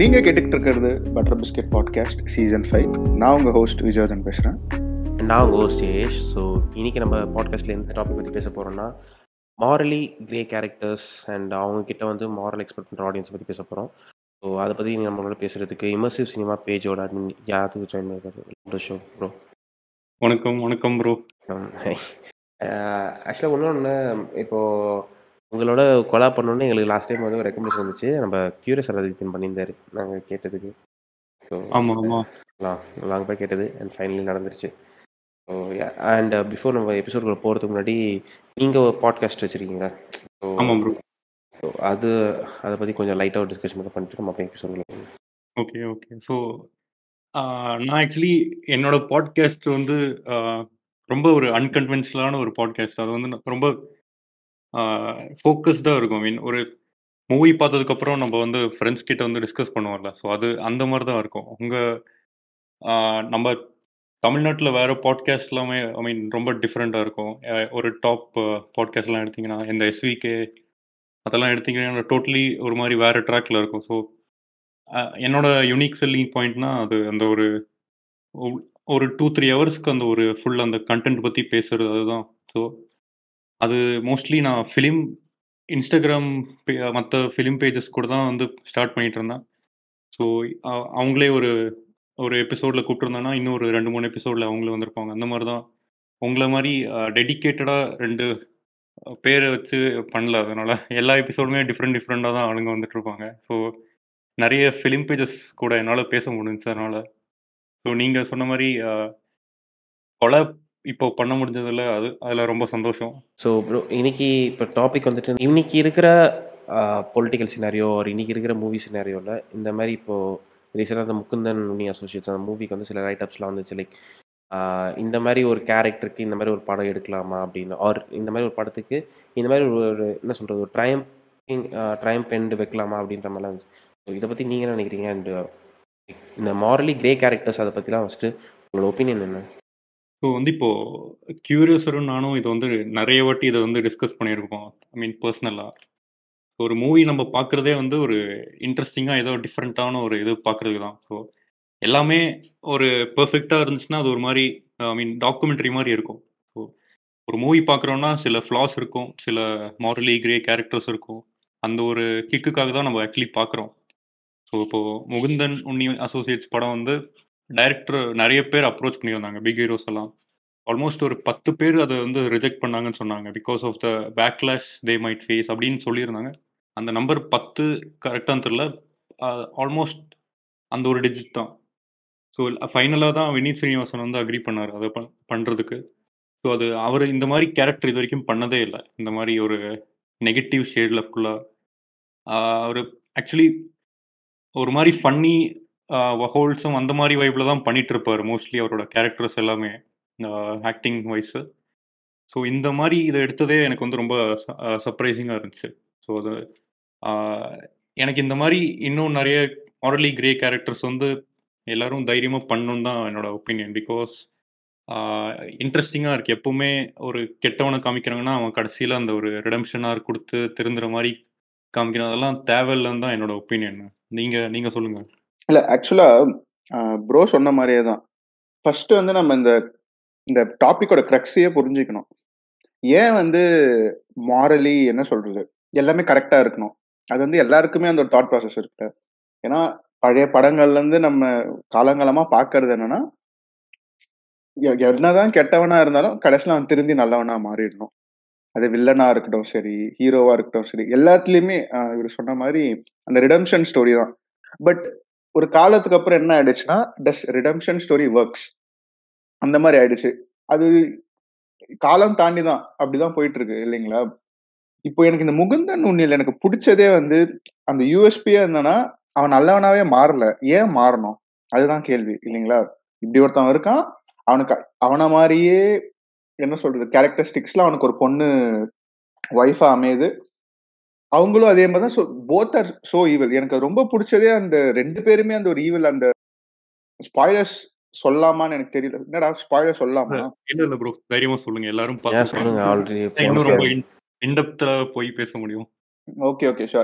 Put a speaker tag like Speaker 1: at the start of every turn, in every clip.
Speaker 1: நீங்க கேட்டுக்கிட்டு இருக்கிறது butter biscuit podcast season five நான் உங்க ஹோஸ்ட் விஜயவர்தன் பேசுறேன்
Speaker 2: நான் உங்கள் ஹோஸ்ட் ஜெயேஷ் ஸோ இன்றைக்கி நம்ம பாட்காஸ்ட்டில் எந்த டாபிக் பற்றி பேச போகிறோம்னா மாரலி கிரே கேரக்டர்ஸ் அண்ட் அவங்கக்கிட்ட வந்து மாரல் எக்ஸ்பெக்ட் பண்ணுற ஆடியன்ஸ் பற்றி பேச போகிறோம் ஸோ அதை பற்றி நம்மளோட பேசுகிறதுக்கு இமர்சிவ் சினிமா பேஜோட அட்மின் யாருக்கு ஜாயின் பண்ணிருக்காரு ஷோ ப்ரோ
Speaker 3: வணக்கம் வணக்கம் ப்ரோ
Speaker 2: ஆக்சுவலாக ஒன்று ஒன்று இப்போது உங்களோட கொலா பண்ணோன்னு எங்களுக்கு லாஸ்ட் டைம் வந்து ஒரு ரெக்கமெண்டேஷன் வந்துச்சு நம்ம கியூரியஸ் ஆதித்யன் பண்ணியிருந்தாரு நாங்கள் கேட்டதுக்கு ஸோ
Speaker 3: ஆமா ஆமா
Speaker 2: லாங் போய் கேட்டது அண்ட் ஃபைனலி நடந்துருச்சு ஸோ அண்ட் பிஃபோர் நம்ம எபிசோடுக்குள்ள போகிறதுக்கு முன்னாடி நீங்கள் ஒரு பாட்காஸ்ட் வச்சுருக்கீங்களா ஸோ
Speaker 3: ஆமா ப்ரோ
Speaker 2: ஸோ அது அதை பற்றி கொஞ்சம் லைட்டாக டிஸ்கஷன் மட்டும் பண்ணிட்டு நம்ம அப்புறம் எபிசோடுக்குள்ள
Speaker 3: ஓகே ஓகே ஸோ நான் ஆக்சுவலி என்னோட பாட்காஸ்ட் வந்து ஆஹ், ரொம்ப ஒரு அன்கன்வென்ஷனலான ஒரு பாட்காஸ்ட் அது வந்து நான் ரொம்ப ஃபோக்கஸ்டாக இருக்கும் மீன் ஒரு மூவி பார்த்ததுக்கப்புறம் நம்ம வந்து ஃப்ரெண்ட்ஸ் கிட்ட வந்து டிஸ்கஸ் பண்ணுவோம்ல ஸோ அது அந்த மாதிரி தான் இருக்கும் உங்கள் நம்ம தமிழ்நாட்டில் வேறு பாட்காஸ்ட் எல்லாமே ஐ மீன் ரொம்ப டிஃப்ரெண்ட்டாக இருக்கும் அஹ், ஒரு டாப் பாட்காஸ்ட்லாம் எடுத்தீங்கன்னா இந்த எஸ்விகே அதெல்லாம் எடுத்தீங்கன்னா டோட்டலி ஒரு மாதிரி வேறு ட்ராக்ல இருக்கும் ஸோ என்னோட யூனிக் செல்லிங் பாயிண்ட்னா அது அந்த ஒரு ஒ- ஒரு டூ த்ரீ ஹவர்ஸ்க்கு அந்த ஒரு ஃபுல் அந்த கண்டென்ட் பற்றி பேசுறது அதுதான் ஸோ அது மோஸ்ட்லி நான் ஃபிலிம் இன்ஸ்டாகிராம் மற்ற ஃபிலிம் பேஜஸ் கூட தான் வந்து ஸ்டார்ட் பண்ணிட்டு இருந்தேன் ஸோ அவங்களே ஒரு ஒரு எபிசோடில் கூப்பிட்டுருந்தேன்னா இன்னும் ஒரு ரெண்டு மூணு எபிசோடில் அவங்களே வந்திருப்பாங்க அந்த மாதிரி தான் உங்களை மாதிரி டெடிக்கேட்டடாக ரெண்டு அஹ், பேரை வச்சு பண்ணல அதனால எல்லா எபிசோடுமே டிஃப்ரெண்ட் டிஃப்ரெண்ட்டாக தான் ஆளுங்க வந்துட்டு இருப்பாங்க ஸோ நிறைய ஃபிலிம் பேஜஸ் கூட என்னால் பேச முடிஞ்சுச்சு அதனால ஸோ நீங்கள் சொன்ன மாதிரி அஹ், கொலை இப்போ பண்ண முடிஞ்சதில்ல அது அதில் ரொம்ப சந்தோஷம்
Speaker 2: ஸோ ப்ரோ இன்னைக்கு இப்போ டாபிக் வந்துட்டு இன்னைக்கு இருக்கிற பொலிட்டிக்கல் சினாரியோ ஒரு இன்னைக்கு இருக்கிற மூவி சினாரியோவில் இந்த மாதிரி இப்போது ரீசெண்டாக அந்த முகுந்தன் உனி அசோசியேட்ஸ் அந்த மூவிக்கு வந்து சில ரைட்டப்ஸ்லாம் வந்துச்சு லைக் இந்த மாதிரி ஒரு கேரக்டருக்கு இந்த மாதிரி ஒரு படம் எடுக்கலாமா அப்படின்னு ஆர் இந்த மாதிரி ஒரு படத்துக்கு இந்த மாதிரி ஒரு ஒரு என்ன சொல்கிறது ஒரு ட்ரைம் ட்ரைம் பெண்ட் வைக்கலாமா அப்படின்ற மாதிரிலாம் இருந்துச்சு ஸோ இதை பற்றி நீங்கள் என்ன நினைக்கிறீங்க அண்ட் இந்த மாரலி கிரே கேரக்டர்ஸ் அதை பற்றிலாம் ஃபஸ்ட்டு உங்களோட ஒப்பீனியன் என்ன
Speaker 3: ஸோ வந்து இப்போது கியூரியஸரும் நானும் இதை வந்து நிறைய வாட்டி இதை வந்து டிஸ்கஸ் பண்ணியிருக்கோம் ஐ மீன் பர்சனலாக ஒரு மூவி நம்ம பார்க்குறதே வந்து ஒரு இன்ட்ரெஸ்டிங்காக ஏதோ டிஃப்ரெண்ட்டான ஒரு இது பார்க்குறதுக்கு தான் ஸோ எல்லாமே ஒரு பெர்ஃபெக்டாக இருந்துச்சுன்னா அது ஒரு மாதிரி ஐ மீன் டாக்குமெண்ட்ரி மாதிரி இருக்கும் ஸோ ஒரு மூவி பார்க்குறோன்னா சில ஃப்ளாஸ் இருக்கும் சில மாரலி கிரே கேரக்டர்ஸ் இருக்கும் அந்த ஒரு கிக்குக்காக தான் நம்ம ஆக்சுவலி பார்க்குறோம் ஸோ இப்போது முகுந்தன் உன்னி அசோசியேட்ஸ் படம் வந்து டைரக்டர் நிறைய பேர் அப்ரோச் பண்ணியிருந்தாங்க பிக் ஹீரோஸ் எல்லாம் ஆல்மோஸ்ட் ஒரு பத்து பேர் அதை வந்து ரிஜெக்ட் பண்ணாங்கன்னு சொன்னாங்க because of the backlash they might face அப்படின்னு சொல்லியிருந்தாங்க அந்த நம்பர் பத்து கரெக்டாக தெரில ஆல்மோஸ்ட் அந்த ஒரு டிஜிட் தான் ஸோ ஃபைனலாக தான் வினீத் ஸ்ரீனிவாசன் வந்து அக்ரி பண்ணார் அதை பண் பண்ணுறதுக்கு ஸோ அது அவர் இந்த மாதிரி கேரக்டர் இது வரைக்கும் பண்ணதே இல்லை இந்த மாதிரி ஒரு நெகட்டிவ் ஷேடில் ஃபுல்லாக அவர் ஆக்சுவலி ஒரு மாதிரி ஃபன்னி ஹோல்ஸும் அந்த மாதிரி வைப்பில் தான் பண்ணிட்டு இருப்பார் மோஸ்ட்லி அவரோட கேரக்டர்ஸ் எல்லாமே ஆக்டிங் வைஸு ஸோ இந்த மாதிரி இதை எடுத்ததே எனக்கு வந்து ரொம்ப சர்ப்ரைசிங்காக இருந்துச்சு ஸோ அது ஆஹ், எனக்கு இந்த மாதிரி இன்னும் நிறைய மாரலி கிரே கேரக்டர்ஸ் வந்து எல்லாரும் தைரியமாக பண்ணணும் தான் என்னோட ஒப்பீனியன் பிகாஸ் இன்ட்ரெஸ்டிங்காக இருக்குது எப்பவுமே ஒரு கெட்டவனை காமிக்கிறாங்கன்னா அவன் கடைசியில் அந்த ஒரு ரிடம்ஷனாக கொடுத்து திருந்துற மாதிரி காமிக்கணும் அதெல்லாம் தேவையில்லைன்னு தான் என்னோட ஒப்பீனியன் நீங்கள் நீங்கள் சொல்லுங்கள்
Speaker 1: இல்ல ஆக்சுவலா ப்ரோ சொன்ன மாதிரியே தான் ஃபர்ஸ்ட் வந்து நம்ம இந்த இந்த டாபிக்கோட க்ரக்ஸையே புரிஞ்சுக்கணும் ஏன் வந்து மாரலி என்ன சொல்றது எல்லாமே கரெக்டா இருக்கணும் அது வந்து எல்லாருக்குமே அந்த ஒரு தாட் ப்ராசஸ் இருக்கு ஏன்னா பழைய படங்கள்ல இருந்து நம்ம காலங்காலமா பார்க்கறது என்னன்னா எ- என்னதான் கெட்டவனா இருந்தாலும் கடைசியில் அவன் திருந்தி நல்லவனா மாறிடணும் அது வில்லனா இருக்கட்டும் சரி ஹீரோவா இருக்கட்டும் சரி எல்லாத்துலயுமே ஆஹ் இவர் சொன்ன மாதிரி அந்த ரிடம்ஷன் ஸ்டோரி தான் பட் ஒரு காலத்துக்கு அப்புறம் என்ன ஆயிடுச்சுன்னா டஸ் ரிடம்ஷன் ஸ்டோரி ஒர்க்ஸ் அந்த மாதிரி ஆயிடுச்சு அது காலம் தாண்டி தான் அப்படிதான் போயிட்டு இருக்கு இல்லைங்களா இப்போ எனக்கு இந்த முகுந்தன் உண்ணில் எனக்கு பிடிச்சதே வந்து அந்த யூஎஸ்பியா என்னன்னா அவன் நல்லவனாவே மாறல ஏன் மாறணும் அதுதான் கேள்வி இல்லைங்களா இப்படி ஒருத்தன் இருக்கான் அவனுக்கு அவன மாதிரியே என்ன சொல்றது கேரக்டரிஸ்டிக்ஸ்ல அவனுக்கு ஒரு பொண்ணு ஒய்ஃபா அமையுது அவங்களும் அதே மாதிரி தான் so both are so evil எனக்கு அது ரொம்ப பிடிச்சதே அந்த ரெண்டு பேருமே அந்த ஒரு ஈவல் அந்த ஸ்பாய்லர்ஸ் சொல்லாமான்னு எனக்கு தெரியல என்னடா ஸ்பாய்லர் சொல்லாமா
Speaker 3: இல்ல இல்ல ப்ரோ தைரியமா சொல்லுங்க எல்லாரும்
Speaker 2: ஏன் சொல்லுங்க
Speaker 3: பார்த்து
Speaker 2: ஆல்ரெடி
Speaker 3: இன்னும் ரொம்ப இன்டெப்த்ல போய் பேச முடியும்
Speaker 1: ஓகே ஓகே ஷார்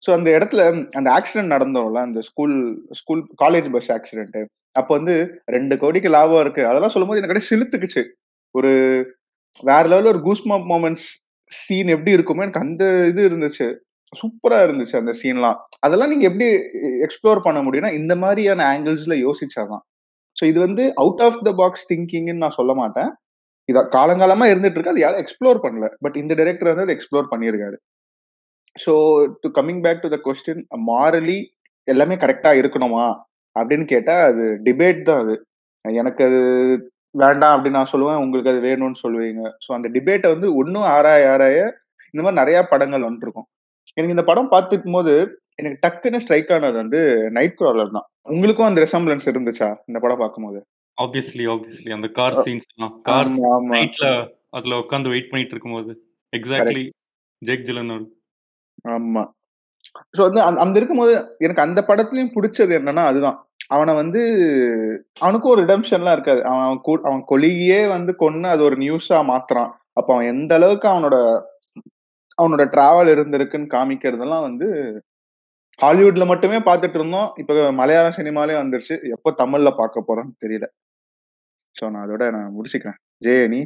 Speaker 1: ஸோ அந்த இடத்துல அந்த ஆக்சிடென்ட் நடந்தோம்ல அந்த school school college bus accident அப்போ வந்து ரெண்டு கோடிக்கு லாபம் இருக்கு அதெல்லாம் சொல்லும்போது எனக்கு அப்படியே சிலுத்துக்குச்சு ஒரு வேற லெவலில் ஒரு கூஸ்மாப் மூமெண்ட்ஸ் சீன் எப்படி இருக்குமோ எனக்கு அந்த இது இருந்துச்சு சூப்பரா இருந்துச்சு அந்த சீன்லாம் அதெல்லாம் நீங்க எப்படி எக்ஸ்ப்ளோர் பண்ண முடியும்னா இந்த மாதிரியான ஆங்கிள்ஸ்ல யோசிச்சாதான் ஸோ இது வந்து அவுட் ஆஃப் த பாக்ஸ் திங்கிங்னு நான் சொல்ல மாட்டேன் இத காலங்காலமா இருந்துட்டு இருக்கு அது யாரும் எக்ஸ்ப்ளோர் பண்ணல பட் இந்த டைரக்டர் வந்து அதை எக்ஸ்ப்ளோர் பண்ணியிருக்காரு so to coming back to the question morally எல்லாமே கரெக்டா இருக்கணுமா அப்படின்னு கேட்டா அது டிபேட் தான் அது எனக்கு அது வேண்டாம் அப்படின்னு நான் சொல்லுவேன் உங்களுக்கு அது வேணும்னு சொல்லுவீங்க ஸோ அந்த டிபேட்டை வந்து ஒன்றும் ஆராய ஆராய இந்த மாதிரி நிறைய படங்கள் வந்துருக்கும் எனக்கு இந்த படம் பார்த்துக்கும் போது எனக்கு டக்குன்னு ஸ்ட்ரைக் ஆனது வந்து நைட் கிராலர் தான் உங்களுக்கும் அந்த ரெசம்பிளன்ஸ் இருந்துச்சா இந்த படம் பார்க்கும்போது
Speaker 3: ஆப்வியஸ்லி ஆப்வியஸ்லி அந்த கார் சீன்ஸ் எல்லாம் கார்
Speaker 1: ஆமா ஆமா
Speaker 3: நைட்ல அதுல உட்காந்து வெயிட் பண்ணிட்டு இருக்கும்போது எக்ஸாக்ட்லி ஜேக் ஜிலனோட
Speaker 1: ஆமா ஸோ வந்து அந்த- அந்த இருக்கும்போது எனக்கு அந்த படத்துலயும் பிடிச்சது என்னன்னா அதுதான் அவனை வந்து அவனுக்கும் ஒரு ரிடம்ஷன்லாம் இருக்காது அவன் அவன் கூ- அவன் கொலியே வந்து கொன்னு அது ஒரு நியூஸா மாத்துறான் அப்ப அவன் எந்த அளவுக்கு அவனோட அவனோட டிராவல் இருந்திருக்குன்னு காமிக்கிறதெல்லாம் வந்து ஹாலிவுட்ல மட்டுமே பார்த்துட்டு இருந்தோம் இப்ப மலையாள சினிமாலே வந்துருச்சு எப்போ தமிழ்ல பார்க்க போறோம்னு தெரியல ஸோ நான் அதோட நான் முடிச்சுக்கிறேன் ஜெய நீ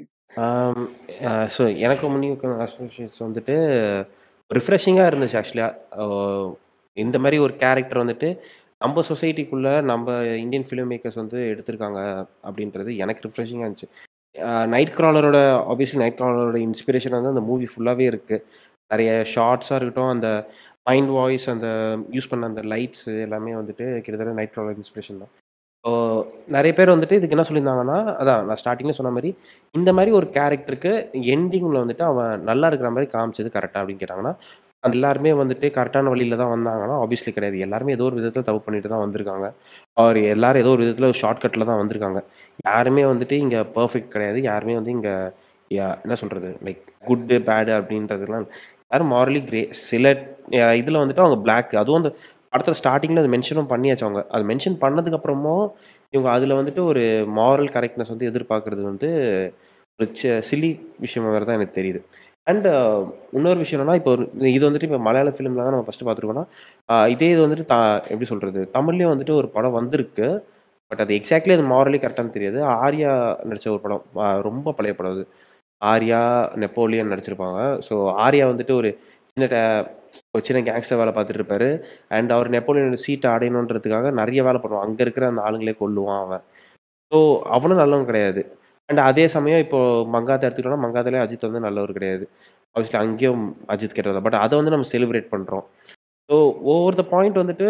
Speaker 2: ஸோ எனக்கு முன்னிருக்க அசோசியேட்ஸ் வந்துட்டு ரிஃப்ரெஷிங்காக இருந்துச்சு ஆக்சுவலியாக இந்த மாதிரி ஒரு கேரக்டர் வந்துட்டு நம்ம சொசைட்டிக்குள்ளே நம்ம இந்தியன் ஃபிலிம் மேக்கர்ஸ் வந்து எடுத்திருக்காங்க அப்படின்றது எனக்கு ரிஃப்ரெஷிங்காக இருந்துச்சு நைட் கிராலரோட ஆப்வியஸ்லி நைட் கிராலரோட இன்ஸ்பிரேஷன் வந்து அந்த மூவி ஃபுல்லாகவே இருக்குது நிறைய ஷார்ட்ஸாக இருக்கட்டும் அந்த மைண்ட் வாய்ஸ் அந்த யூஸ் பண்ண அந்த லைட்ஸு எல்லாமே வந்துட்டு கிட்டத்தட்ட நைட் கிராலர் இன்ஸ்பிரேஷன் தான் ஸோ நிறைய பேர் வந்துட்டு இதுக்கு என்ன சொல்லியிருந்தாங்கன்னா அதான் நான் ஸ்டார்டிங்கில் சொன்ன மாதிரி இந்த மாதிரி ஒரு கேரக்டருக்கு எண்டிங்கில் வந்துட்டு அவன் நல்லா இருக்கிற மாதிரி காமிச்சது கரெக்டாக அப்படின்னு கேட்டாங்கன்னா அது எல்லாருமே வந்துட்டு கரெக்டான வழியில தான் வந்தாங்கன்னா ஆப்வியஸ்லி கிடையாது எல்லாருமே ஏதோ ஒரு விதத்தில் தப்பு பண்ணிட்டு தான் வந்திருக்காங்க அவர் எல்லாரும் ஏதோ ஒரு விதத்தில் ஒரு ஷார்ட்கட்டில் தான் வந்திருக்காங்க யாருமே வந்துட்டு இங்கே பர்ஃபெக்ட் கிடையாது யாருமே வந்து இங்கே என்ன சொல்கிறது லைக் குட்டு பேடு அப்படின்றதுலாம் யாரும் மாரலி கிரே சில இதில் வந்துட்டு அவங்க பிளாக் அதுவும் அந்த படத்தில் ஸ்டார்டிங்கில் அது மென்ஷனும் பண்ணியாச்சு அவங்க அது மென்ஷன் பண்ணதுக்கப்புறமும் இவங்க அதில் வந்துட்டு ஒரு மாரல் கரெக்ட்னஸ் வந்து எதிர்பார்க்கறது வந்து ஒரு சில்லி விஷயமா வேறு தான் எனக்கு தெரியுது அண்ட் இன்னொரு விஷயம் என்னன்னா இப்போ ஒரு இது வந்துட்டு இப்போ மலையாள ஃபிலிமில் தான் நம்ம ஃபஸ்ட்டு பார்த்துருக்கோம்னா ஆஹ் இதே இது வந்துட்டு தா எப்படி சொல்கிறது தமிழ்லேயும் வந்துட்டு ஒரு படம் வந்திருக்கு பட் அது எக்ஸாக்ட்லி அது மாரலி கரெக்டானு தெரியாது ஆர்யா நடித்த ஒரு படம் ஆஹ் ரொம்ப பழைய படம் அது ஆர்யா நெப்போலியன் நடிச்சிருப்பாங்க ஸோ ஆர்யா வந்துட்டு ஒரு சின்ன ட- ஒரு சின்ன கேங்ஸ்டர் வேலை பார்த்துட்டு இருப்பாரு அண்ட் அவர் நெப்போலியனோட சீட்டை அடையணுன்றதுக்காக நிறைய வேலை பண்ணுவான் அங்கே இருக்கிற அந்த ஆளுங்களே கொல்லுவான் அவன் ஸோ அவனும் நல்லவன் கிடையாது அண்ட் அதே சமயம் இப்போ மங்காத்தை எடுத்துக்கிட்டோம்னா மங்காத்திலே அஜித் வந்து நல்லவர் கிடையாது ஆப்வியஸ்லி அங்கேயும் அஜித் கெட்டது பட் அதை வந்து நம்ம செலிப்ரேட் பண்ணுறோம் ஸோ ஓவர் த பாயிண்ட் வந்துட்டு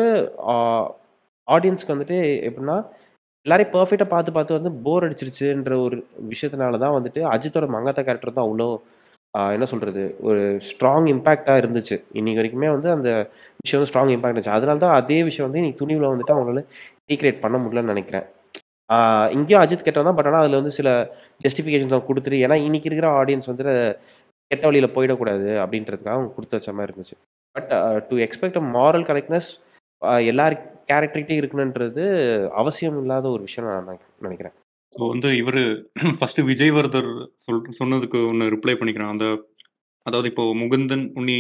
Speaker 2: ஆடியன்ஸ்க்கு வந்துட்டு எப்படின்னா எல்லாரையும் பர்ஃபெக்டாக பார்த்து பார்த்து வந்து போர் அடிச்சிருச்சுன்ற ஒரு விஷயத்தினால தான் வந்துட்டு அஜித்தோட மங்காத்தா கேரக்டர் தான் அவ்வளோ ஆஹ் என்ன சொல்கிறது ஒரு ஸ்ட்ராங் இம்பேக்டாக இருந்துச்சு இன்னைக்கு வரைக்குமே வந்து அந்த விஷயம் வந்து ஸ்ட்ராங் இம்பாக்ட் இருந்துச்சு அதனால தான் அதே விஷயம் வந்து இன்னைக்கு துணிவில் வந்துட்டு அவங்களால ரீக்ரியேட் பண்ண முடியலன்னு நினைக்கிறேன் ஆஹ் இங்கேயும் அஜித் கெட்டவன் தான் பட் ஆனால் அதில் வந்து சில ஜஸ்டிஃபிகேஷன்ஸ் கொடுத்துட்டு ஏன்னா இன்னைக்கு இருக்கிற ஆடியன்ஸ் வந்து கெட்ட வழியில் போயிடக்கூடாது அப்படின்றதுக்காக அவங்க கொடுத்து வச்ச மாதிரி இருந்துச்சு but to expect a moral correctness எல்லார் கேரக்டர்கிட்டையும் இருக்கணுன்றது அவசியம் இல்லாத ஒரு விஷயம் நான் நினை- நினைக்கிறேன்
Speaker 3: ஸோ வந்து இவர் ஃபர்ஸ்ட் விஜய்வர்தர் சொல் சொன்னதுக்கு ஒன்று ரிப்ளை பண்ணிக்கிறேன் அந்த அதாவது இப்போ முகுந்தன் உன்னி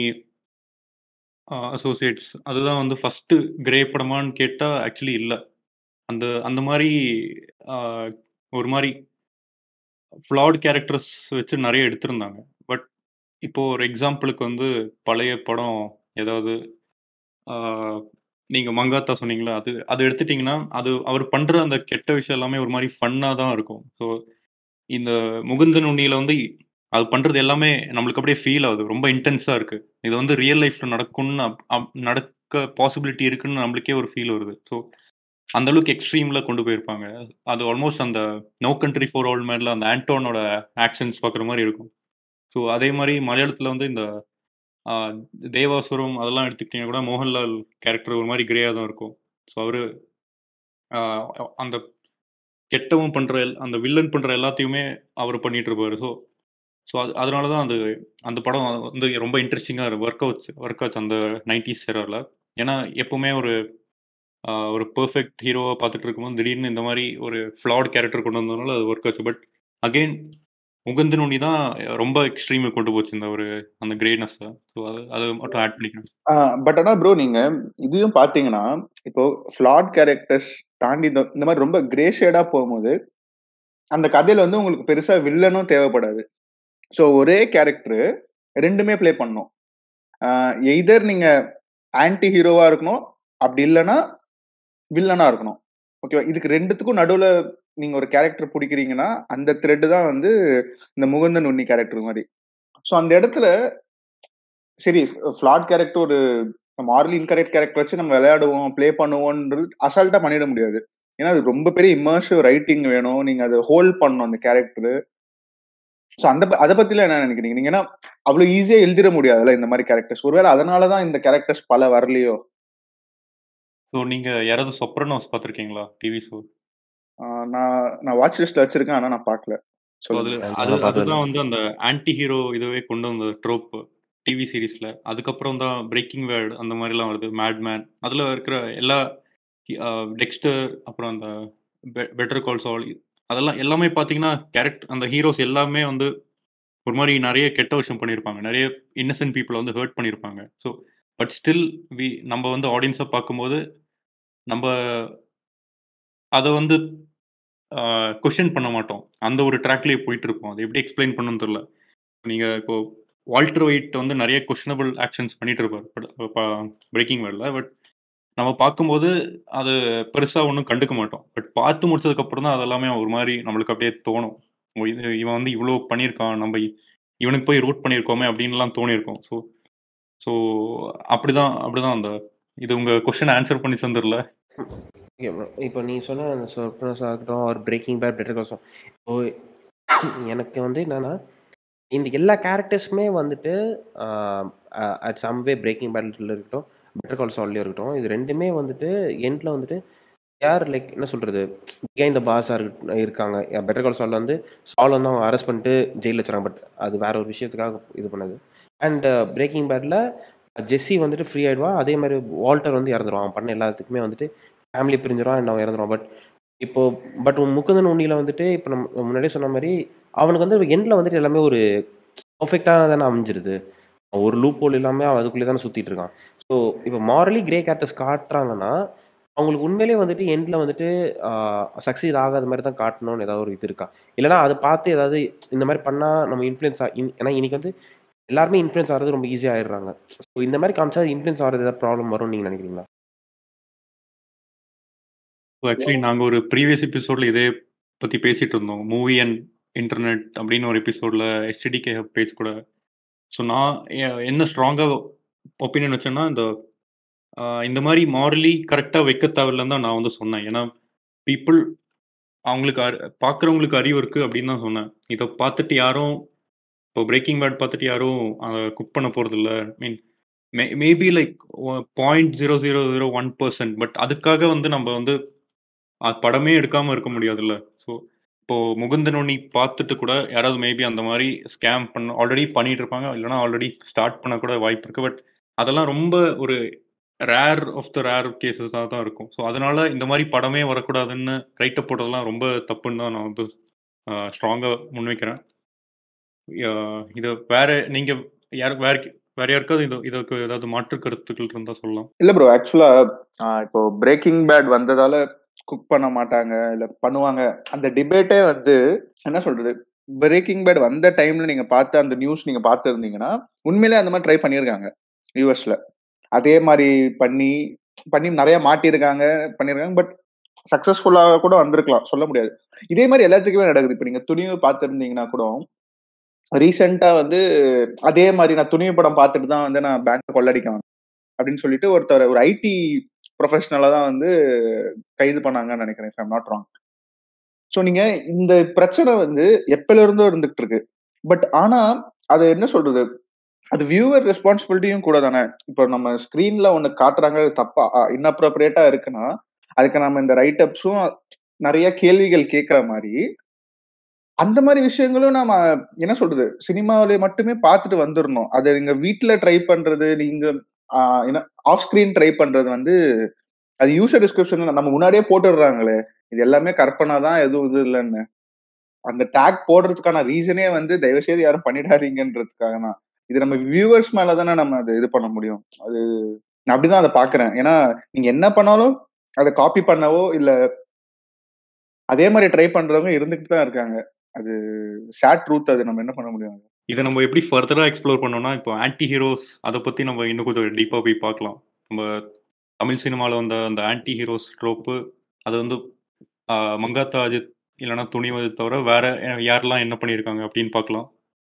Speaker 3: அசோசியேட்ஸ் அதுதான் வந்து ஃபர்ஸ்ட் கிரே படமான்னு கேட்டால் ஆக்சுவலி இல்லை அந்த அந்த மாதிரி ஆஹ், ஒரு மாதிரி ஃப்ளாட் கேரக்டர்ஸ் வச்சு நிறைய எடுத்திருந்தாங்க பட் இப்போ ஒரு எக்ஸாம்பிளுக்கு வந்து பழைய படம் ஏதாவது ஆஹ், நீங்க மங்காத்தா சொன்னீங்களா அது அது எடுத்துட்டீங்கன்னா அது அவர் பண்ற அந்த கெட்ட விஷயம் எல்லாமே ஒரு மாதிரி ஃபன்னா தான் இருக்கும் ஸோ இந்த முகுந்தன் உண்ணியில வந்து அது பண்றது எல்லாமே நம்மளுக்கு அப்படியே ஃபீல் ஆகுது ரொம்ப இன்டென்ஸா இருக்கு இது வந்து ரியல் லைஃப்ல நடக்கும்னு அப்- அப்- நடக்க பாசிபிலிட்டி இருக்குன்னு நம்மளுக்கே ஒரு ஃபீல் வருது ஸோ அந்த அளவுக்கு எக்ஸ்ட்ரீம்ல கொண்டு போயிருப்பாங்க அது ஆல்மோஸ்ட் அந்த நோ கண்ட்ரி ஃபார் ஓல்ட் மேன்ல அந்த ஆண்டோனோட ஆக்ஷன்ஸ் பார்க்குற மாதிரி இருக்கும் ஸோ அதே மாதிரி மலையாளத்துல வந்து இந்த ஆஹ், தேவாசுரம் அதெல்லாம் எடுத்துக்கிட்டீங்கன்னா கூட மோகன்லால் கேரக்டர் ஒரு மாதிரி கிரேயா தான் இருக்கும் ஸோ அவரு ஆஹ், அந்த கெட்டவன் பண்ற எல்- அந்த வில்லன் பண்ற எல்லாத்தையுமே அவர் பண்ணிட்டு இருப்பாரு ஸோ ஸோ அது அதனால தான் அந்த அந்த படம் வந்து ரொம்ப இன்ட்ரெஸ்டிங்காக ஒர்க் அவுட்ஸ் ஒர்க் அவுட்ஸ் அந்த நைன்டிஸ் சேரில் ஏன்னா எப்பவுமே ஒரு ஆஹ், ஒரு பெர்ஃபெக்ட் ஹீரோவாக பார்த்துட்டு இருக்கும்போது திடீர்னு இந்த மாதிரி ஒரு ஃப்ளாட் கேரக்டர் கொண்டு வந்ததுனால அது ஒர்க் ஆச்சு பட் அகெயின் முகுந்தன் உண்ணி தான் ரொம்ப எக்ஸ்ட்ரீம் கொண்டு போச்சு இந்த ஒரு அந்த கிரேட்னஸ் ஸோ அது அது மட்டும் ஆட் பண்ணிக்கிறேன்
Speaker 1: பட் ஆனா ப்ரோ நீங்க இதையும் பாத்தீங்கன்னா இப்போ ஃபிளாட் கேரக்டர்ஸ் தாண்டி இந்த இந்த மாதிரி ரொம்ப கிரே ஷேடா போகும்போது அந்த கதையில வந்து உங்களுக்கு பெருசா வில்லனும் தேவைப்படாது ஸோ ஒரே கேரக்டர் ரெண்டுமே ப்ளே பண்ணும் எய்தர் நீங்க ஆன்டி ஹீரோவா இருக்கணும் அப்படி இல்லைன்னா வில்லனா இருக்கணும் ஓகேவா இதுக்கு ரெண்டுத்துக்கும் நடுவுல நீங்க ஒரு கேரக்டர் பிடிக்கிறீங்கன்னா அந்த த்ரெட் தான் வந்து இந்த முகுந்தன் உண்ணி கேரக்டர் மாதிரி ஸோ அந்த இடத்துல சரி ஃபிளாட் கேரக்டர் ஒரு மாரலி இன்கரெக்ட் கேரக்டர் வச்சு நம்ம விளையாடுவோம் ப்ளே பண்ணுவோன்றது அசால்ட்டா பண்ணிட முடியாது ஏன்னா அது ரொம்ப பெரிய இமர்சிவ் ரைட்டிங் வேணும் நீங்க அதை ஹோல்ட் பண்ணணும் அந்த கேரக்டர் ஸோ அந்த அதை பத்திலாம் என்ன நினைக்கிறீங்க நீங்க ஏன்னா அவ்வளவு ஈஸியா எழுதிட முடியாதுல்ல இந்த மாதிரி கேரக்டர்ஸ் ஒருவேளை அதனாலதான் இந்த கேரக்டர்ஸ் பல வரலையோ
Speaker 3: ஸோ நீங்க யாராவது சொப்ரனோஸ் பார்த்துருக்கீங்களா டிவி ஷோ
Speaker 1: நான் நான் வாட்ச் லிஸ்ட்ல வச்சிருக்கேன் ஆனா நான் பார்க்கல
Speaker 3: அதுல அது அதுதான் வந்து அந்த ஆன்டி ஹீரோ இதுவே கொண்டு வந்த ட்ரோப் டிவி சீரீஸ்ல அதுக்கப்புறம் தான் பிரேக்கிங் வேர்டு அந்த மாதிரிலாம் வருது மேட்மேன் அதுல இருக்கிற எல்லா டெக்ஸ்டர் அப்புறம் அந்த பெட்டர் கால்ஸ் ஆல் அதெல்லாம் எல்லாமே பார்த்தீங்கன்னா கேரக்டர் அந்த ஹீரோஸ் எல்லாமே வந்து ஒரு மாதிரி நிறைய கெட்ட விஷயம் பண்ணியிருப்பாங்க நிறைய இன்னசென்ட் பீப்புளை வந்து ஹர்ட் பண்ணியிருப்பாங்க ஸோ பட் ஸ்டில் வி நம்ம வந்து ஆடியன்ஸை பார்க்கும்போது நம்ம அதை வந்து கொஷின் பண்ண மாட்டோம் அந்த ஒரு ட்ராக்லேயே போயிட்டு இருக்கோம் அது எப்படி எக்ஸ்பிளைன் பண்ணணும்னு தெரியல நீங்கள் இப்போ வால்டர் ஒயிட் வந்து நிறைய கொஷனபிள் ஆக்ஷன்ஸ் பண்ணிட்டு இருப்பார் பட் பிரேக்கிங் வேர்டில் பட் நம்ம பார்க்கும்போது அது பெருசாக ஒன்றும் கண்டுக்க மாட்டோம் பட் பார்த்து முடிச்சதுக்கப்புறம் தான் அதெல்லாமே ஒரு மாதிரி நம்மளுக்கு அப்படியே தோணும் இவன் வந்து இவ்வளோ பண்ணியிருக்கான் நம்ம இவனுக்கு போய் ரூட் பண்ணியிருக்கோமே அப்படின்லாம் தோணியிருக்கோம் ஸோ ஸோ அப்படிதான் அப்படிதான் அந்த இது உங்கள் கொஸ்டின் ஆன்சர் பண்ணி தந்துடல
Speaker 2: ஓகே ப்ரோ இப்போ நீ சொன்ன அந்த சர்ப்ரைஸ் ஆகட்டும் ஒரு பிரேக்கிங் பேட் பெட்டர் கால்ஸும் இப்போ எனக்கு வந்து என்னென்னா இந்த எல்லா கேரக்டர்ஸுமே வந்துட்டு அட் சம் வே பிரேக்கிங் பேட்டில் இருக்கட்டும் பெட்டர் கால் சால்லையும் இருக்கட்டும் இது ரெண்டுமே வந்துட்டு எண்டில் வந்துட்டு யார் லைக் என்ன சொல்கிறது பிகைன் த பாஸாக இருக்காங்க பெட்டர் கால் சால் வந்து சால் வந்து அவங்க அரெஸ்ட் பண்ணிட்டு ஜெயிலில் வச்சுறாங்க பட் அது வேற ஒரு விஷயத்துக்காக இது பண்ணது அண்ட் பிரேக்கிங் பேட்டில் ஜெஸ்ஸி வந்துட்டு ஃப்ரீ ஆகிடுவான் அதே மாதிரி வால்டர் வந்து இறந்துருவான் அவன் பண்ண எல்லாத்துக்குமே வந்துட்டு ஃபேமிலி பிரிஞ்சிடும் அண்ட் அவன் இறந்துருவான் பட் இப்போ பட் முக்குந்தன் உண்ணியில் வந்துட்டு இப்போ நம்ம முன்னாடியே சொன்ன மாதிரி அவனுக்கு வந்து எண்டில் வந்துட்டு எல்லாமே ஒரு பர்ஃபெக்டாக தானே அமைஞ்சிருது ஒரு லூப் ஹோல் இல்லாமல் அவன் அதுக்குள்ளே தானே சுற்றிட்டு இருக்கான் ஸோ இப்போ மாரலி கிரே கேரக்டர்ஸ் காட்டுறாங்கன்னா அவங்களுக்கு உண்மையிலேயே வந்துட்டு எண்டில் வந்துட்டு சக்சீட் ஆகாத மாதிரி தான் காட்டணும்னு ஏதாவது ஒரு இது இருக்கா இல்லைனா அதை பார்த்து ஏதாவது இந்த மாதிரி பண்ணால் நம்ம இன்ஃப்ளூயன்ஸ் ஏன்னா இன்னைக்கு வந்து எல்லாருமே இன்ஃப்ளூயன்ஸ் ஆகிறது ரொம்ப ஈஸியாக ஆயிடுறாங்க ஸோ இந்த மாதிரி காமிச்சா இன்ஃப்ளூயன்ஸ் ஆகிறது ஏதாவது ப்ராப்ளம் வரும்னு நீங்கள் நினைக்கிறீங்களா
Speaker 3: ஸோ ஆக்சுவலி நாங்கள் ஒரு ப்ரீவியஸ் எபிசோடில் இதே பற்றி பேசிகிட்டு இருந்தோம் மூவி அண்ட் இன்டர்நெட் அப்படின்னு ஒரு எபிசோடில் எஸ்டிடிகே பேஜ் கூட ஸோ நான் என்ன ஸ்ட்ராங்காக ஒப்பீனியன் வச்சேன்னா இந்த இந்த மாதிரி மாரலி கரெக்டாக வைக்க தேவையில்லன்னு தான் நான் வந்து சொன்னேன் ஏன்னா பீப்புள் அவங்களுக்கு அறி பார்க்குறவங்களுக்கு அறிவு இருக்குது அப்படின்னு தான் சொன்னேன் இதை பார்த்துட்டு யாரும் இப்போ பிரேக்கிங் பேட் பார்த்துட்டு யாரும் குக் பண்ண போகிறதில்ல mean may maybe like point zero zero zero one percent but அதுக்காக வந்து நம்ம வந்து படமே எடுக்காமல் இருக்க முடியாதுல்ல ஸோ இப்போது முகுந்தனோனி பார்த்துட்டு கூட யாராவது மேபி அந்த மாதிரி ஸ்கேம் பண்ண ஆல்ரெடி பண்ணிட்டு இருப்பாங்க இல்லைனா ஆல்ரெடி ஸ்டார்ட் பண்ண கூட வாய்ப்பு இருக்குது பட் அதெல்லாம் ரொம்ப ஒரு ரேர் ஆஃப் த ரேர் கேசஸாக தான் இருக்கும் ஸோ அதனால இந்த மாதிரி படமே வரக்கூடாதுன்னு ரைட்டை போட்டதெல்லாம் ரொம்ப தப்புன்னு தான் நான் வந்து ஸ்ட்ராங்காக முன்வைக்கிறேன் இதை வேற நீங்கள் யார் வேற வேற யாருக்காவது இது இதுக்கு ஏதாவது மாற்று கருத்துக்கள் இருந்தால் சொல்லலாம்
Speaker 1: இல்ல ப்ரோ ஆக்சுவலா இப்போ பிரேக்கிங் பேட் வந்ததால குக் பண்ண மாட்டாங்க இல்ல பண்ணுவாங்க அந்த டிபேட்டே வந்து என்ன சொல்றது பிரேக்கிங் பேட் வந்த டைம்ல நீங்க பார்த்த அந்த நியூஸ் நீங்க பார்த்து இருந்தீங்கன்னா உண்மையிலே அந்த மாதிரி ட்ரை பண்ணியிருக்காங்க யூஎஸ்ல அதே மாதிரி பண்ணி பண்ணி நிறைய மாட்டியிருக்காங்க பண்ணியிருக்காங்க பட் சக்சஸ்ஃபுல்லாக கூட வந்திருக்கலாம் சொல்ல முடியாது இதே மாதிரி எல்லாத்துக்குமே நடக்குது இப்போ நீங்க துணிவு பார்த்துருந்தீங்கன்னா கூட ரீசெண்டா வந்து அதே மாதிரி நான் துணிவு படம் பார்த்துட்டு தான் வந்து நான் பேங்க் கொள்ளடிக்க அப்படின்னு சொல்லிட்டு ஒருத்தர் ஒரு ஐடி ப்ரொஃபஷனலா தான் வந்து கைது பண்ணாங்கன்னு நினைக்கிறேன் ஐம் நாட் ராங் ஸோ நீங்க இந்த பிரச்சனை வந்து எப்பல இருந்தோ இருந்துகிட்டு இருக்கு பட் ஆனா அது என்ன சொல்றது அது வியூவர் ரெஸ்பான்சிபிலிட்டியும் கூட தானே இப்போ நம்ம ஸ்க்ரீன்ல ஒன்று காட்டுறாங்க தப்பா இன்அப்ரோப்ரியேட்டா இருக்குன்னா அதுக்கு நம்ம இந்த ரைட் அப்ஸும் நிறைய கேள்விகள் கேட்குற மாதிரி அந்த மாதிரி விஷயங்களும் நாம என்ன சொல்றது சினிமாவில மட்டுமே பார்த்துட்டு வந்துடணும் அதை நீங்க வீட்டுல ட்ரை பண்றது நீங்க என்ன ஆஃப் ஸ்கிரீன் ட்ரை பண்றது வந்து அது யூசர் டிஸ்கிரிப்ஷன் நம்ம முன்னாடியே போட்டுடுறாங்களே இது எல்லாமே கற்பனை தான் எதுவும் இது இல்லைன்னு அந்த டேக் போடுறதுக்கான ரீசனே வந்து தயவு செய்து யாரும் பண்ணிடாதீங்கன்றதுக்காக தான் இது நம்ம வியூவர்ஸ் மேல தானே நம்ம அது இது பண்ண முடியும் அது நான் அப்படிதான் அதை பாக்குறேன் ஏன்னா நீங்க என்ன பண்ணாலும் அதை காப்பி பண்ணவோ இல்ல அதே மாதிரி ட்ரை பண்றவங்க இருந்துட்டு தான் இருக்காங்க அது சேட் ட்ரூத் அது நம்ம என்ன பண்ண முடியும்
Speaker 3: இதை நம்ம எப்படி ஃபர்தராக எக்ஸ்ப்ளோர் பண்ணோம்னா இப்போ ஆன்டி ஹீரோஸ் அதை பற்றி நம்ம இன்னும் கொஞ்சம் டீப்பாக போய் பார்க்கலாம் நம்ம தமிழ் சினிமாவில் வந்த அந்த ஆன்டி ஹீரோஸ் ட்ரோப்பு அது வந்து ஆஹ், மங்காத்தா அஜித் இல்லைன்னா துணிவது தவிர வேற யாரெல்லாம் என்ன பண்ணியிருக்காங்க அப்படின்னு பார்க்கலாம்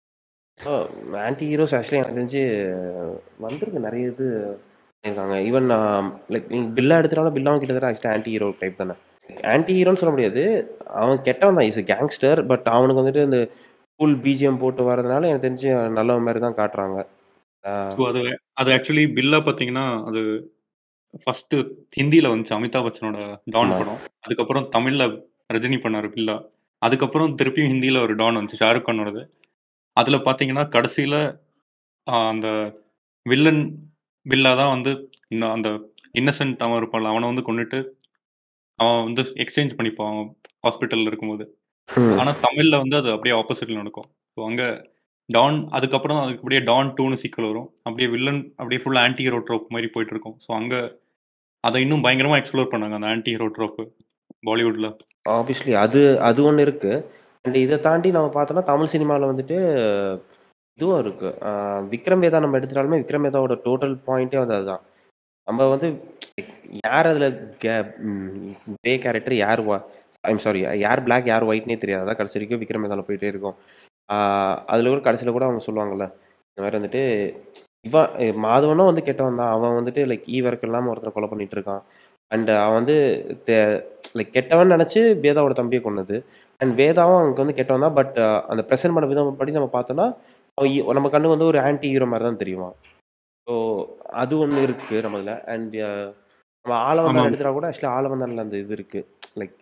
Speaker 2: ஸோ ஆன்டி ஹீரோஸ் ஆக்சுவலி எனக்கு தெரிஞ்சு வந்திருக்கு நிறைய இது இருக்காங்க ஈவன் லைக் நீங்கள் பில்லா எடுத்துட்டாலும் பில்லாவும் கிட்டத்தட்ட ஆக்சுவலி ஆன்டி ஹீரோ டைப் தானே ஆன்டி ஹீரோன்னு சொல்ல முடியாது அவன் கெட்டவன் தான் இஸ் கேங்ஸ்டர் பட் அவனுக்கு வந்துட்டு இந்த கூல் பிஜிஎம் போட்டு வரதுனால எனக்கு தெரிஞ்சு நல்ல மாதிரி தான் காட்டுறாங்க ஆஹ்
Speaker 3: ஸோ அது அது ஆக்சுவலி பில்லா பார்த்தீங்கன்னா அது ஃபர்ஸ்ட் ஹிந்தியில் வந்துச்சு அமிதாப் பச்சனோட டான்
Speaker 2: ஆமா.
Speaker 3: படம் அதுக்கப்புறம் தமிழில் ரஜினி பண்ணார் பில்லா அதுக்கப்புறம் திருப்பியும் ஹிந்தியில் ஒரு டான் வந்துச்சு ஷாருக் கானோடது அதில் பார்த்தீங்கன்னா கடைசியில் அந்த வில்லன் பில்லா தான் வந்து இன்னும் அந்த இன்னசென்ட் அவன் இருப்பான்ல அவனை வந்து கொண்டுட்டு அவன் வந்து எக்ஸ்சேஞ்ச் பண்ணிப்பான் அவன் ஹாஸ்பிட்டலில் இருக்கும்போது
Speaker 2: ம்.
Speaker 3: ஆனால் தமிழில் வந்து அது அப்படியே ஆப்போசிட்டில் நடக்கும் ஸோ அங்கே டான் அதுக்கப்புறம் அதுக்கு அப்படியே டான் டூன்னு சீக்கிரம் வரும் அப்படியே வில்லன் அப்படியே ஃபுல் ஆன்டி ஹீரோ ட்ரோப் மாதிரி போயிட்டு இருக்கும் ஸோ அங்கே அதை இன்னும் பயங்கரமாக எக்ஸ்ப்ளோர் பண்ணாங்க அந்த ஆன்டி ஹீரோ ட்ரோப்பு பாலிவுட்டில்
Speaker 2: ஆப்வியஸ்லி அது அது ஒன்று இருக்கு அண்ட் இதை தாண்டி நம்ம பார்த்தோம்னா தமிழ் சினிமாவில் வந்துட்டு இதுவும் இருக்கு ஆஹ் விக்ரம் வேதா நம்ம எடுத்துட்டாலுமே விக்ரம் வேதாவோட டோட்டல் பாயிண்டே வந்து அதுதான் நம்ம வந்து யார் அதில் கிரே கேரக்டர் யார் ஐம் சாரி யார் பிளாக் யார் ஒயிட்னே தெரியாது அதான் கடைசி வரைக்கும் விக்ரம் வேதாவில் போயிட்டே இருக்கும் அதில் கூட கடைசியில் கூட அவங்க சொல்லுவாங்கல்ல இந்த மாதிரி வந்துட்டு இவன் மாதவனும் வந்து கெட்டவன் தான் அவன் வந்துட்டு லைக் ஈவருக்கு இல்லாமல் ஒருத்தரை கொலை பண்ணிட்டு இருக்கான் அண்ட் அவன் வந்து லைக் கெட்டவன் நினச்சி வேதாவோட தம்பியை கொன்னது அண்ட் வேதாவும் அவனுக்கு வந்து கெட்டவன் தான் பட் அந்த ப்ரெசென்ட் பண்ண விதம் படி நம்ம பார்த்தோம்னா அவன் ஈ- நம்ம கண்ணு வந்து ஒரு ஆன்டி ஹீரோ மாதிரி தான் தெரியுமா ஸோ அது ஒன்று இருக்குது நம்ம இதில் அண்ட் நம்ம ஆளவந்தான்
Speaker 3: ஆமாம்.
Speaker 2: எடுத்துட்டா கூட ஆக்சுவலி ஆளவந்தானில் அந்த இது இருக்குது லைக்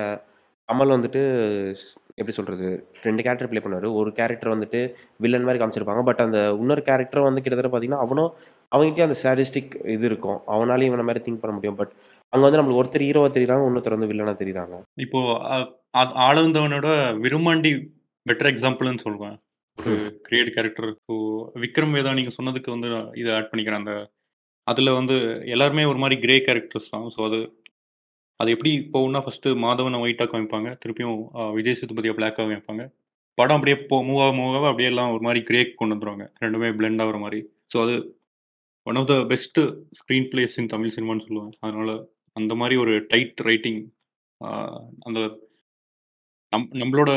Speaker 2: கமல் வந்துட்டு ஸ்- எப்படி சொல்கிறது ரெண்டு கேரக்டர் ப்ளே பண்ணுவார் ஒரு கேரக்டர் வந்துட்டு வில்லன் மாதிரி காமிச்சிருப்பாங்க பட் அந்த இன்னொரு கேரக்டர் வந்து கிட்டத்தட்ட பார்த்தீங்கன்னா அவனும் அவங்ககிட்டயும் அந்த ஸ்டாட்டிஸ்டிக் இது இருக்கும் அவனாலையும் இவனை மாதிரி திங்க் பண்ண முடியும் பட் அங்கே வந்து நம்மளுக்கு ஒருத்தர் ஹீரோவாக தெரியுறாங்க இன்னொருத்தர் வந்து வில்லனாக தெரியுறாங்க
Speaker 3: இப்போ அ- அ- ஆளவந்தவனோட விருமாண்டி பெட்டர் எக்ஸாம்பிள்னு சொல்லுவேன் ஒரு create character so Vikram Vedha நீங்கள் சொன்னதுக்கு வந்து நான் இதை ஆட் பண்ணிக்கிறேன் அந்த அதில் வந்து எல்லாருமே ஒரு மாதிரி கிரே கேரக்டர்ஸ் தான் ஸோ அது அது எப்படி போகும்னா ஃபர்ஸ்ட் மாதவனை ஒயிட்டாக காமிப்பாங்க திருப்பியும் அஹ், விஜய் சேதுபதியை பிளாக்காக காமிப்பாங்க படம் அப்படியே போ மூவ் ஆக மூவ் ஆக அப்படியே எல்லாம் ஒரு மாதிரி கிரே கொண்டு வந்துருவாங்க ரெண்டுமே பிளெண்ட் ஆகிற மாதிரி ஸோ அது one of the best screenplays in Tamil சினிமான்னு சொல்லுவேன் அதனால அந்த மாதிரி ஒரு டைட் ரைட்டிங் அந்த நம் நம்மளோட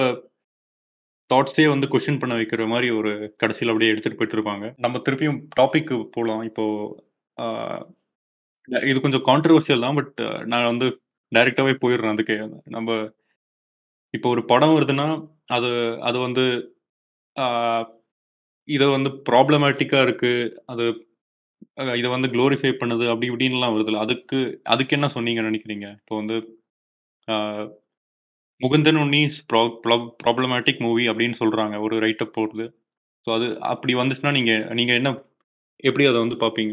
Speaker 3: தாட்ஸே வந்து கொஷின் பண்ண வைக்கிற மாதிரி ஒரு கடைசியில் அப்படியே எடுத்துகிட்டு போயிட்டு இருப்பாங்க நம்ம திருப்பியும் டாபிக் போகலாம் இப்போ ஆஹ், இது கொஞ்சம் கான்ட்ரவர்சியல் தான் பட் நான் வந்து டைரெக்டாகவே போயிடுறேன் அதுக்கு நம்ம இப்போ ஒரு படம் வருதுன்னா அது அது வந்து ஆஹ், இதை வந்து ப்ராப்ளமேட்டிக்காக இருக்குது அது அஹ், இதை வந்து க்ளோரிஃபை பண்ணுது அப்படி இப்படின்லாம் வருதுல்ல அதுக்கு அதுக்கு என்ன சொன்னீங்கன்னு நினைக்கிறீங்க இப்போ வந்து ஆஹ், முகுந்தன் உன்னி ப்ராப்ளமேட்டிக் மூவி அப்படின்னு சொல்கிறாங்க ஒரு ரைட்டப் போடுது ஸோ அது அப்படி வந்துச்சுன்னா நீங்கள் நீங்கள் என்ன எப்படி அதை வந்து பார்ப்பீங்க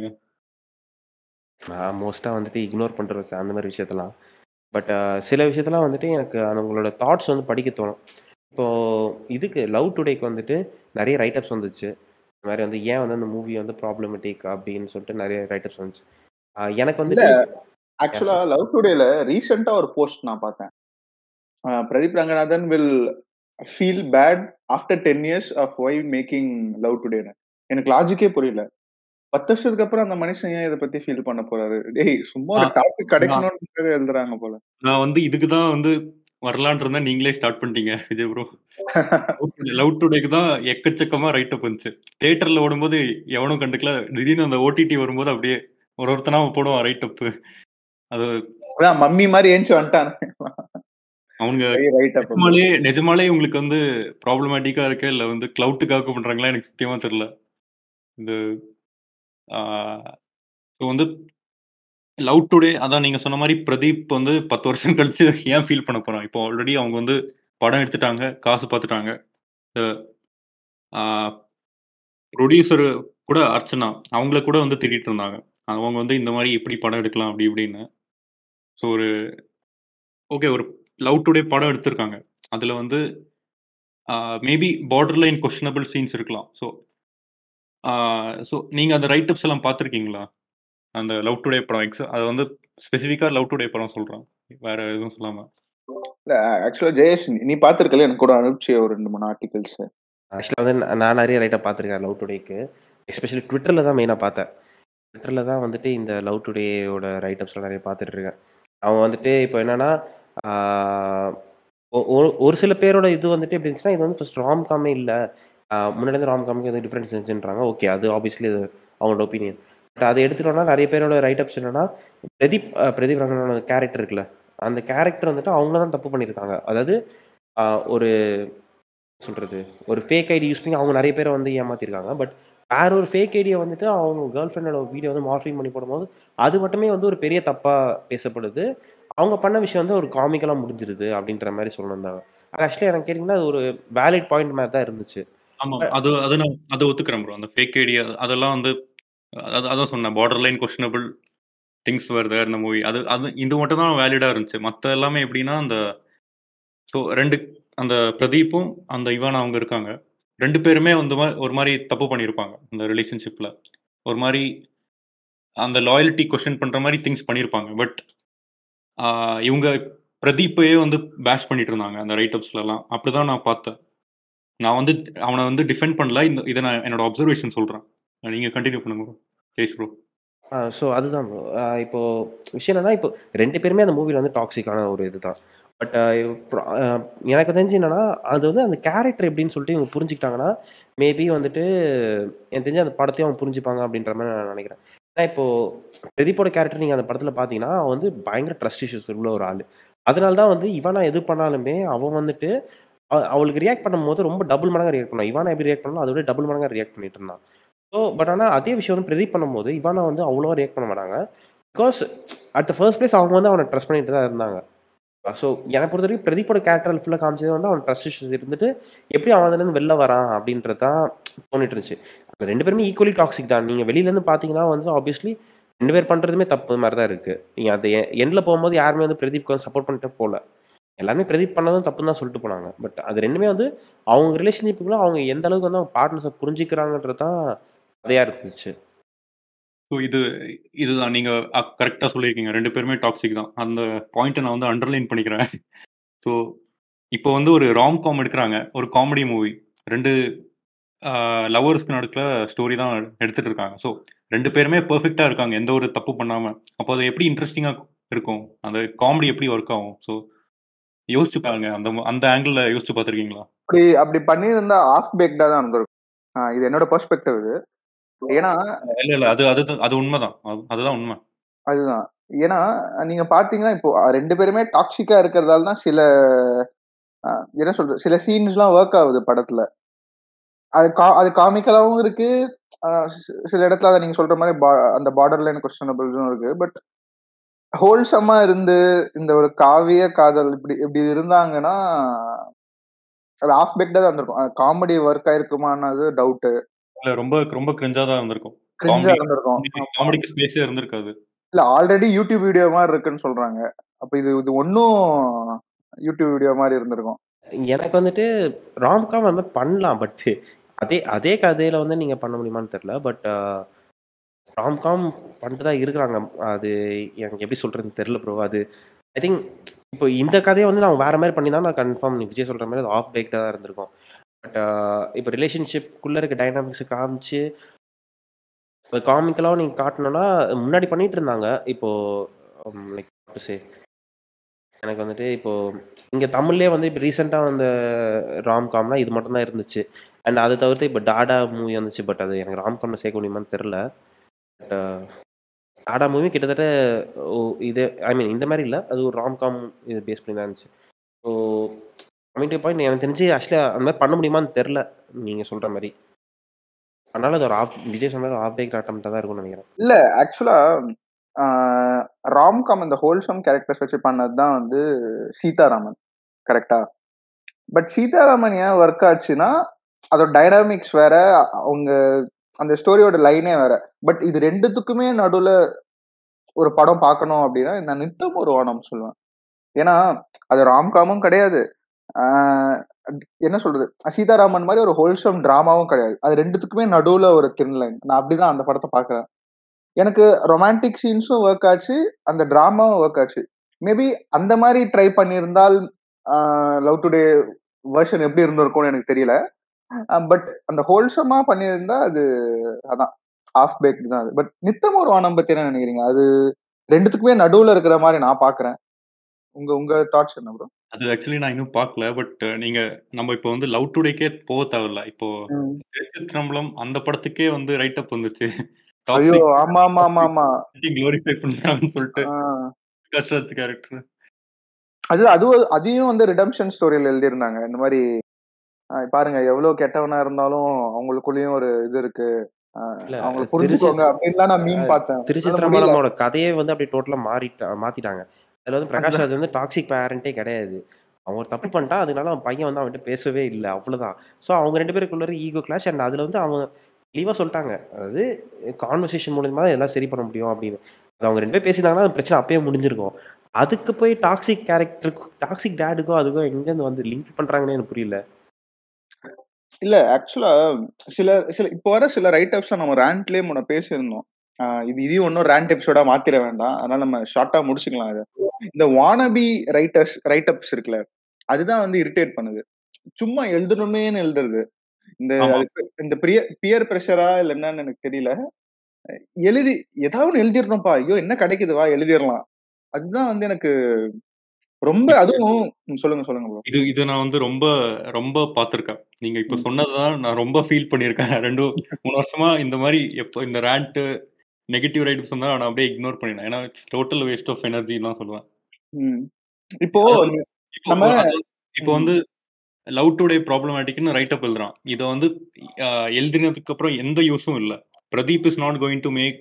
Speaker 2: நான் மோஸ்ட்டாக வந்துட்டு இக்னோர் பண்ணுறேன் அந்த மாதிரி விஷயத்தெல்லாம் பட் சில விஷயத்தெல்லாம் வந்துட்டு எனக்கு அந்த உங்களோட தாட்ஸ் வந்து படிக்க தோணும் இப்போது இதுக்கு லவ் டுடேக்கு வந்துட்டு நிறைய ரைட்டப்ஸ் வந்துச்சு இந்த மாதிரி வந்து ஏன் வந்து அந்த மூவி வந்து ப்ராப்ளமேட்டிக் அப்படின்னு சொல்லிட்டு நிறைய ரைட்டப்ஸ் வந்துச்சு ஆஹ் எனக்கு வந்துட்டு
Speaker 1: ஆக்சுவலா லவ் டுடேல ரீசெண்டா ஒரு போஸ்ட் நான் பார்த்தேன் அஹ் Pradeep Ranganathan will feel bad after ten years of why making love டுடேன்னு எனக்கு லாஜிக்கே புரியல பத்து வருஷத்துக்கு அப்புறம் அந்த மனுஷன் ஏன் இதை பத்தி ஃபீல் பண்ண போறாரு டேய் சும்மா ஒரு
Speaker 3: ஆ,
Speaker 1: டாபிக் கிடைக்கணும்னு எழுதுறாங்க போல
Speaker 3: நான் வந்து இதுக்கு தான் வந்து வரலான் இருந்தா நீங்களே ஸ்டார்ட் பண்ணிட்டீங்க விஜய் ப்ரோ லவ் டுடேக்கு தான் எக்கச்சக்கமா ரைட்டப் வந்துச்சு தியேட்டர்ல ஓடும்போது எவனும் கண்டுக்கல திடீர்னு அந்த ஓடிடி வரும்போது அப்படியே ஒரு ஒருத்தனா போடுவான் ரைட்டப் அது
Speaker 1: அதான் மம்மி மாதிரி ஏஞ்சி வந்துட்டான்
Speaker 3: அவனுங்க
Speaker 1: ரைட் அப்ப
Speaker 3: நிஜமாலே நிஜமாலே உங்களுக்கு வந்து ப்ராப்ளமேட்டிக்கா இருக்கு இல்ல வந்து கிளவுட்டுக்காக பண்றாங்களா எனக்கு சத்தியமா தெரியல இது ஸோ வந்து லவ் டுடே அதான் நீங்க சொன்ன மாதிரி பிரதீப் வந்து பத்து வருஷம் கழிச்சு ஏன் ஃபீல் பண்ண போறான் இப்போ ஆல்ரெடி அவங்க வந்து படம் எடுத்துட்டாங்க காசு பார்த்துட்டாங்க ப்ரொடியூசர் கூட அர்ச்சனா அவங்கள கூட வந்து திட்டிட்டு இருந்தாங்க அவங்க வந்து இந்த மாதிரி எப்படி படம் எடுக்கலாம் அப்படி இப்படின்னு ஸோ ஒரு ஓகே ஒரு லவ் டுடே படம் எடுத்திருக்காங்க அதில் வந்து maybe borderline questionable scenes இருக்கலாம் ஸோ ஸோ நீங்கள் அந்த ரைட்டப்ஸ் எல்லாம் பார்த்துருக்கீங்களா அந்த லவ் டுடே படம் எக்ஸா அது வந்து ஸ்பெசிஃபிக்காக லவ் டுடே படம் சொல்கிறேன் வேற எதுவும் சொல்லாமல்
Speaker 1: இல்ல ஆக்சுவலா ஜெயேஷ் நீ பாத்திருக்கல எனக்கு கூட அனுப்பிச்சு ஒரு ரெண்டு மூணு ஆர்டிகல்ஸ்
Speaker 2: ஆக்சுவலாக வந்து நான் நான் நிறைய ரைட்டாக பார்த்துருக்கேன் லவ் டுடேக்கு எஸ்பெஷலி ட்விட்டரில் தான் மெயினாக பார்த்தேன் ட்விட்டரில் தான் வந்துட்டு இந்த லவ் டுடேயோட ரைட்டப்ஸ்லாம் நிறைய பார்த்துட்டு இருக்கேன் அவன் வந்துட்டு இப்போ என்னன்னா ஆஹ், ஒ- ஒரு- ஒரு சில பேரோட இது வந்துட்டு எப்படி இருந்துச்சுன்னா இது வந்து ஃபர்ஸ்ட் ராம் காமே இல்லை முன்னாடி வந்து ராம் காமுக்கு எதுவும் டிஃப்ரென்ஸ் இருந்துச்சுன்றாங்க ஓகே அது ஆப்வியஸ்லி அது அவங்களோட ஒப்பீனியன் பட் அதை எடுத்துட்டோம்னா நிறைய பேரோட ரைட்டப்ஸ் என்னன்னா பிரதீப் அஹ், பிரதீப் ரங்கனோட கேரக்டர் இருக்குல்ல அந்த கேரக்டர் வந்துட்டு அவங்க தான் தப்பு பண்ணியிருக்காங்க அதாவது ஆஹ், ஒரு சொல்றது ஒரு ஃபேக் ஐடி யூஸ் பண்ணி அவங்க நிறைய பேரை வந்து ஏமாத்திருக்காங்க பட் வேற ஒரு ஃபேக் ஐடியை வந்துட்டு அவங்க கேர்ள் ஃப்ரெண்டோட வீடியோ வந்து மார்ஃபிங் பண்ணி போடும்போது அது மட்டுமே வந்து ஒரு பெரிய தப்பா பேசப்படுது அவங்க பண்ண விஷயம் வந்து ஒரு காமிக்கலாக முடிஞ்சிருது அப்படின்ற மாதிரி சொல்லியிருந்தாங்க அது ஆக்சுவலி எனக்கு கேட்டிங்கன்னா அது ஒரு வேலிட் பாயிண்ட் மாதிரி தான் இருந்துச்சு
Speaker 3: ஆமாம் அது அது நான் அதை ஒத்துக்கிறேன் ப்ரோ அந்த ஃபேக் ஐடியா அதெல்லாம் வந்து அது அதான் சொன்னேன் பார்டர் லைன் கொஷனபிள் திங்ஸ் வருது அந்த மூவி அது அது இது மட்டும் தான் வேலிடாக இருந்துச்சு மற்ற எல்லாமே எப்படின்னா அந்த ஸோ ரெண்டு அந்த பிரதீப்பும் அந்த இவான் அவங்க இருக்காங்க ரெண்டு பேருமே வந்து மா- ஒரு மாதிரி தப்பு பண்ணியிருப்பாங்க அந்த ரிலேஷன்ஷிப்பில் ஒரு மாதிரி அந்த லாயல்ட்டி கொஷின் பண்ணுற மாதிரி திங்ஸ் பண்ணியிருப்பாங்க பட் இவங்க பிரதீப்பையே வந்து பேஷ் பண்ணிட்டு இருந்தாங்க அந்த ரைட்டப்ஸ்லலாம் அப்படி தான் நான் பார்த்தேன் நான் வந்து அவனை வந்து டிஃபெண்ட் பண்ணல இந்த இதை நான் என்னோட அப்சர்வேஷன் சொல்கிறேன் நீங்கள் கண்டினியூ பண்ணுங்க bro. ஜெய்ஷ் ப்ரோ
Speaker 2: ஸோ அதுதான் bro. ஆஹ் இப்போ விஷயம் என்னன்னா இப்போ ரெண்டு பேருமே அந்த மூவியில் வந்து டாக்ஸிக்கான ஒரு இதுதான் பட் எனக்கு தெரிஞ்சு என்னன்னா அது வந்து அந்த கேரக்டர் எப்படின்னு சொல்லிட்டு இவங்க புரிஞ்சுக்கிட்டாங்கன்னா மேபி வந்துட்டு எனக்கு தெரிஞ்சு அந்த படத்தையும் அவங்க புரிஞ்சுப்பாங்க அப்படின்ற மாதிரி நான் நினைக்கிறேன் ஏன்னா இப்போ பிரதீப்போட கேரக்டர் நீங்கள் அந்த படத்தில் பார்த்தீங்கன்னா அவன் வந்து பயங்கர ட்ரஸ்ட் இஷ்யூஸ் உள்ள ஒரு ஆள் அதனால தான் வந்து இவனா எது பண்ணாலுமே அவன் வந்துட்டு அவ- அவளுக்கு ரியாக்ட் பண்ணும்போது ரொம்ப டபுள் மடங்காக ரியாக்ட் பண்ணான் இவானா எப்படி ரியாக்ட் பண்ணாலும் அதோட டபுள் மடங்காக ரியாக்ட் பண்ணிட்டு இருந்தான் ஸோ பட் ஆனால் அதே விஷயம் வந்து பிரதீப் பண்ணும்போது இவானா வந்து அவ்வளோவா ரியாக்ட் பண்ண மாட்டாங்க because at the first place அவங்க வந்து அவனை ட்ரஸ்ட் பண்ணிட்டு தான் இருந்தாங்க ஸோ எனக்கு பொறுத்த வரைக்கும் பிரதீப்போட கேரக்டர் ஃபுல்லாக காமிச்சது வந்து அவன் ட்ரஸ்ட் இஷ்யூஸ் இருந்துட்டு எப்படி அவன் அதுலேருந்து வெளில வரான் அப்படின்றது தான் தோணிட்டு இருந்துச்சு அந்த ரெண்டு பேருமே ஈக்குவலி டாக்ஸிக் தான் நீங்கள் வெளியிலேருந்து பார்த்தீங்கன்னா வந்து ஆப்வியஸ்லி ரெண்டு பேர் பண்ணுறதுமே தப்பு மாதிரி தான் இருக்குது நீங்கள் அந்த எண்டில் போகும்போது யாருமே வந்து பிரதீப்க்கு வந்து சப்போர்ட் பண்ணிட்டு போகல எல்லாமே பிரதீப் பண்ணதும் தப்புன்னு தான் சொல்லிட்டு போனாங்க பட் அது ரெண்டுமே வந்து அவங்க ரிலேஷன்ஷிப்புக்குள்ள அவங்க எந்த அளவுக்கு வந்து அவங்க பார்ட்னர்ஸை புரிஞ்சுக்கிறாங்கன்றது தான் கதையாக இருந்துச்சு
Speaker 3: ஸோ இது இதுதான் நீங்கள் கரெக்டாக சொல்லியிருக்கீங்க ரெண்டு பேருமே டாக்ஸிக் தான் அந்த பாயிண்ட்டை நான் வந்து அண்டர்லைன் பண்ணிக்கிறேன் ஸோ இப்போ வந்து ஒரு ராம் காம் எடுக்கிறாங்க ஒரு காமெடி மூவி ரெண்டு லவர்ஸ்க்கு நடுக்கிற ஸ்டோரி தான் எடுத்துட்டு இருக்காங்க ஸோ ரெண்டு பேருமே பெர்ஃபெக்டாக இருக்காங்க எந்த ஒரு தப்பு பண்ணாமல் அப்போ அது எப்படி இன்ட்ரெஸ்டிங்காக இருக்கும் அந்த காமெடி எப்படி ஒர்க் ஆகும் ஸோ யோசிச்சு பாருங்க அந்த அந்த ஆங்கிளில் யோசிச்சு பார்த்துருக்கீங்களா
Speaker 1: அப்படி அப்படி பண்ணியிருந்தா ஆஃப் பேக்டா தான் இருந்திருக்கும் ஆஹ் இது என்னோட பெர்ஸ்பெக்டிவ் இது ஏன்னா
Speaker 3: இல்லை இல்லை அது அது அது உண்மைதான் அது- அதுதான் உண்மை
Speaker 1: அதுதான் ஏன்னா நீங்க பாத்தீங்கன்னா இப்போ அஹ், ரெண்டு பேருமே டாக்ஸிக்கா இருக்கிறதால தான் சில அஹ், என்ன சொல்றது சில சீன்ஸ்லாம் ஒர்க் ஆகுது படத்துல அது கா அது காமிக்கலாவும் இருக்கு அஹ், சி- சில இடத்துல அதை நீங்க சொல்ற மாதிரி பா- அந்த பார்டர் லைன் கொஸ்டனபிள்ஸும் இருக்கு பட் ஹோல்சமா இருந்து இந்த ஒரு காவிய காதல் இப்படி இப்படி இருந்தாங்கன்னா அது ஆஃப் பேக்டா தான் இருந்திருக்கும் காமெடி ஒர்க் ஆயிருக்குமானது டவுட்
Speaker 3: இல்லை ரொம்ப ரொம்ப கிரிஞ்சாக தான் இருந்திருக்கும்
Speaker 1: கிரிஞ்சா
Speaker 3: Comedy-
Speaker 1: இருந்திருக்கும்
Speaker 3: காமெடிக்கு ஸ்பேஸே இருந்திருக்காது
Speaker 1: இல்ல ஆல்ரெடி யூடியூப் வீடியோ மாதிரி இருக்குன்னு சொல்றாங்க அப்ப இது இது ஒன்னும் யூடியூப் வீடியோ மாதிரி இருந்திருக்கும்
Speaker 2: எனக்கு வந்துட்டு ராம்காம் அந்த மாதிரி பண்ணலாம் பட் அதே அதே கதையில வந்து நீங்க பண்ண முடியுமான்னு தெரியல பட் ராம்காம் பண்ணிட்டு தான் இருக்கிறாங்க அது எனக்கு எப்படி சொல்றதுன்னு தெரியல ப்ரோ அது ஐ திங்க் இப்போ இந்த கதையை வந்து நான் வேற மாதிரி பண்ணி தான் நான் கன்ஃபார்ம் நீ விஜய் சொல்ற மாதிரி அது ஆஃப் பேக்டாக தான் இருந்திருக்கும் பட் இப்போ ரிலேஷன்ஷிப்குள்ளே இருக்க டைனாமிக்ஸை காமிச்சு இப்போ காமிக்கலாகவும் நீங்கள் காட்டணும்னா முன்னாடி பண்ணிட்டு இருந்தாங்க இப்போ லைக் சே எனக்கு வந்துட்டு இப்போ இங்கே தமிழ்லேயே வந்து இப்போ ரீசெண்டாக வந்த ராம்காம்னா இது மட்டும் தான் இருந்துச்சு அண்ட் அதை தவிர்த்து இப்போ டாடா மூவி வந்துச்சு பட் அது எனக்கு ராம்காமில் சேர்க்க முடியுமான்னு தெரில பட் டாடா மூவி கிட்டத்தட்ட ஓ, இது ஐ மீன் இந்த மாதிரி இல்லை அது ஒரு ராம்காம் இது பேஸ் பண்ணி தான் இருந்துச்சு ஸோ கமிட்டி பாயிண்ட் எனக்கு தெரிஞ்சு ஆக்சுவலாக அந்த மாதிரி பண்ண முடியுமான்னு தெரில நீங்கள் சொல்கிற மாதிரி அதனால அது ஒரு ஆஃப் விஜய் சொன்ன மாதிரி ஆஃப் பேக் அட்டம் தான் இருக்கும்னு நினைக்கிறேன்
Speaker 1: இல்ல ஆக்சுவலா ராம்காம் இந்த ஹோல்சம் கேரக்டர்ஸ் வச்சு பண்ணது தான் வந்து சீதாராமன் கரெக்டா பட் சீதாராமன் ஏன் ஒர்க் ஆச்சுன்னா அதோட டைனாமிக்ஸ் வேற அவங்க அந்த ஸ்டோரியோட லைனே வேற பட் இது ரெண்டுத்துக்குமே நடுவுல ஒரு படம் பார்க்கணும் அப்படின்னா நான் நித்தம் ஒரு வானம் சொல்லுவேன் ஏன்னா அது ராம்காமும் கிடையாது ஆஹ் என்ன சொல்றது சீதாராமன் மாதிரி ஒரு ஹோல்சம் டிராமாவும் கிடையாது அது ரெண்டுத்துக்குமே நடுவுல ஒரு தின் லைன் நான் அப்படிதான் அந்த படத்தை பாக்குறேன் எனக்கு ரொமான்டிக் சீன்ஸும் ஒர்க் ஆச்சு அந்த டிராமாவும் ஒர்க் ஆச்சு மேபி அந்த மாதிரி ட்ரை பண்ணியிருந்தால் லவ் டுடே வெர்ஷன் எப்படி இருந்திருக்கும்னு எனக்கு தெரியல பட் அந்த ஹோல்சமா பண்ணியிருந்தா அது அதான் ஆஃப் பேக் தான் அது பட் நித்தம் ஒரு வானம் பத்தி என்ன நினைக்கிறீங்க அது ரெண்டுத்துக்குமே நடுவுல இருக்கிற மாதிரி நான் பாக்குறேன் உங்க உங்க தாட்ஸ் என்ன ப்ரோ
Speaker 3: அது ஆக்சுவலி நான் இன்னும் பார்க்கல பட் நீங்க நம்ம இப்போ வந்து லவ் டுடேக்கே போக தேவையில்ல இப்போ திருச்சிற்றம்பலம் அந்த படத்துக்கே வந்து ரைட் அப் வந்துச்சு
Speaker 1: ஐயோ ஆமா ஆமா ஆமா ஆமா
Speaker 3: க்ளோரிஃபை பண்றாங்கன்னு சொல்லிட்டு
Speaker 1: ஆஹ்
Speaker 3: கஷ்டராஜ் கேரக்டர்
Speaker 1: அது அது அதையும் வந்து ரிடம்ஷன் ஸ்டோரியில எழுதியிருந்தாங்க இந்த மாதிரி ஆஹ் பாருங்க எவ்வளவு கெட்டவனா இருந்தாலும் அவங்களுக்குள்ளயும் ஒரு இது இருக்கு ஆஹ்
Speaker 2: இல்ல,
Speaker 1: அவங்களை
Speaker 2: திருச்சி-
Speaker 1: புரிஞ்சுக்கோங்க அப்படின்லாம் நான் மீன் பார்த்தேன் என்னால முடியல.
Speaker 2: திருச்சித்திரம்பலமோட கதையே வந்து அப்படியே டோட்டலா மாறிட்டா மாத்திட்டாங்க அதுல வந்து பிரகாஷ் ராஜ் வந்து டாக்ஸிக் பேரண்டே கிடையாது அவன் ஒரு தப்பு பண்ணிட்டான் அதனால அவன் பையன் வந்து அவன்கிட்ட பேசவே இல்லை அவ்வளவுதான் ஸோ அவங்க ரெண்டு பேருக்குள்ள ஈகோ கிளாஷ் அண்ட் அதுல வந்து அவங்க தெளிவாக சொல்லிட்டாங்க அதாவது கான்வர்சேஷன் மூலியமா தான் எல்லாம் சரி பண்ண முடியும் அப்படின்னு அது அவங்க ரெண்டு பேர் பேசினாங்கன்னா அந்த பிரச்சனை அப்பயே முடிஞ்சிருக்கும் அதுக்கு போய் டாக்ஸிக் கேரக்டருக்கு டாக்ஸிக் டேடுக்கோ அதுக்கோ எங்கேருந்து வந்து லிங்க் பண்றாங்கன்னு எனக்கு புரியல
Speaker 1: இல்ல ஆக்சுவலா சில சில இப்போ வர சில ரைட் அப்ஸ் நம்ம ரேண்ட்லயே முன்ன பேசியிருந்தோம் ஆஹ் இது இதையும் ஒன்றும் ரேண்ட் எபிசோடா மாத்திர வேண்டாம் அதனால நம்ம ஷார்ட்டா முடிச்சுக்கலாம் இதை இந்த வானபி ரைட்டர்ஸ் ரைட் அப்ஸ் இருக்குல்ல அதுதான் வந்து இரிட்டேட் பண்ணுது சும்மா எழுதணுமேன்னு எழுதுறது இந்த
Speaker 3: ஆமா.
Speaker 1: அதுக்கு இந்த பிரிய பியர் ப்ரெஷரா இல்ல என்னன்னு எனக்கு தெரியல எழுதி ஏதாவது ஒண்ணு எழுதிடணும்ப்பா ஐயோ என்ன கிடைக்குது வா எழுதிடலாம் அதுதான் வந்து எனக்கு ரொம்ப அதுவும் ம், சொல்லுங்க சொல்லுங்க ப்ரோ
Speaker 3: இது இது நான் வந்து ரொம்ப ரொம்ப பார்த்துருக்கேன் நீங்க இப்ப
Speaker 1: ம்.
Speaker 3: சொன்னதுதான் நான் ரொம்ப ஃபீல் பண்ணியிருக்கேன் ரெண்டு மூணு வருஷமா இந்த மாதிரி எப்போ இந்த ரேண்ட் நெகட்டிவ் ரைட்ஸ் வந்தா நான் அப்படியே இக்னோர் பண்ணிடுறேன் ஏன்னா டோட்டல் வேஸ்ட் ஆஃப் எனர்ஜி தான் சொல்லுவேன்
Speaker 1: ம். இப்போ நீ-
Speaker 3: இப்போ
Speaker 1: நம்ம-
Speaker 3: அதாவது இப்போ வந்து லவ் டுடே ப்ராப்ளமேட்டிக்னு ரைட் அப் எழுதுறான் இதை வந்து ஆஹ், எழுதினதுக்கு அப்புறம் எந்த யூஸும் இல்லை Pradeep is not going to make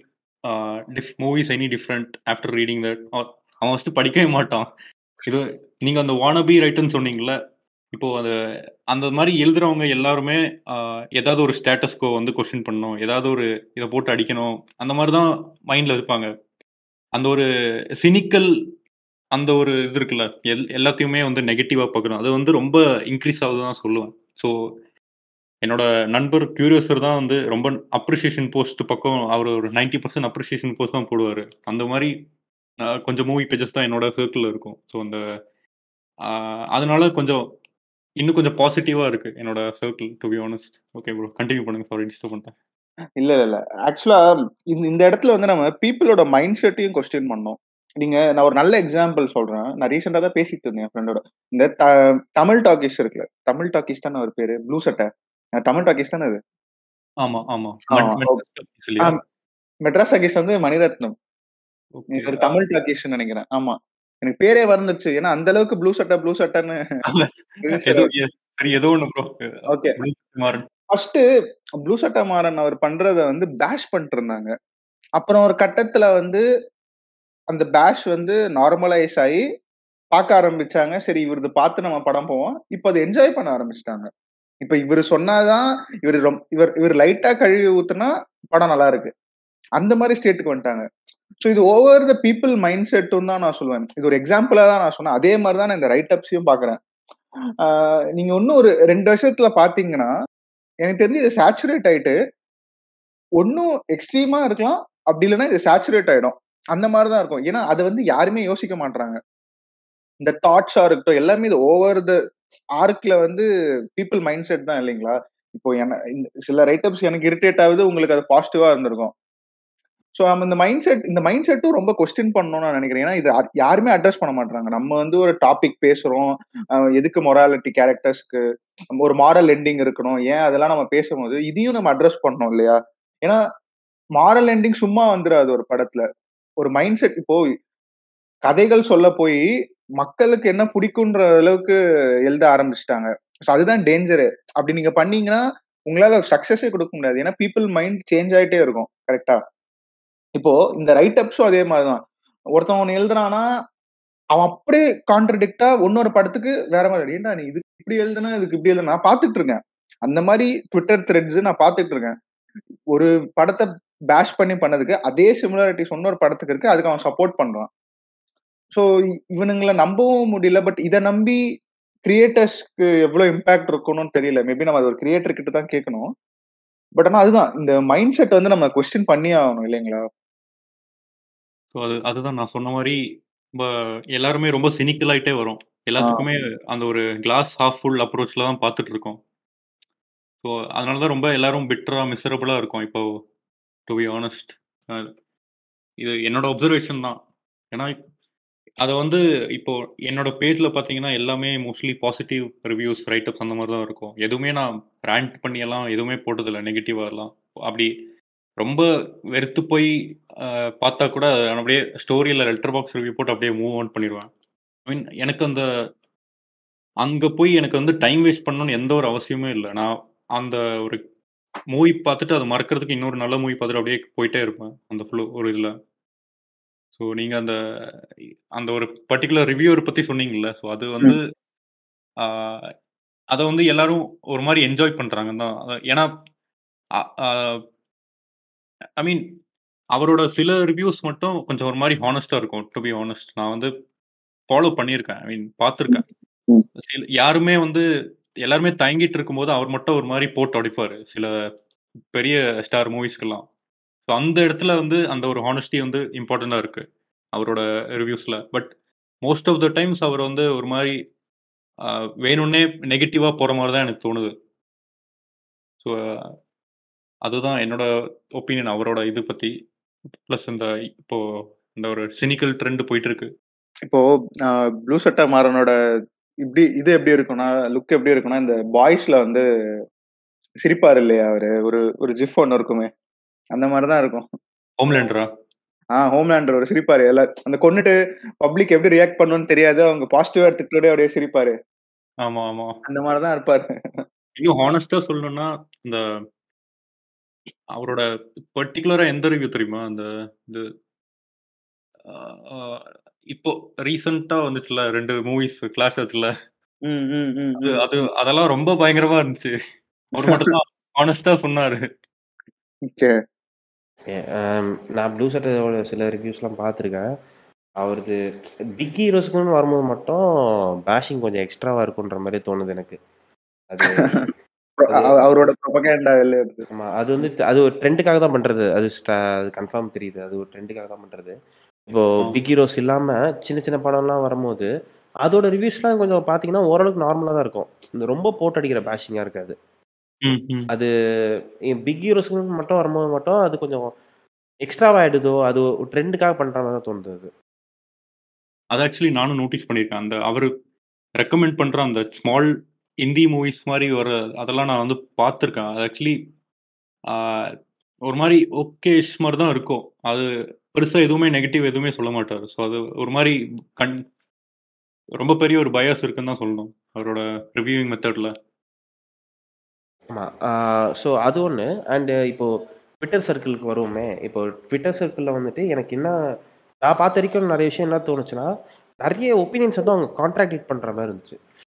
Speaker 3: movies any different after reading that அவன் ஃபஸ்ட்டு படிக்கவே மாட்டான் இது நீங்க அந்த வானபி ரைட்டுன்னு சொன்னீங்கல்ல இப்போ அது அந்த மாதிரி எழுதுறவங்க எல்லாருமே ஆஹ், ஏதாவது ஒரு ஸ்டேட்டஸ்கோ வந்து கொஸ்டின் பண்ணணும் ஏதாவது ஒரு இதை போட்டு அடிக்கணும் அந்த மாதிரி தான் மைண்ட்ல இருப்பாங்க அந்த ஒரு சினிக்கல் அந்த ஒரு இது இருக்குல்ல எல் எல்லாத்தையுமே வந்து நெகட்டிவா பார்க்கணும் அது வந்து ரொம்ப இன்க்ரீஸ் ஆகுதுன்னு தான் சொல்லுவேன் ஸோ என்னோட நண்பர் கியூரியஸர் தான் வந்து ரொம்ப அப்ரிசியேஷன் போஸ்ட் பக்கம் அவர் ஒரு நைன்டி பர்சன்ட் அப்ரிசியேஷன் போஸ்ட் தான் போடுவார் அந்த மாதிரி ஆஹ், கொஞ்சம் மூவி பேஜஸ் தான் என்னோட சர்க்கிளில் இருக்கும் ஸோ அந்த ஆஹ், அதனால கொஞ்சம் இன்னும் கொஞ்சம் பாசிட்டிவா இருக்கு என்னோட circle to be honest okay bro continue பண்ணுங்க சாரி டிஸ்டர்ப் பண்ணிட்டேன்
Speaker 1: இல்ல இல்ல இல்ல ஆக்சுவலா இந்த இந்த இடத்துல வந்து நம்ம பீப்புளோட மைண்ட் செட்டையும் கொஸ்டின் பண்ணோம் நீங்க நான் ஒரு நல்ல எக்ஸாம்பிள் சொல்றேன் நான் ரீசெண்டா தான் பேசிட்டு இருந்தேன் என் ஃப்ரெண்டோட இந்த த- தமிழ் டாக்கீஸ் இருக்குல்ல தமிழ் டாக்கீஸ் தானே ஒரு பேரு ப்ளூ சட்டை அஹ் தமிழ் டாக்கீஸ் தானே அது
Speaker 3: ஆமா ஆமா
Speaker 1: ஆமா,
Speaker 3: இல்லையா
Speaker 1: ஆம். மெட்ராஸ் டாக்கீஸ் வந்து மணிரத்னம்
Speaker 3: ஓகே
Speaker 1: இது ஒரு தமிழ் டாக்கீஸ் நினைக்கிறேன் ஆமா எனக்கு பேரே வந்துருச்சு ஏன்னா அந்த அளவுக்கு ப்ளூ சட்டை ப்ளூ சட்டைன்னு
Speaker 3: ஏதோ சரி ஏதோ ஒண்ணு bro
Speaker 1: okay
Speaker 3: Maran
Speaker 1: first blue சட்டை மாறன் அவர் பண்றத வந்து பேஷ் பண்ணிட்டு இருந்தாங்க அப்புறம் ஒரு கட்டத்துல வந்து அந்த பேஷ் வந்து நார்மலைஸ் ஆகி பார்க்க ஆரம்பிச்சாங்க சரி இவரது பார்த்து நம்ம படம் போவோம் இப்போ அதை என்ஜாய் பண்ண ஆரம்பிச்சிட்டாங்க இப்ப இவர் சொன்னாதான் இவர் ரொம்ப இவர் இவர் லைட்டா கழுவி ஊத்துனா படம் நல்லா இருக்கு அந்த மாதிரி ஸ்டேட்டுக்கு வந்துட்டாங்க ஸோ இது ஓவர் த பீப்புள் மைண்ட் செட்டும் தான் நான் சொல்லுவேன் இது ஒரு எக்ஸாம்பிளா தான் நான் சொன்னேன் அதே மாதிரி தான் நான் இந்த ரைட் அப்ஸையும் பாக்குறேன் ஆஹ் நீங்க இன்னும் ஒரு ரெண்டு வருஷத்துல பாத்தீங்கன்னா எனக்கு தெரிஞ்சு இது சேச்சுரேட் ஆயிட்டு ஒன்னும் எக்ஸ்ட்ரீமா இருக்கலாம் அப்படி இல்லைன்னா இது சேச்சுரேட் ஆயிடும் அந்த மாதிரி தான் இருக்கும் ஏன்னா அதை வந்து யாருமே யோசிக்க மாட்டாங்க இந்த தாட்ஸா இருக்கட்டும் எல்லாமே இது ஓவர் த ஆர்க்ல வந்து பீப்புள் மைண்ட் செட் தான் இல்லைங்களா இப்போ என்ன இந்த சில ரைட்டப்ஸ் எனக்கு இரிட்டேட் ஆகுது உங்களுக்கு அது பாசிட்டிவா இருந்திருக்கும் ஸோ நம்ம இந்த மைண்ட் செட் இந்த மைண்ட் செட்டும் ரொம்ப கொஸ்டின் பண்ணணும்னு நான் நினைக்கிறேன் ஏன்னா இது யா- யாருமே அட்ரஸ் பண்ண மாட்டாங்க நம்ம வந்து ஒரு டாபிக் பேசுறோம் அஹ் எதுக்கு மொராலிட்டி கேரக்டர்ஸ்க்கு ஒரு மாரல் எண்டிங் இருக்கணும் ஏன் அதெல்லாம் நம்ம பேசும்போது இதையும் நம்ம அட்ரஸ் பண்ணணும் இல்லையா ஏன்னா மாரல் எண்டிங் சும்மா வந்துடாது ஒரு படத்துல ஒரு மைண்ட் செட் இப்போ கதைகள் சொல்ல போய் மக்களுக்கு என்ன பிடிக்குன்ற அளவுக்கு எழுத ஆரம்பிச்சிட்டாங்க ஸோ அதுதான் டேஞ்சரு அப்படி நீங்க பண்ணீங்கன்னா உங்களால சக்சஸே கொடுக்க முடியாது ஏன்னா பீப்புள் மைண்ட் சேஞ்ச் ஆயிட்டே இருக்கும் கரெக்டா இப்போ இந்த ரைட் அப்ஸும் அதே மாதிரிதான் ஒருத்தன் ஒன்று எழுதுறானா அவன் அப்படியே கான்ட்ரடிக்டா இன்னொரு படத்துக்கு வேற மாதிரி ஏன்டா நீ இது இப்படி எழுதுனா இதுக்கு இப்படி எழுதுனா நான் பார்த்துட்டு இருக்கேன் அந்த மாதிரி ட்விட்டர் த்ரெட்ஸ் நான் பார்த்துட்டு இருக்கேன் ஒரு படத்தை பேஷ் பண்ணி பண்ணதுக்கு அதே சிமிலாரிட்டிஸ் இன்னொரு படத்துக்கு இருக்கு அதுக்கு அவன் சப்போர்ட் பண்றான் ஸோ இவனுங்களை நம்பவும் முடியல பட் இதை நம்பி கிரியேட்டர்ஸ்க்கு எவ்வளவு இம்பாக்ட் இருக்கணும்னு தெரியல மேபி நம்ம அது ஒரு கிரியேட்டர் கிட்ட தான் கேட்கணும் பட் ஆனா அதுதான் இந்த மைண்ட் செட் வந்து நம்ம கொஸ்டின் பண்ணி ஆகணும் இல்லைங்களா
Speaker 3: ஸோ அது அதுதான் நான் சொன்ன மாதிரி ரொம்ப எல்லாருமே ரொம்ப சினிக்கல் ஆயிட்டே வரும் எல்லாத்துக்குமே அந்த ஒரு கிளாஸ் ஹாஃப் ஃபுல் அப்ரோச்ல தான் பார்த்துட்டு இருக்கோம் ஸோ அதனால தான் ரொம்ப எல்லாரும் பிட்டரா மிசரபிளா இருக்கும் இப்போ டு பி ஆனஸ்ட் இது என்னோட அப்சர்வேஷன் தான் ஏன்னா அதை வந்து இப்போ என்னோட பேஜ்ல பார்த்தீங்கன்னா எல்லாமே மோஸ்ட்லி பாசிட்டிவ் ரிவ்யூஸ் ரைட்டப்ஸ் அந்த மாதிரி தான் இருக்கும் எதுவுமே நான் ரேண்ட் பண்ணி எல்லாம் எதுவுமே போட்டதில்லை நெகட்டிவா எல்லாம் அப்படி ரொம்ப வெறுத்து போய் அஹ், பார்த்தா கூட அதை நான் அப்படியே ஸ்டோரியில் லெட்டர் பாக்ஸ் ரிவ்யூ போட்டு அப்படியே மூவ் ஆன் பண்ணிடுவேன் ஐ மீன் எனக்கு அந்த அங்கே போய் எனக்கு வந்து டைம் வேஸ்ட் பண்ணணும்னு எந்த ஒரு அவசியமே இல்லை நான் அந்த ஒரு மூவி பார்த்துட்டு அதை மறக்கிறதுக்கு இன்னொரு நல்ல மூவி பார்த்துட்டு அப்படியே போயிட்டே இருப்பேன் அந்த ஃப்ளோ ஒரு இதில் ஸோ நீங்கள் அந்த அந்த ஒரு பர்டிகுலர் ரிவ்யூவர் பற்றி சொன்னீங்கல்ல ஸோ அது வந்து ஆஹ், அதை வந்து எல்லாரும் ஒரு மாதிரி என்ஜாய் பண்ணுறாங்க தான் அத- ஏன்னா ஐ மீன் அவரோட சில ரிவ்யூஸ் மட்டும் கொஞ்சம் ஒரு மாதிரி ஹானஸ்டாக இருக்கும் டு பி ஹானஸ்ட் நான் வந்து ஃபாலோ பண்ணியிருக்கேன் ஐ மீன் பார்த்துருக்கேன்
Speaker 1: ம்.
Speaker 3: சில யாருமே வந்து எல்லாருமே தயங்கிட்டு இருக்கும்போது அவர் மட்டும் ஒரு மாதிரி போட்டு அடிப்பாரு சில பெரிய ஸ்டார் மூவிஸ்க்கெல்லாம் ஸோ அந்த இடத்துல வந்து அந்த ஒரு ஹானஸ்டி வந்து இம்பார்ட்டண்ட்டாக இருக்கு அவரோட ரிவ்யூஸில் but most of the times அவர் வந்து ஒரு மாதிரி ஆஹ், வேணும்னே நெகட்டிவாக போகிற மாதிரி தான் எனக்கு தோணுது ஸோ அதுதான் என்னோட ஒப்பீனியன் அவரோட இது பற்றி ப்ளஸ் இந்த இப்போ இந்த ஒரு சினிக்கல் ட்ரெண்ட் போயிட்டு இருக்கு
Speaker 1: இப்போ ப்ளூ சட்டா மாறனோட இப்படி இது எப்படி இருக்கும்னா லுக் எப்படி இருக்கும்னா இந்த பாய்ஸ்ல வந்து சிரிப்பாரு இல்லையா அவரு ஒரு ஒரு ஜிஃப் ஒன்று இருக்குமே அந்த மாதிரி தான் இருக்கும்
Speaker 3: ஹோம்லேண்டரா
Speaker 1: ஆ ஹோம்லேண்டர் ஒரு சிரிப்பாரு எல்லா அந்த கொன்னுட்டு பப்ளிக் எப்படி ரியாக்ட் பண்ணணும்னு தெரியாது அவங்க பாசிட்டிவா எடுத்துக்கிட்டே அப்படியே சிரிப்பாரு
Speaker 3: ஆமாம் ஆமாம்
Speaker 1: அந்த மாதிரி தான் இருப்பாரு
Speaker 3: இன்னும் ஹானஸ்டாக சொல்லணும்னா இந்த அவரோட பர்டிகுலராக எந்த ரிவ்யூ தெரியுமா அந்த இது ஆஹ், இப்போ ரீசெண்டாக வந்துச்சுல ரெண்டு மூவிஸ் கிளாஷ் ஆச்சுல
Speaker 1: ம், ம், ம்,
Speaker 3: அது
Speaker 1: ம்.
Speaker 3: அது அதெல்லாம் ரொம்ப பயங்கரமா இருந்துச்சு அவர் மட்டும் தான் ஹானஸ்டாக சொன்னாரு
Speaker 1: Okay.
Speaker 2: ஏ, ஆம், நான் ப்ளூ சட்டோட சில ரிவ்யூஸ்லாம் பார்த்துருக்கேன் அவரது பிக் ஹீரோஸ்க்குன்னு வரும்போது மட்டும் பேஷிங் கொஞ்சம் எக்ஸ்ட்ராவாக இருக்குன்ற மாதிரி தோணுது எனக்கு அது
Speaker 1: அவ- அவரோட ப்ரொபகேண்டா வெளில எடுத்து
Speaker 2: ஆமா அது வந்து அது ஒரு ட்ரெண்டுக்காக தான் பண்ணுறது அது ஸ்ட- அது கன்ஃபார்ம் தெரியுது அது ஒரு ட்ரெண்டுக்காக தான் பண்ணுறது இப்போ
Speaker 3: ஆ.
Speaker 2: பிக் ஹீரோஸ் இல்லாமல் சின்ன சின்ன படம்லாம் வரும்போது அதோட ரிவ்யூஸ்லாம் கொஞ்சம் பார்த்தீங்கன்னா ஓரளவுக்கு நார்மலாக தான் இருக்கும் இந்த ரொம்ப போட்டு அடிக்கிற பேஷிங்காக இருக்காது
Speaker 3: ம் ம்
Speaker 2: அது பிக் ஹீரோஸ்க்கு மட்டும் வரும்போது மட்டும் அது கொஞ்சம் எக்ஸ்ட்ராவாகிடுதோ அது ஒரு ட்ரெண்டுக்காக பண்ணுற மாதிரி தான் தோணுது அது
Speaker 3: அது ஆக்சுவலி நானும் நோட்டீஸ் பண்ணியிருக்கேன் அந்த அவர் ரெக்கமெண்ட் பண்ணுற அந்த ஸ்மால் இந்தி மூவிஸ் மாதிரி வர அதெல்லாம் நான் வந்து பார்த்துருக்கேன் அது ஆக்சுவலி ஒரு மாதிரி ஓகேஷ் மாதிரி தான் இருக்கும் அது பெருசாக எதுவுமே நெகட்டிவ் எதுவுமே சொல்ல மாட்டார் ஸோ அது ஒரு மாதிரி கண் ரொம்ப பெரிய ஒரு பயஸ் இருக்குன்னு தான் சொல்லணும் அவரோட ரிவ்யூவிங் மெத்தடில்
Speaker 2: ஆமாம் ஸோ அது ஒன்று அண்டு இப்போது ட்விட்டர் சர்க்கிளுக்கு வருவோமே இப்போ ட்விட்டர் சர்க்கிளில் வந்துட்டு எனக்கு என்ன நான் பார்த்த வரைக்கும் நிறைய விஷயம் என்ன தோணுச்சுன்னா நிறைய ஒப்பீனியன்ஸ் வந்து அவங்க கான்ட்ராக்ட் பண்ணுற மாதிரி இருந்துச்சு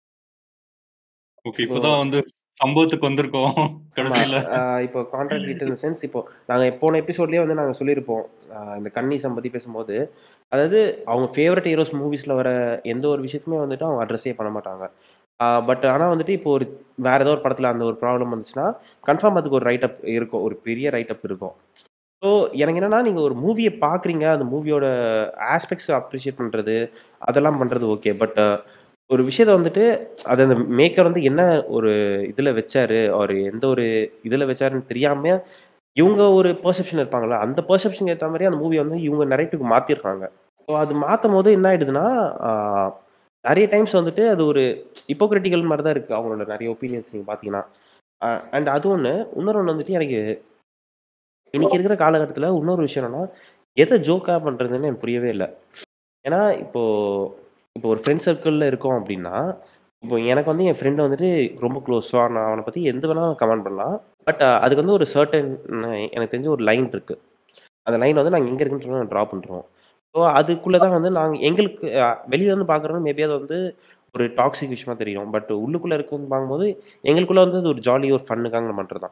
Speaker 3: ஓகே இப்போதான் வந்து சம்பவத்துக்கு வந்திருக்கோம் கடைசியில்
Speaker 2: ஆமாம் இப்போ கான்ட்ராக்ட் இந்த சென்ஸ் இப்போ நாங்கள் போன எபிசோட்லேயே வந்து நாங்கள் சொல்லியிருப்போம் ஆஹ் இந்த கன்னிசம் பற்றி பேசும்போது அதாவது அவங்க ஃபேவரட் ஹீரோஸ் மூவிஸில் வர எந்த ஒரு விஷயத்துமே வந்துட்டு அவங்க அட்ரஸே பண்ண மாட்டாங்க பட் ஆனால் வந்துட்டு இப்போ ஒரு வேற ஏதோ ஒரு படத்தில் அந்த ஒரு ப்ராப்ளம் வந்துச்சுன்னா கன்ஃபார்ம் அதுக்கு ஒரு ரைட் அப் இருக்கும் ஒரு பெரிய ரைட் அப் இருக்கும் ஸோ எனக்கு என்னன்னா நீங்கள் ஒரு மூவியை பார்க்குறீங்க அந்த மூவியோட ஆஸ்பெக்ட்ஸ் அப்ரிஷியேட் பண்ணுறது அதெல்லாம் பண்ணுறது ஓகே பட் ஒரு விஷயத்த வந்துட்டு அது அந்த மேக்கர் வந்து என்ன ஒரு இதில் வச்சாரு ஒரு எந்த ஒரு இதில் வச்சாருன்னு தெரியாமல் இவங்க ஒரு பெர்செப்ஷன் இருப்பாங்களா அந்த பெர்செப்ஷன் ஏற்ற மாதிரி அந்த மூவி வந்து இவங்க நரேட்டிவ்க்கு மாற்றிடுறாங்க ஸோ அது மாற்றும் போது என்ன ஆயிடுதுன்னா ஆஹ், நிறைய டைம்ஸ் வந்துட்டு அது ஒரு இப்போக்ரிட்டிக்கல் மாதிரி தான் இருக்குது அவங்களோட நிறைய ஒப்பீனியன்ஸ் நீங்கள் பார்த்தீங்கன்னா அண்ட் அது ஒன்று இன்னொரு ஒன்று வந்துட்டு எனக்கு இன்னைக்கு இருக்கிற காலகட்டத்தில் இன்னொரு விஷயம் என்னன்னா எதை ஜோக்காக பண்ணுறதுன்னு எனக்கு புரியவே இல்லை ஏன்னா இப்போது இப்போ ஒரு ஃப்ரெண்ட் சர்க்கிளில் இருக்கோம் அப்படின்னா இப்போ எனக்கு வந்து என் ஃப்ரெண்டு வந்துட்டு ரொம்ப க்ளோஸ் ஸோ நான் அவனை பற்றி எந்த வேணாலும் கமெண்ட் பண்ணலாம் பட் அதுக்கு வந்து ஒரு சர்டன் எனக்கு தெரிஞ்ச ஒரு லைன் இருக்குது அந்த லைன் வந்து நாங்கள் எங்கே இருக்குன்னு சொல்லி ட்ரா பண்ணுறோம் ஸோ அதுக்குள்ளே தான் வந்து நாங்கள் எங்களுக்கு வெளியே வந்து பார்க்குறோம் மேபி அது வந்து ஒரு டாக்ஸிக் விஷயமா தெரியும் பட் உள்ளுக்குள்ளே இருக்குன்னு பார்க்கும்போது எங்களுக்குள்ளே வந்து அது ஒரு ஜாலி ஒரு ஃபன்னுக்காக நம்ம பண்ணுறது தான்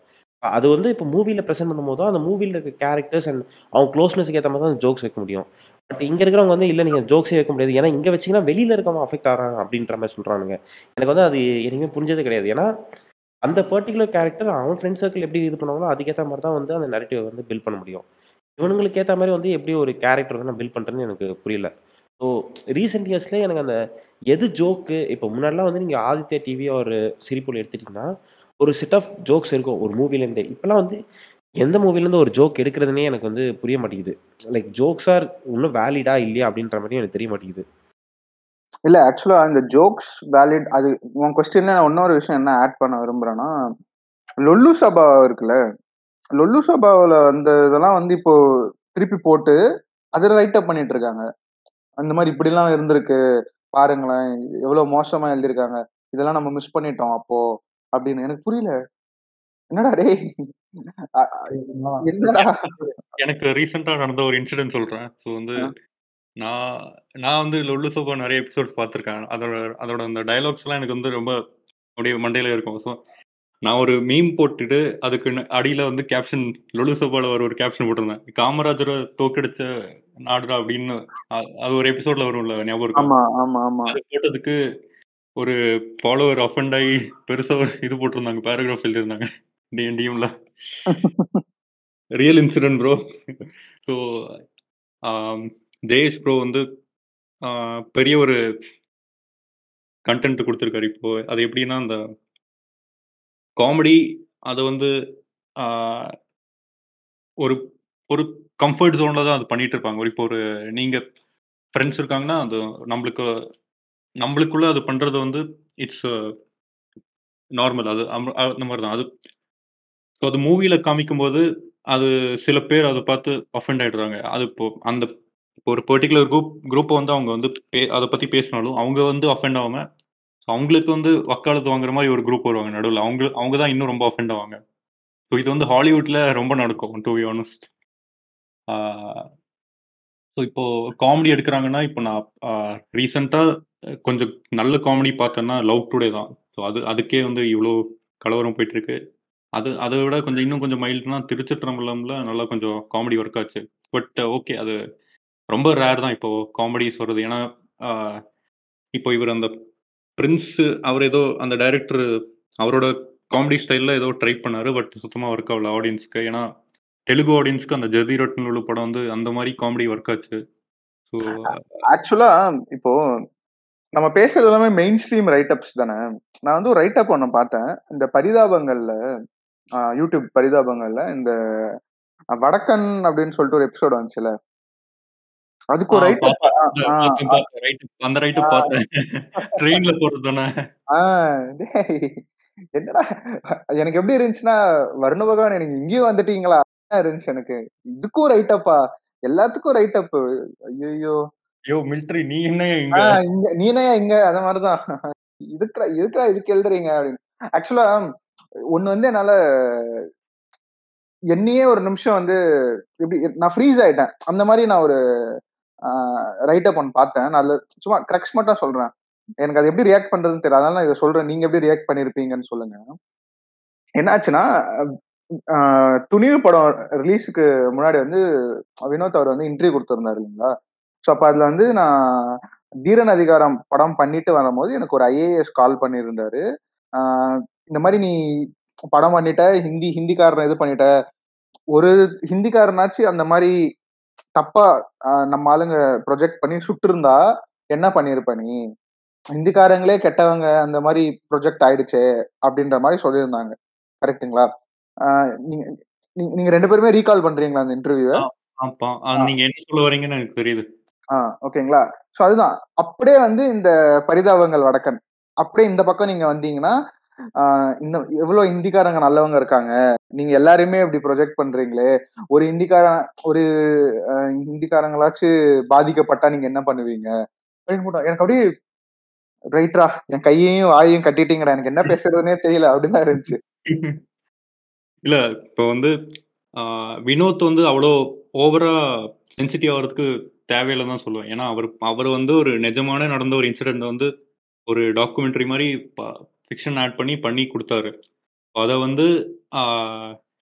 Speaker 2: அது வந்து இப்போ மூவியில் ப்ரெசென்ட் பண்ணும்போது அந்த மூவியில் இருக்க கேரக்டர்ஸ் அண்ட் அவங்க க்ளோஸ்னஸ்க்கு ஏற்ற மாதிரி தான் ஜோக்ஸ் வைக்க முடியும் பட் இங்கே இருக்கிறவங்க வந்து இல்லை நீங்கள் ஜோக்ஸே வைக்க முடியாது ஏன்னா இங்கே வச்சிங்கன்னா வெளியில் இருக்கவங்க அஃபெக்ட் ஆகிறாங்க அப்படின்ற மாதிரி சொல்கிறானுங்க எனக்கு வந்து அது எனக்குமே புரிஞ்சது கிடையாது ஏன்னா அந்த பர்டிகுலர் கேரக்டர் அவன் ஃப்ரெண்ட் சர்க்கிள் எப்படி இது பண்ணுவாங்களோ அதுக்கேற்ற மாதிரி தான் வந்து அந்த நெரட்டிவ் வந்து பில்ட் பண்ண முடியும் இவனுங்களுக்கு ஏற்ற மாதிரி வந்து எப்படி ஒரு கேரக்டர் வந்து நான் பில்ட் பண்ணுறேன்னு எனக்கு புரியல ஸோ ரீசெண்ட் இயர்ஸ்லேயே எனக்கு அந்த எது ஜோக்கு இப்போ முன்னாடிலாம் வந்து நீங்கள் ஆதித்யா டிவி ஒரு சிரிப்பொலி எடுத்துட்டிங்கன்னா ஒரு செட் ஆஃப் ஜோக்ஸ் இருக்கும் ஒரு மூவிலேருந்தே இப்போலாம் வந்து எந்த மூவிலேருந்து ஒரு ஜோக் எடுக்கிறதுனே எனக்கு வந்து புரிய மாட்டேங்குது லைக் ஜோக்ஸ் ஆர் இன்னும் வேலிடா இல்லையா அப்படின்ற மாதிரி எனக்கு தெரிய மாட்டேங்குது
Speaker 1: இல்ல ஆக்சுவலா இந்த ஜோக்ஸ் வேலிட் அது உன் கொஸ்டின்ல நான் இன்னொரு விஷயம் என்ன ஆட் பண்ண விரும்புறேன்னா லொல்லு சபா இருக்குல்ல லொல்லு சபாவில் அந்த இதெல்லாம் வந்து இப்போ திருப்பி போட்டு அதில் ரைட் அப் பண்ணிட்டு இருக்காங்க அந்த மாதிரி இப்படிலாம் இருந்திருக்கு பாருங்களேன் எவ்வளவு மோசமா எழுதியிருக்காங்க இதெல்லாம் நம்ம மிஸ் பண்ணிட்டோம் அப்போ அப்படின்னு எனக்கு புரியல என்னடா டேய் அ- அ- என்னடா
Speaker 3: எனக்கு ரீசெண்டா நடந்த ஒரு இன்சிடென்ட் சொல்றேன் ஸோ வந்து
Speaker 1: ஆ.
Speaker 3: நான் நான் வந்து லொல்லு சோபா நிறைய எபிசோட்ஸ் பார்த்துருக்கேன் அதோட அதோட அந்த டயலாக்ஸ்லாம் எனக்கு வந்து ரொம்ப அப்படியே மண்டையில இருக்கும் ஸோ நான் ஒரு மீம் போட்டுட்டு அதுக்கு ந- அடியில வந்து கேப்ஷன் லொல்லு சோபால ஒரு ஒரு கேப்ஷன் போட்டிருந்தேன் காமராஜரை தோக்கடிச்ச நாடுடா அப்படின்னு அ- அது ஒரு எபிசோட்ல வரும்ல ஞாபகம் இருக்கும்
Speaker 1: ஆமா ஆமா ஆமா
Speaker 3: அது போட்டதுக்கு ஒரு ஃபாலோவர் அஃபண்ட் ஆகி பெருசா ஒரு இது போட்டிருந்தாங்க பேராகிராஃப் எழுதியிருந்தாங்க டிஎம்ல real incident bro so Jayesh bro வந்து ஆஹ், பெரிய ஒரு கண்டென்ட் கொடுத்துருக்காரு இப்போ அது எப்படின்னா அந்த காமெடி அதை வந்து ஆஹ், ஒரு ஒரு கம்ஃபர்ட் ஜோனில் தான் அது பண்ணிட்டு இருப்பாங்க ஒரு இப்போ ஒரு நீங்கள் ஃப்ரெண்ட்ஸ் இருக்காங்கன்னா அது நம்மளுக்கு நம்மளுக்குள்ள அது பண்ணுறது வந்து இட்ஸ் நார்மல் அது அம்- அந்த மாதிரி தான் அது ஸோ அது மூவியில் காமிக்கும்போது அது சில பேர் அதை பார்த்து அஃபெண்ட் ஆயிடுறாங்க அது இப்போ அந்த இப்போ ஒரு பர்டிகுலர் குரூப் குரூப்பை வந்து அவங்க வந்து பே அதை பற்றி பேசினாலும் அவங்க வந்து அஃபெண்ட் ஆகாம ஸோ அவங்களுக்கு வந்து வக்காலத்து வாங்குற மாதிரி ஒரு குரூப் வருவாங்க நடுவில் அவங்க அவங்க தான் இன்னும் ரொம்ப அஃபெண்ட் ஆவாங்க ஸோ இது வந்து ஹாலிவுட்ல ரொம்ப நடக்கும் டு பி ஆனஸ்ட் ஸோ இப்போ காமெடி எடுக்கிறாங்கன்னா இப்போ நான் ரீசெண்டாக கொஞ்சம் நல்ல காமெடி பார்த்தேன்னா லவ் டுடே தான் ஸோ அது அதுக்கே வந்து இவ்வளோ கலவரம் போயிட்டு இருக்கு அது அதை விட கொஞ்சம் இன்னும் கொஞ்சம் மைல்டுனா திருச்சிற்றம்பலம்ல நல்லா கொஞ்சம் காமெடி ஒர்க் ஆச்சு பட் ஓகே அது ரொம்ப ரேர் தான் இப்போ காமெடிஸ் வருது ஏன்னா ஆஹ், இப்போ இவர் அந்த பிரின்ஸ் அவர் ஏதோ அந்த டைரக்டர் அவரோட காமெடி ஸ்டைலில் ஏதோ ட்ரை பண்ணாரு பட் சுத்தமாக ஒர்க் ஆகல ஆடியன்ஸ்க்கு ஏன்னா தெலுங்கு ஆடியன்ஸ்க்கு அந்த ஜதி ரொட்டன் படம் வந்து அந்த மாதிரி காமெடி ஒர்க் ஆச்சு ஸோ
Speaker 1: ஆக்சுவலா இப்போ நம்ம பேசுறது எல்லாமே மெயின் ஸ்ட்ரீம் ரைட் அப்ஸ் தானே நான் வந்து ஒரு ரைட் அப் ஒன்று பார்த்தேன் இந்த பரிதாபங்கள்ல ஆஹ் யூடியூப் பரிதாபங்கள்ல இந்த வடக்கன் அப்படின்னு சொல்லிட்டு ஒரு எபிசோட் வந்துச்சுல அதுக்கு ஒரு ரைட் அப்
Speaker 3: அந்த ரைட்டு பார்த்தேன் ட்ரெயின்ல போறது தானே
Speaker 1: என்னடா எனக்கு எப்படி இருந்துச்சுன்னா வருண பகவான் எனக்கு இங்கேயும் வந்துட்டீங்களா இருந்துச்சு எனக்கு இதுக்கும் ரைட் அப்பா எல்லாத்துக்கும் ரைட் அப் ஐயோ
Speaker 3: ஐயோ மிலிட்டரி நீ என்ன இங்க
Speaker 1: ஆஹ் இங்க நீனே இங்க அத மாதிரிதான் இதுக்குடா இதுக்குடா இதுக்கு எழுதுறீங்க அப்படின்னு ஆக்சுவலா ஒண்ணு வந்து என்னால என்னையே ஒரு நிமிஷம் வந்து எப்படி நான் ஃப்ரீஸ் ஆயிட்டேன் அந்த மாதிரி நான் ஒரு ரைட் அப் ஒன்று பார்த்தேன் நான் அதுல சும்மா கிரக்ஸ் மட்டும் சொல்றேன் எனக்கு அது எப்படி ரியாக்ட் பண்றதுன்னு தெரியல அதனால நான் இதை சொல்றேன் நீங்க எப்படி ரியாக்ட் பண்ணிருப்பீங்கன்னு சொல்லுங்க என்னாச்சுன்னா ஆஹ் துணிவு படம் ரிலீஸுக்கு முன்னாடி வந்து வினோத் அவர் வந்து இன்டர்வியூ கொடுத்துருந்தாரு இல்லைங்களா ஸோ அப்போ அதில் வந்து நான் தீரன் அதிகாரம் படம் பண்ணிட்டு வரும்போது எனக்கு ஒரு ஐஏஎஸ் கால் பண்ணியிருந்தாரு ஆஹ் இந்த மாதிரி நீ படம் பண்ணிட்ட ஹிந்தி ஹிந்திக்காரனை இது பண்ணிட்ட ஒரு ஹிந்திக்காரனாச்சு அந்த மாதிரி தப்பா ஆஹ் நம்ம ஆளுங்க ப்ரொஜெக்ட் பண்ணி சுட்டிருந்தா என்ன பண்ணியிருப்ப நீ ஹிந்திக்காரங்களே கெட்டவங்க அந்த மாதிரி ப்ரொஜெக்ட் ஆயிடுச்சே அப்படின்ற மாதிரி சொல்லியிருந்தாங்க கரெக்ட்டுங்களா ஆஹ் நீங்க நீங்க- நீங்க ரெண்டு பேருமே ரீகால் பண்றீங்களா அந்த இன்டர்வியூ
Speaker 3: ஆப்பா நீங்க என்ன சொல்ல வரீங்கன்னு எனக்கு தெரியுது
Speaker 1: ஆ ஓகேங்களா ஸோ அதுதான் அப்படியே வந்து இந்த பரிதாபங்கள் வடக்கன் அப்படியே இந்த பக்கம் நீங்க வந்தீங்கன்னா ஆஹ் இந்த எவ்வளவு ஹிந்திக்காரங்க நல்லவங்க இருக்காங்க நீங்க எல்லாரையுமே இப்படி ப்ரொஜெக்ட் பண்றீங்களே ஒரு ஹிந்திக்காரன் ஒரு ஆஹ் ஹிந்திக்காரங்களாச்சு பாதிக்கப்பட்டா நீங்க என்ன பண்ணுவீங்க அப்படின்னு போட்டா எனக்கு அப்படியே ரைட்ரா என் கையையும் வாயையும் கட்டிட்டீங்கடா எனக்கு என்ன பேசுறதுனே தெரியல அப்படின்னு தான் இருந்துச்சு
Speaker 3: இல்ல இப்போ வந்து ஆஹ், வினோத் வந்து அவ்வளோ ஓவரா சென்சிட்டிவ் ஆகிறதுக்கு தேவையில்லை தான் சொல்லுவேன் ஏன்னா அவர் அவர் வந்து ஒரு நிஜமான நடந்த ஒரு இன்சிடென்ட் வந்து ஒரு டாக்குமெண்ட்ரி மாதிரி ஃபிக்ஷன் ஆட் பண்ணி பண்ணி கொடுத்தாரு அதை வந்து ஆஹ்,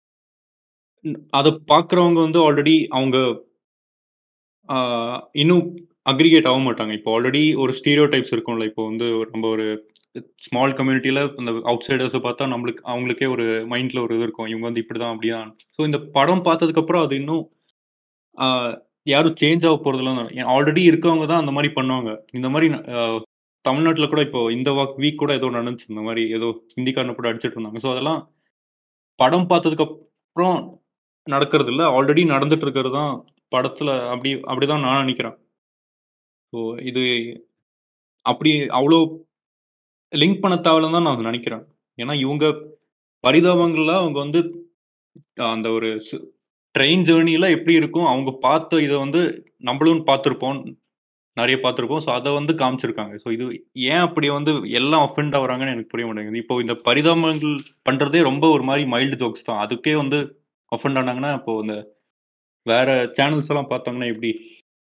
Speaker 3: அத பார்க்குறவங்க வந்து ஆல்ரெடி அவங்க ஆ இன்னும் அக்ரிகேட் ஆக மாட்டாங்க. இப்போ ஆல்ரெடி ஒரு ஸ்டீரியோ டைப்ஸ் இருக்கும்ல. இப்போ வந்து ஒரு நம்ம ஒரு ஸ்மால் கம்யூனிட்டில அந்த அவுட்சைடர்ஸ பார்த்தா நம்மளுக்கு அவங்களுக்கே ஒரு மைண்ட்ல ஒரு இது இருக்கும். இவங்க வந்து இப்படிதான், அப்படிதான். ஸோ இந்த படம் பார்த்ததுக்கப்புறம் அது இன்னும் ஆ யாரும் சேஞ்ச் ஆக போறதில்ல. ஆல்ரெடி இருக்கவங்க தான் அந்த மாரி பண்ணுவாங்க. இந்த மாரி அ தமிழ்நாட்டுல கூட இப்போ இந்த வாக் வீக் கூட ஏதோ நடந்துச்சு. இந்த மாரி ஏதோ ஹிந்திக்காரன கூட அடிச்சிட்டு இருந்தாங்க. ஸோ அதெல்லாம் படம் பார்த்ததுக்கு அப்புறம் நடக்கிறது இல்ல. ஆல்ரெடி நடந்துட்டு இருக்கிறது தான் படத்துல அப்படி அப்படிதான் நான் நினைக்கிறேன். ஸோ இது அப்படி அவ்வளோ லிங்க் பண்ண தேவையில்லன்னு தான் நான் நினைக்கிறேன். ஏன்னா இவங்க பரிதாபங்கள்ல அவங்க வந்து அந்த ஒரு ஸ் ட்ரெயின் ஜர்னில எப்படி இருக்கும், அவங்க பார்த்த இத வந்து நம்மளும் பார்த்திருப்போம். நெறைய பார்த்திருப்போம். ஸோ அத வந்து காமிச்சிருக்காங்க. ஸோ இது ஏன் அப்படி வந்து எல்லாம் அஃபெண்ட் ஆகுறாங்கன்னு எனக்கு புரிய மாட்டேங்குது. இப்போ இந்த பரிதாபங்கள் பண்றதே ரொம்ப ஒரு மாரி மைல்டு ஜோக்ஸ் தான். அதுக்கே வந்து அஃபெண்ட் ஆனாங்கன்னா, அப்போ இந்த வேற சேனல்ஸ் எல்லாம் பார்த்தாங்கன்னா எப்படி?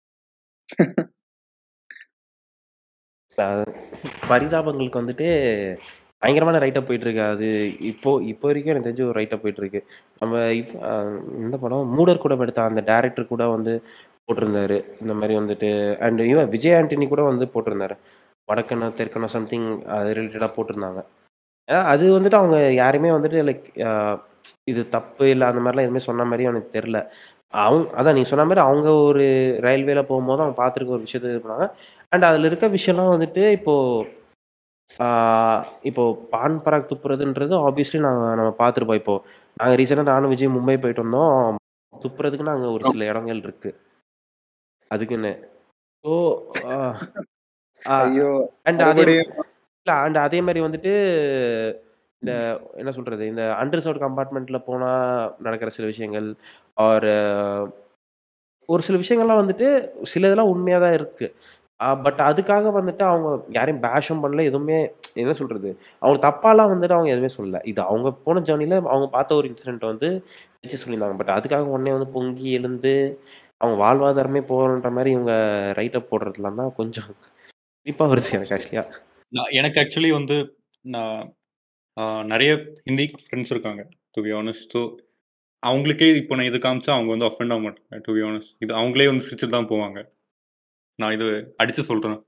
Speaker 2: அ பரிதாபங்களுக்கு வந்துட்டு பயங்கரமான ரைட் அப் போயிட்டுருக்கு. அது இப்போ இப்போ வரைக்கும் எனக்கு தெரிஞ்சு ஒரு ரைட் அப் போயிட்டுருக்கு. நம்ம இப் அ இந்த படம் மூடர் கூடம் எடுத்த அந்த டைரக்டர் கூட வந்து போட்டிருந்தாரு. இந்த மாரி வந்துட்டு அண்ட் இவன் விஜய் ஆண்டனி கூட வந்து போட்டிருந்தாரு. வடக்கனோ, தெற்கனோ சம்திங் அது ரிலேட்டடா போட்டிருந்தாங்க. ஏன்னா அது வந்துட்டு அவங்க யாரையுமே வந்துட்டு லைக் அ இது தப்பு இல்ல அந்த மாரிலாம் எதுவுமே சொன்ன மாரி எனக்கு தெரியல. அவுங் அதான் நீங்க சொன்ன மாரி அவங்க ஒரு ரயில்வேல போம்போது அவங்க பார்த்துருக்க ஒரு விஷயத்த இது பண்ணாங்க. அண்ட் அதில இருக்க விஷயம்லாம் வந்துட்டு இப்போ ஆ இப்போ பான் பராக் துப்புறதுன்றது ஆப்வியஸ்லி நாங்க நம்ம பார்த்துருப்போம். இப்போ நாங்க ரீசென்ட்டா நானும் விஜயும் மும்பை போயிட்டு வந்தோம். துப்புறதுக்குன்னு அங்க ஒரு சில இடங்கள் இருக்கு. அதுக்குன்னு. ஸோ அ அ
Speaker 1: ஐயோ!
Speaker 2: அண்ட் அதே
Speaker 1: மறுபடியும்
Speaker 2: இல்ல அண்ட் அதே மாரி வந்துட்டு இந்த என்ன சொல்றது? இந்த அன்ரிசர்வ்ட் கம்பார்ட்மெண்ட்ல போனா நடக்கிற சில விஷயங்கள் ஆர் ஒரு சில விஷயங்கள்லாம் வந்துட்டு சில இதெல்லாம் உண்மையா தான் இருக்கு. அ பட் அதுக்காக வந்துட்டு அவங்க யாரையும் பேஷும் பண்ணல. எதுவுமே என்ன சொல்றது? அவங்க தப்பாலாம் வந்துட்டு அவங்க எதுவுமே சொல்லல. இது அவங்க போன ஜர்னில அவங்க பார்த்த ஒரு இன்சிடென்ட் வந்து வச்சு சொல்லியிருந்தாங்க. பட் அதுக்காக உடனே வந்து பொங்கி எழுந்து அவங்க வாழ்வாதாரமே போகுன்ற மாரி இவங்க ரைட் அப் போடுறதுலாம் தான் கொஞ்சம் சிரிப்பா வருது எனக்கு ஆக்சுவலியா.
Speaker 3: நான் எனக்கு ஆக்சுவலி வந்து நான் அ நெறைய ஹிந்தி ஃப்ரெண்ட்ஸ் இருக்காங்க. To be honest. ஸோ அவங்களுக்கே இப்போ நான் இது காமிச்சா அவங்க வந்து அஃபெண்ட் ஆக மாட்டாங்க. To be honest. இது அவங்களே வந்து சிரிச்சுட்டு தான் போவாங்க. நான் இது அடிச்சு சொல்றேன்.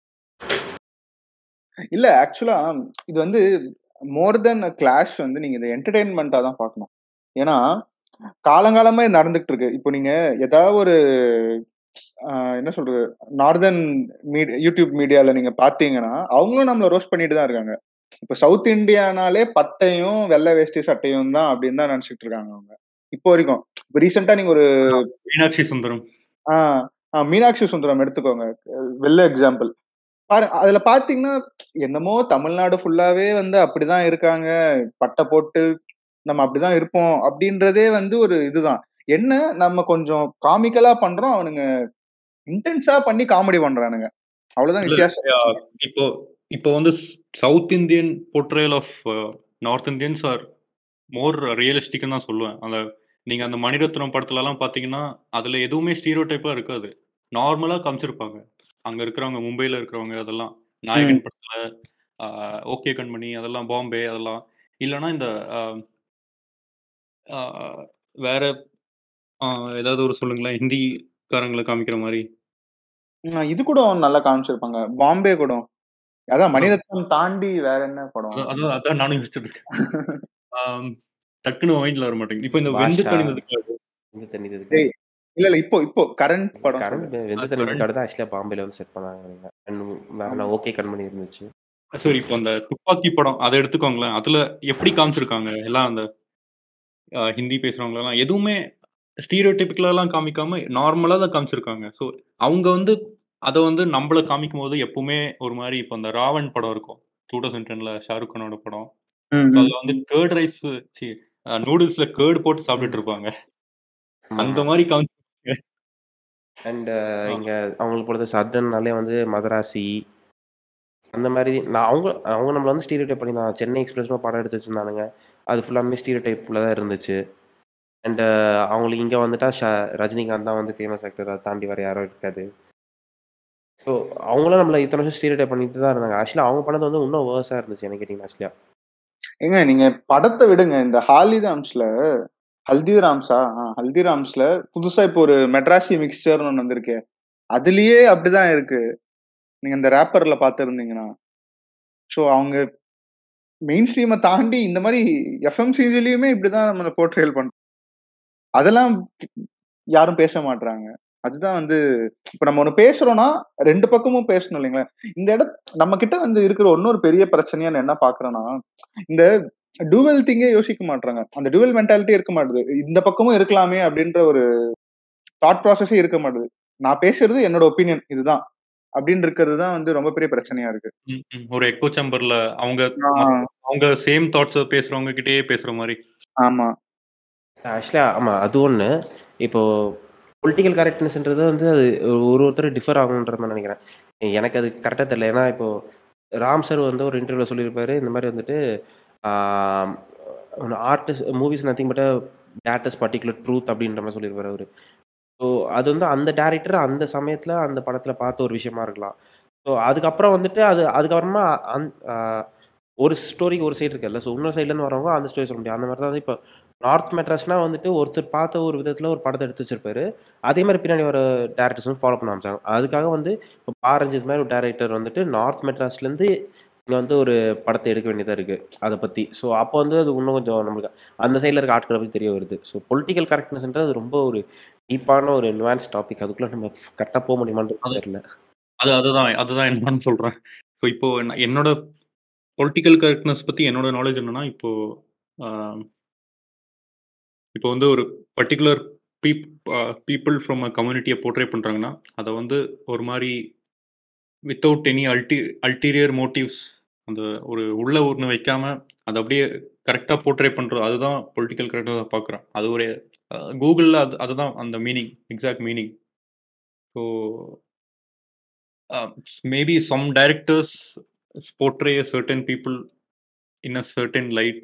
Speaker 1: இல்ல ஆக்சுவலா இது வந்து மோர் தென் அ கிளாஷ் வந்து நீங்க இத என்டர்டெயின்மென்ட்டா தான் பார்க்கணும். ஏன்னா, காலங்காலமா இது நடந்துகிட்டு இருக்கு. இப்போ நீங்க ஏதாவது ஒரு அ என்ன சொல்றது? நார்தர்ன் மீட் யூடியூப் மீடியால நீங்க பார்த்தீங்கன்னா, அவங்களும் நம்மள ரோஸ்ட் பண்ணிட்டு தான் இருக்காங்க. இப்ப சவுத் இண்டியானாலே பட்டையும், வெள்ளை வேஷ்டி சட்டையும் தான் அப்படின்னு தான் நெனச்சுட்டு இருக்காங்க அவங்க. இப்போ வரைக்கும். இப்ப ரீசென்ட்டா நீங்க ஒரு
Speaker 3: மீனாட்சி சுந்தரம்.
Speaker 1: ஆ, ஆ மீனாட்சி சுந்தரம் எடுத்துக்கோங்க. வெள்ள எக்ஸாம்பிள். பாரு அதுல பார்த்தீங்கன்னா, என்னமோ தமிழ்நாடு ஃபுல்லாவே வந்து அப்படிதான் இருக்காங்க. பட்டை போட்டு நம்ம அப்படிதான் இருப்போம். அப்படின்றதே வந்து ஒரு இதுதான். என்ன நம்ம கொஞ்சம் காமிக்கலா பண்றோம். அவனுங்க இன்டென்ஸா பண்ணி காமெடி பண்றானுங்க. அவ்வளவுதான்
Speaker 3: இல்ல
Speaker 1: வித்தியாசம்.
Speaker 3: அ இப்போ இப்போ வந்து south Indian portrayal of north Indians are more ரியலிஸ்டிக்ன்னு தான் சொல்லுவேன். அந்த நீங்க அந்த மணிரத்னம் படத்துலலாம் பார்த்தீங்கன்னா, அதுல எதுவுமே ஸ்டீரியோடைப்பா இருக்காது. நார்மலா காமிச்சிருப்பாங்க. அங்க இருக்கிறவங்க மும்பைல இருக்கிறவங்க அதெல்லாம்.
Speaker 1: ம்.
Speaker 3: நாயகன் படத்துல அ ஓகே கண்மணி அதெல்லாம் பாம்பே அதெல்லாம். இல்லன்னா இந்த அ அ வேற அ ஏதாவது ஒரு சொல்லுங்களேன். ஹிந்திக்காரங்கள காமிக்கிற மாரி.
Speaker 1: ம். இது கூட நல்லா காமிச்சிருப்பாங்க. பாம்பே கூட. அதான்
Speaker 3: ஆ.
Speaker 1: மணிரத்னம் தாண்டி வேற என்ன படம்?
Speaker 3: அதான் அதான் அதான் நானும் யோசிச்சுட்டு இருக்கேன். ஆம். டக்குனு மைண்ட்ல வர மாட்டேங்குது. இப்போ இந்த வெந்து
Speaker 2: பாஷா.
Speaker 3: தணிந்தது காடு.
Speaker 2: வெந்து தணிந்தது
Speaker 1: டேய்
Speaker 2: காடு.
Speaker 1: இல்ல, இல்ல. இப்போ இப்போ கரண்ட் படம் சொல்லு.
Speaker 2: கரண்ட் வெந்து
Speaker 3: அது
Speaker 2: தணிந்தது
Speaker 3: கரண்ட்
Speaker 2: காடு தான் ஆக்சுவலியா பாம்பேல வந்து செட் பண்ணாங்கன்னு நெனைக்கிறேன். அண்ட் வேற என்ன
Speaker 1: ஆமா.
Speaker 2: ஓகே கண்மணி இருந்துச்சு.
Speaker 3: சரி இப்போ அந்த துப்பாக்கி படம் அத எடுத்துக்கோங்களேன். அதுல எப்படி காமிச்சிருக்காங்க? எல்லாம் அந்த அ ஹிந்தி பேசுறவங்களலாம் எதுவுமே ஸ்டீரியோடைபிக்கலாலாம் காமிக்காம நார்மலா தான் காமிச்சிருக்காங்க. ஸோ அவங்க வந்து அத வந்து நம்பள காமிக்கும்போது எப்பவுமே ஒரு மாரி இப்போ அந்த ராவன் படம் இருக்கும். 2010ல ஷாருக் கானோட படம்.
Speaker 1: ம்,
Speaker 3: ஸோ
Speaker 1: ம்.
Speaker 3: அதுல வந்து கர்ட் ரைஸ் ச்சீ அ நூடுல்ஸ்ல கர்ட் போட்டு சாப்பிட்டுட்டு
Speaker 2: ம்.
Speaker 3: இருப்பாங்க.
Speaker 2: ஆமா,
Speaker 3: அந்த
Speaker 2: ஆமா.
Speaker 3: மாரி காமிச்சிருக்காங்க.
Speaker 2: அண்ட்
Speaker 3: ஆ.
Speaker 2: இங்க அவங்களுக்கு பொறுத்த சதர்ன்னாலே வந்து மதராசி அந்த மாரி நான் அவங்க அவங்க நம்மள வந்து ஸ்டீரியோடைப் பண்ணியிருந்தாங்க. சென்னை எக்ஸ்பிரஸ்னு ஒரு படம் எடுத்து வச்சிருந்தானுங்க. அது ஃபுல்லாமே ஸ்டீரியோடைப்ல தான் இருந்துச்சு. அண்ட் அவங்களுக்கு இங்க வந்துட்டா ஷ ரஜினிகாந்த் தான் வந்து ஃபேமஸ் ஆக்டர். அத தாண்டி வேற யாரும் இருக்காது. ஸோ அவங்களும் நம்மள இத்தன வருஷம் ஸ்டீரியோடைப் பண்ணிட்டு தான் இருந்தாங்க. ஆக்சுவலா அவங்க பண்ணது வந்து இன்னும் வொர்ஸா இருந்துச்சு என்ன கேட்டீங்கன்னா ஆக்சுவலியா.
Speaker 1: ஏங்க நீங்க படத்த விடுங்க. இந்த ஹாலிடாம்ஸ்ல ஹல்திராம்ஸா ஆ, ஹல்திராம்ஸ்ல புதுசா இப்போ ஒரு மெட்ராசி மிக்சர்னு ஒன்று வந்திருக்கே அதுலயே அப்படிதான் இருக்கு நீங்க இந்த ரேப்பர்ல பார்த்துருந்தீங்கன்னா ஸோ அவங்க மெயின் ஸ்ட்ரீமை தாண்டி இந்த மாதிரி எஃப்எம்சிஜிலையுமே இப்படிதான் நம்ம போர்ட்ரேல் பண்றோம் அதெல்லாம் யாரும் பேச மாட்றாங்க அதுதான் வந்து இப்ப நம்ம ஒண்ணு பேசுறோம்னா ரெண்டு பக்கமும் பேசணும் இல்லைங்களா இந்த இட நம்ம கிட்ட வந்து இருக்கிற இன்னொரு பெரிய பிரச்சனையா நான் என்ன பாக்குறேன்னா இந்த டுவல் திங்கே யோசிக்க மாட்றாங்க அந்த டுவல் மென்டாலிட்டி இருக்க மாட்டுது இந்த பக்கமும் இருக்கலாமே அப்படின்ற ஒரு தாட் ப்ராசஸே இருக்க மாட்டுது நான் பேசுறது என்னோட ஒப்பீனியன் இதுதான் அப்படின்னு இருக்கிறது தான் வந்து ரொம்ப பெரிய பிரச்சனையா இருக்கு
Speaker 3: ம், ம். ஒரு எக்கோ சேம்பர்ல அவங்க
Speaker 1: ஆஹ்
Speaker 3: அவங்க சேம் தாட்ஸ் பேசுறவங்க கிட்டயே பேசுற மாதிரி
Speaker 1: ஆமா
Speaker 2: ஆக்சுவலாக ஆமாம் அது ஒன்று இப்போ பொலிட்டிக்கல் கரெக்ட்னஸ்ன்றது வந்து அது ஒரு ஒருத்தர் டிஃபர் ஆகுன்ற மாதிரி நினைக்கிறேன் எனக்கு அது கரெக்டாக தெரியல ஏன்னா இப்போ ராம் சார் வந்து ஒரு இன்டர்வியூவில் சொல்லியிருப்பாரு இந்த மாதிரி வந்துட்டு artist movies nothing but that's particular truth அப்படின்ற மாதிரி சொல்லியிருப்பாரு அவர் ஸோ அது வந்து அந்த டேரக்டர் அந்த சமயத்தில் அந்த படத்தில் பார்த்த ஒரு விஷயமா இருக்கலாம் ஸோ அதுக்கப்புறம் வந்துட்டு அது அதுக்கப்புறமா அந் ஆஹ் ஒரு ஸ்டோரிக்கு ஒரு சைடு இருக்குல்ல ஸோ இன்னொரு சைட்லேருந்து வரவங்க அந்த ஸ்டோரி சொல்ல முடியும் அந்த மாதிரி தான் இப்போ நார்த் மெட்ராஸ்னா வந்துட்டு ஒருத்தர் பார்த்த ஒரு விதத்தில் ஒரு படத்தை எடுத்து வச்சிருப்பாரு அதே மாதிரி பின்னாடி வர டேரக்டர்ஸ் வந்து ஃபாலோ பண்ண ஆரம்பிச்சாங்க அதுக்காக வந்து இப்போ பாரஞ்சித் மாதிரி ஒரு டேரக்டர் வந்துட்டு நார்த் மெட்ராஸ்லேருந்து இங்கே வந்து ஒரு படத்தை எடுக்க வேண்டியதாக இருக்குது அதை பற்றி ஸோ அப்போ வந்து அது இன்னும் கொஞ்சம் நம்மளுக்கு அந்த சைடில் இருக்க ஆட்களை பற்றி தெரிய வருது ஸோ பொலிட்டிக்கல் கரெக்ட்னஸ்ன்றது ரொம்ப ஒரு டீப்பான ஒரு நியூவான்ஸ் டாபிக் அதுக்குள்ளே நம்ம கரெக்டாக போக முடியுமான்னு
Speaker 3: அது-
Speaker 2: தெரியல
Speaker 3: அது அதுதான் அதுதான் என்னன்னு சொல்றேன் ஸோ இப்போ நான் என்னோட பொலிட்டிக்கல் கரெக்ட்னஸ் பத்தி என்னோட நாலேஜ் என்னன்னா இப்போ ஆஹ், இப்போ வந்து ஒரு பர்டிகுலர் பீப் பீப்புள் ஃப்ரம் அ கம்யூனிட்டியை போர்ட்ரே பண்றாங்கன்னா அதை வந்து ஒரு மாதிரி வித்தவுட் எனி அல்டி அல்டீரியர் மோட்டிவ்ஸ் அந்த ஒரு உள்ள ஒன்று வைக்காம அதை அப்படியே கரெக்டாக போர்ட்ரே பண்றது அதுதான் பொலிட்டிக்கல் கரெக்டாக பார்க்குறேன் அது ஒரு கூகுளில் அது அதுதான் அந்த meaning exact meaning so uh, maybe some directors portray a certain people in a certain light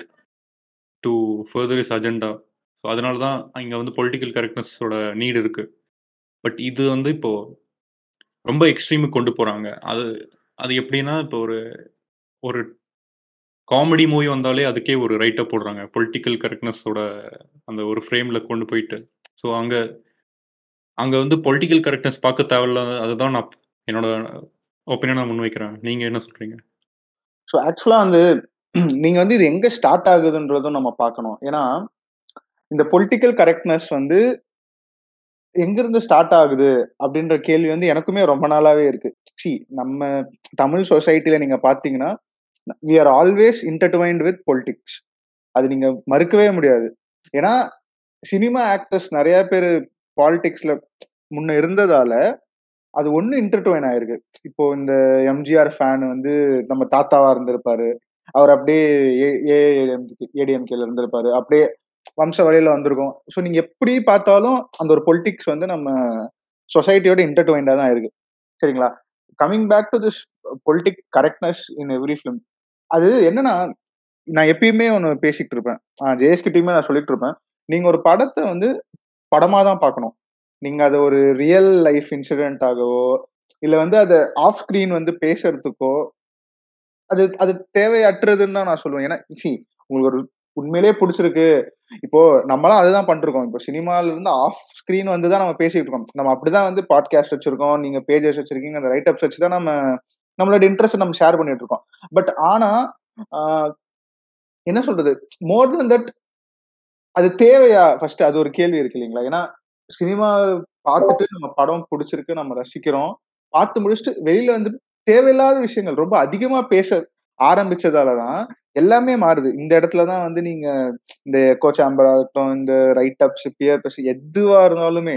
Speaker 3: to further his agenda so அதனால தான் இங்கே வந்து பொலிட்டிக்கல் கரெக்ட்னஸோட நீட் இருக்கு பட் இது வந்து இப்போ ரொம்ப எக்ஸ்ட்ரீமுக்கு கொண்டு போறாங்க அது அது எப்படின்னா இப்போ ஒரு ஒரு காமெடி மூவி வந்தாலே அதுக்கே ஒரு ரைட்டை போடுறாங்க பொலிட்டிக்கல் கரெக்ட்னஸோட அந்த ஒரு ஃப்ரேமில் கொண்டு போயிட்டு ஸோ அங்கே அங்கே வந்து பொலிட்டிக்கல் கரெக்ட்னஸ் பார்க்க தேவையில்ல அதுதான் நான் என்னோட ஒப்பீனியனை முன்வைக்கிறேன் நீங்கள் என்ன சொல்கிறீங்க
Speaker 1: ஸோ ஆக்சுவலா வந்து நீங்க வந்து இது எங்க ஸ்டார்ட் ஆகுதுன்றதும் நம்ம பார்க்கணும் ஏன்னா இந்த பொலிட்டிக்கல் கரெக்ட்னஸ் வந்து எங்கிருந்து ஸ்டார்ட் ஆகுது அப்படின்ற கேள்வி வந்து எனக்குமே ரொம்ப நாளாவே இருக்கு சி நம்ம தமிழ் சொசைட்டில நீங்க பாத்தீங்கன்னா we are always intertwined with politics அது நீங்க மறுக்கவே முடியாது ஏன்னா சினிமா ஆக்டர்ஸ் நிறைய பேர் பாலிடிக்ஸ்ல முன்ன இருந்ததால அது ஒண்ணு இன்டர்டுவைன் ஆயிருக்கு இப்போ இந்த எம்ஜிஆர் ஃபேன் வந்து நம்ம தாத்தாவா இருந்திருப்பாரு அவர் அப்படியே ஏடிஎம்கேல இருந்திருப்பாரு அப்படியே வம்ச வழியில வந்திருக்கும் ஸோ நீங்க எப்படி பார்த்தாலும் அந்த ஒரு பொலிட்டிக்ஸ் வந்து நம்ம சொசைட்டியோட இன்டர்டுவைண்டா தான் இருக்கு சரிங்களா coming back to this politic correctness in every film அது என்னன்னா நான் எப்பயுமே ஒன்று பேசிட்டு இருப்பேன் ஜேஎஸ்கிட்டையுமே நான் சொல்லிட்டு இருப்பேன் நீங்க ஒரு படத்தை வந்து படமா தான் பார்க்கணும் நீங்க அதை ஒரு ரியல் லைஃப் இன்சிடென்ட் ஆகவோ இல்ல வந்து அதை ஆஃப் ஸ்கிரீன் வந்து பேசுறதுக்கோ அது அது தேவையற்றதுன்னு தான் நான் சொல்லுவேன் ஏன்னா சி உங்களுக்கு ஒரு உண்மையிலேயே பிடிச்சிருக்கு இப்போ நம்மளாம் அதுதான் பண்ணிருக்கோம் இப்போ சினிமால இருந்து ஆஃப் ஸ்கிரீன் வந்து தான் நம்ம பேசிட்டு இருக்கோம் நம்ம அப்படிதான் வந்து பாட்காஸ்ட் வச்சிருக்கோம் நீங்க பேஜஸ் வச்சிருக்கீங்க அந்த ரைட் அப்ஸ் வச்சு தான் நம்ம நம்மளோட இன்ட்ரெஸ்ட் நம்ம ஷேர் பண்ணிட்டு இருக்கோம் பட் ஆனா ஆஹ், என்ன சொல்றது மோர் தென் தட் அது தேவையா ஃபர்ஸ்ட் அது ஒரு கேள்வி இருக்கு இல்லைங்களா ஏன்னா சினிமா பார்த்துட்டு நம்ம படம் பிடிச்சிருக்கு நம்ம ரசிக்கிறோம் பார்த்து முடிச்சுட்டு வெளியில வந்து தேவையில்லாத விஷயங்கள் ரொம்ப அதிகமா பேச ஆரம்பிச்சதாலதான் எல்லாமே மாறுது இந்த இடத்துலதான் வந்து நீங்க இந்த எக்கோ சேம்பரா இருக்கட்டும் இந்த ரைட் அப்ஸ் பியர் பிரஸ் எதுவா இருந்தாலுமே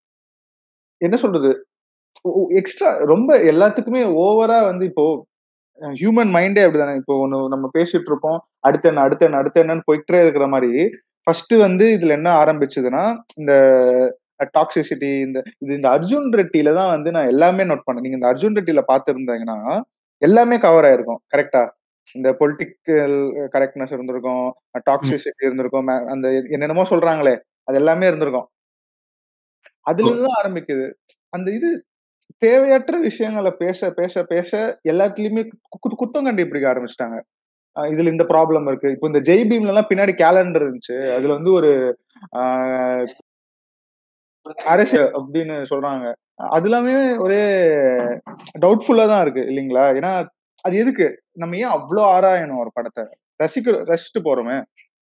Speaker 1: என்ன சொல்றது எக்ஸ்ட்ரா ரொம்ப எல்லாத்துக்குமே ஓவரா வந்து இப்போ ஹியூமன் மைண்டே அப்படிதானே இப்போ ஒன்று நம்ம பேசிட்டு இருப்போம் அடுத்த என்ன அடுத்த என்ன அடுத்த என்னன்னு போயிட்டே இருக்கிற மாதிரி ஃபர்ஸ்ட் வந்து இதுல என்ன ஆரம்பிச்சதுன்னா இந்த டாக்ஸிசிட்டி இந்த இது இந்த அர்ஜுன் ரெட்டியில தான் வந்து நான் எல்லாமே நோட் பண்ணேன் நீங்க இந்த அர்ஜுன் ரெட்டியில பார்த்துருந்தாங்கன்னா எல்லாமே கவர் ஆயிருக்கும் கரெக்டா இந்த பொலிட்டிக்கல் கரெக்ட்னஸ் இருந்திருக்கும் டாக்ஸிசிட்டி இருந்திருக்கும் ma- அந்த என்னென்னமோ சொல்றாங்களே அது எல்லாமே இருந்திருக்கும் அதுல இருந்து தான் ஆரம்பிக்குது அந்த இது தேவையற்ற விஷயங்களை பேச பேச பேச எல்லாத்துலயுமே கு- குத்தம் கண்டுபிடிக்க ஆரம்பிச்சிட்டாங்க அஹ் இதுல இந்த ப்ராப்ளம் இருக்கு இப்போ இந்த ஜெய் பீம்ல எல்லாம் பின்னாடி கேலண்டர் இருந்துச்சு அதுல வந்து ஒரு ஆஹ், அரசு அப்படின்னு சொல்றாங்க அது எல்லாமே ஒரே டவுட்ஃபுல்லா தான் இருக்கு இல்லைங்களா ஏன்னா அது எதுக்கு நம்ம ஏன் அவ்வளோ ஆராயணும் ஒரு படத்தை ரசிக்க ரசிச்சுட்டு போறோமே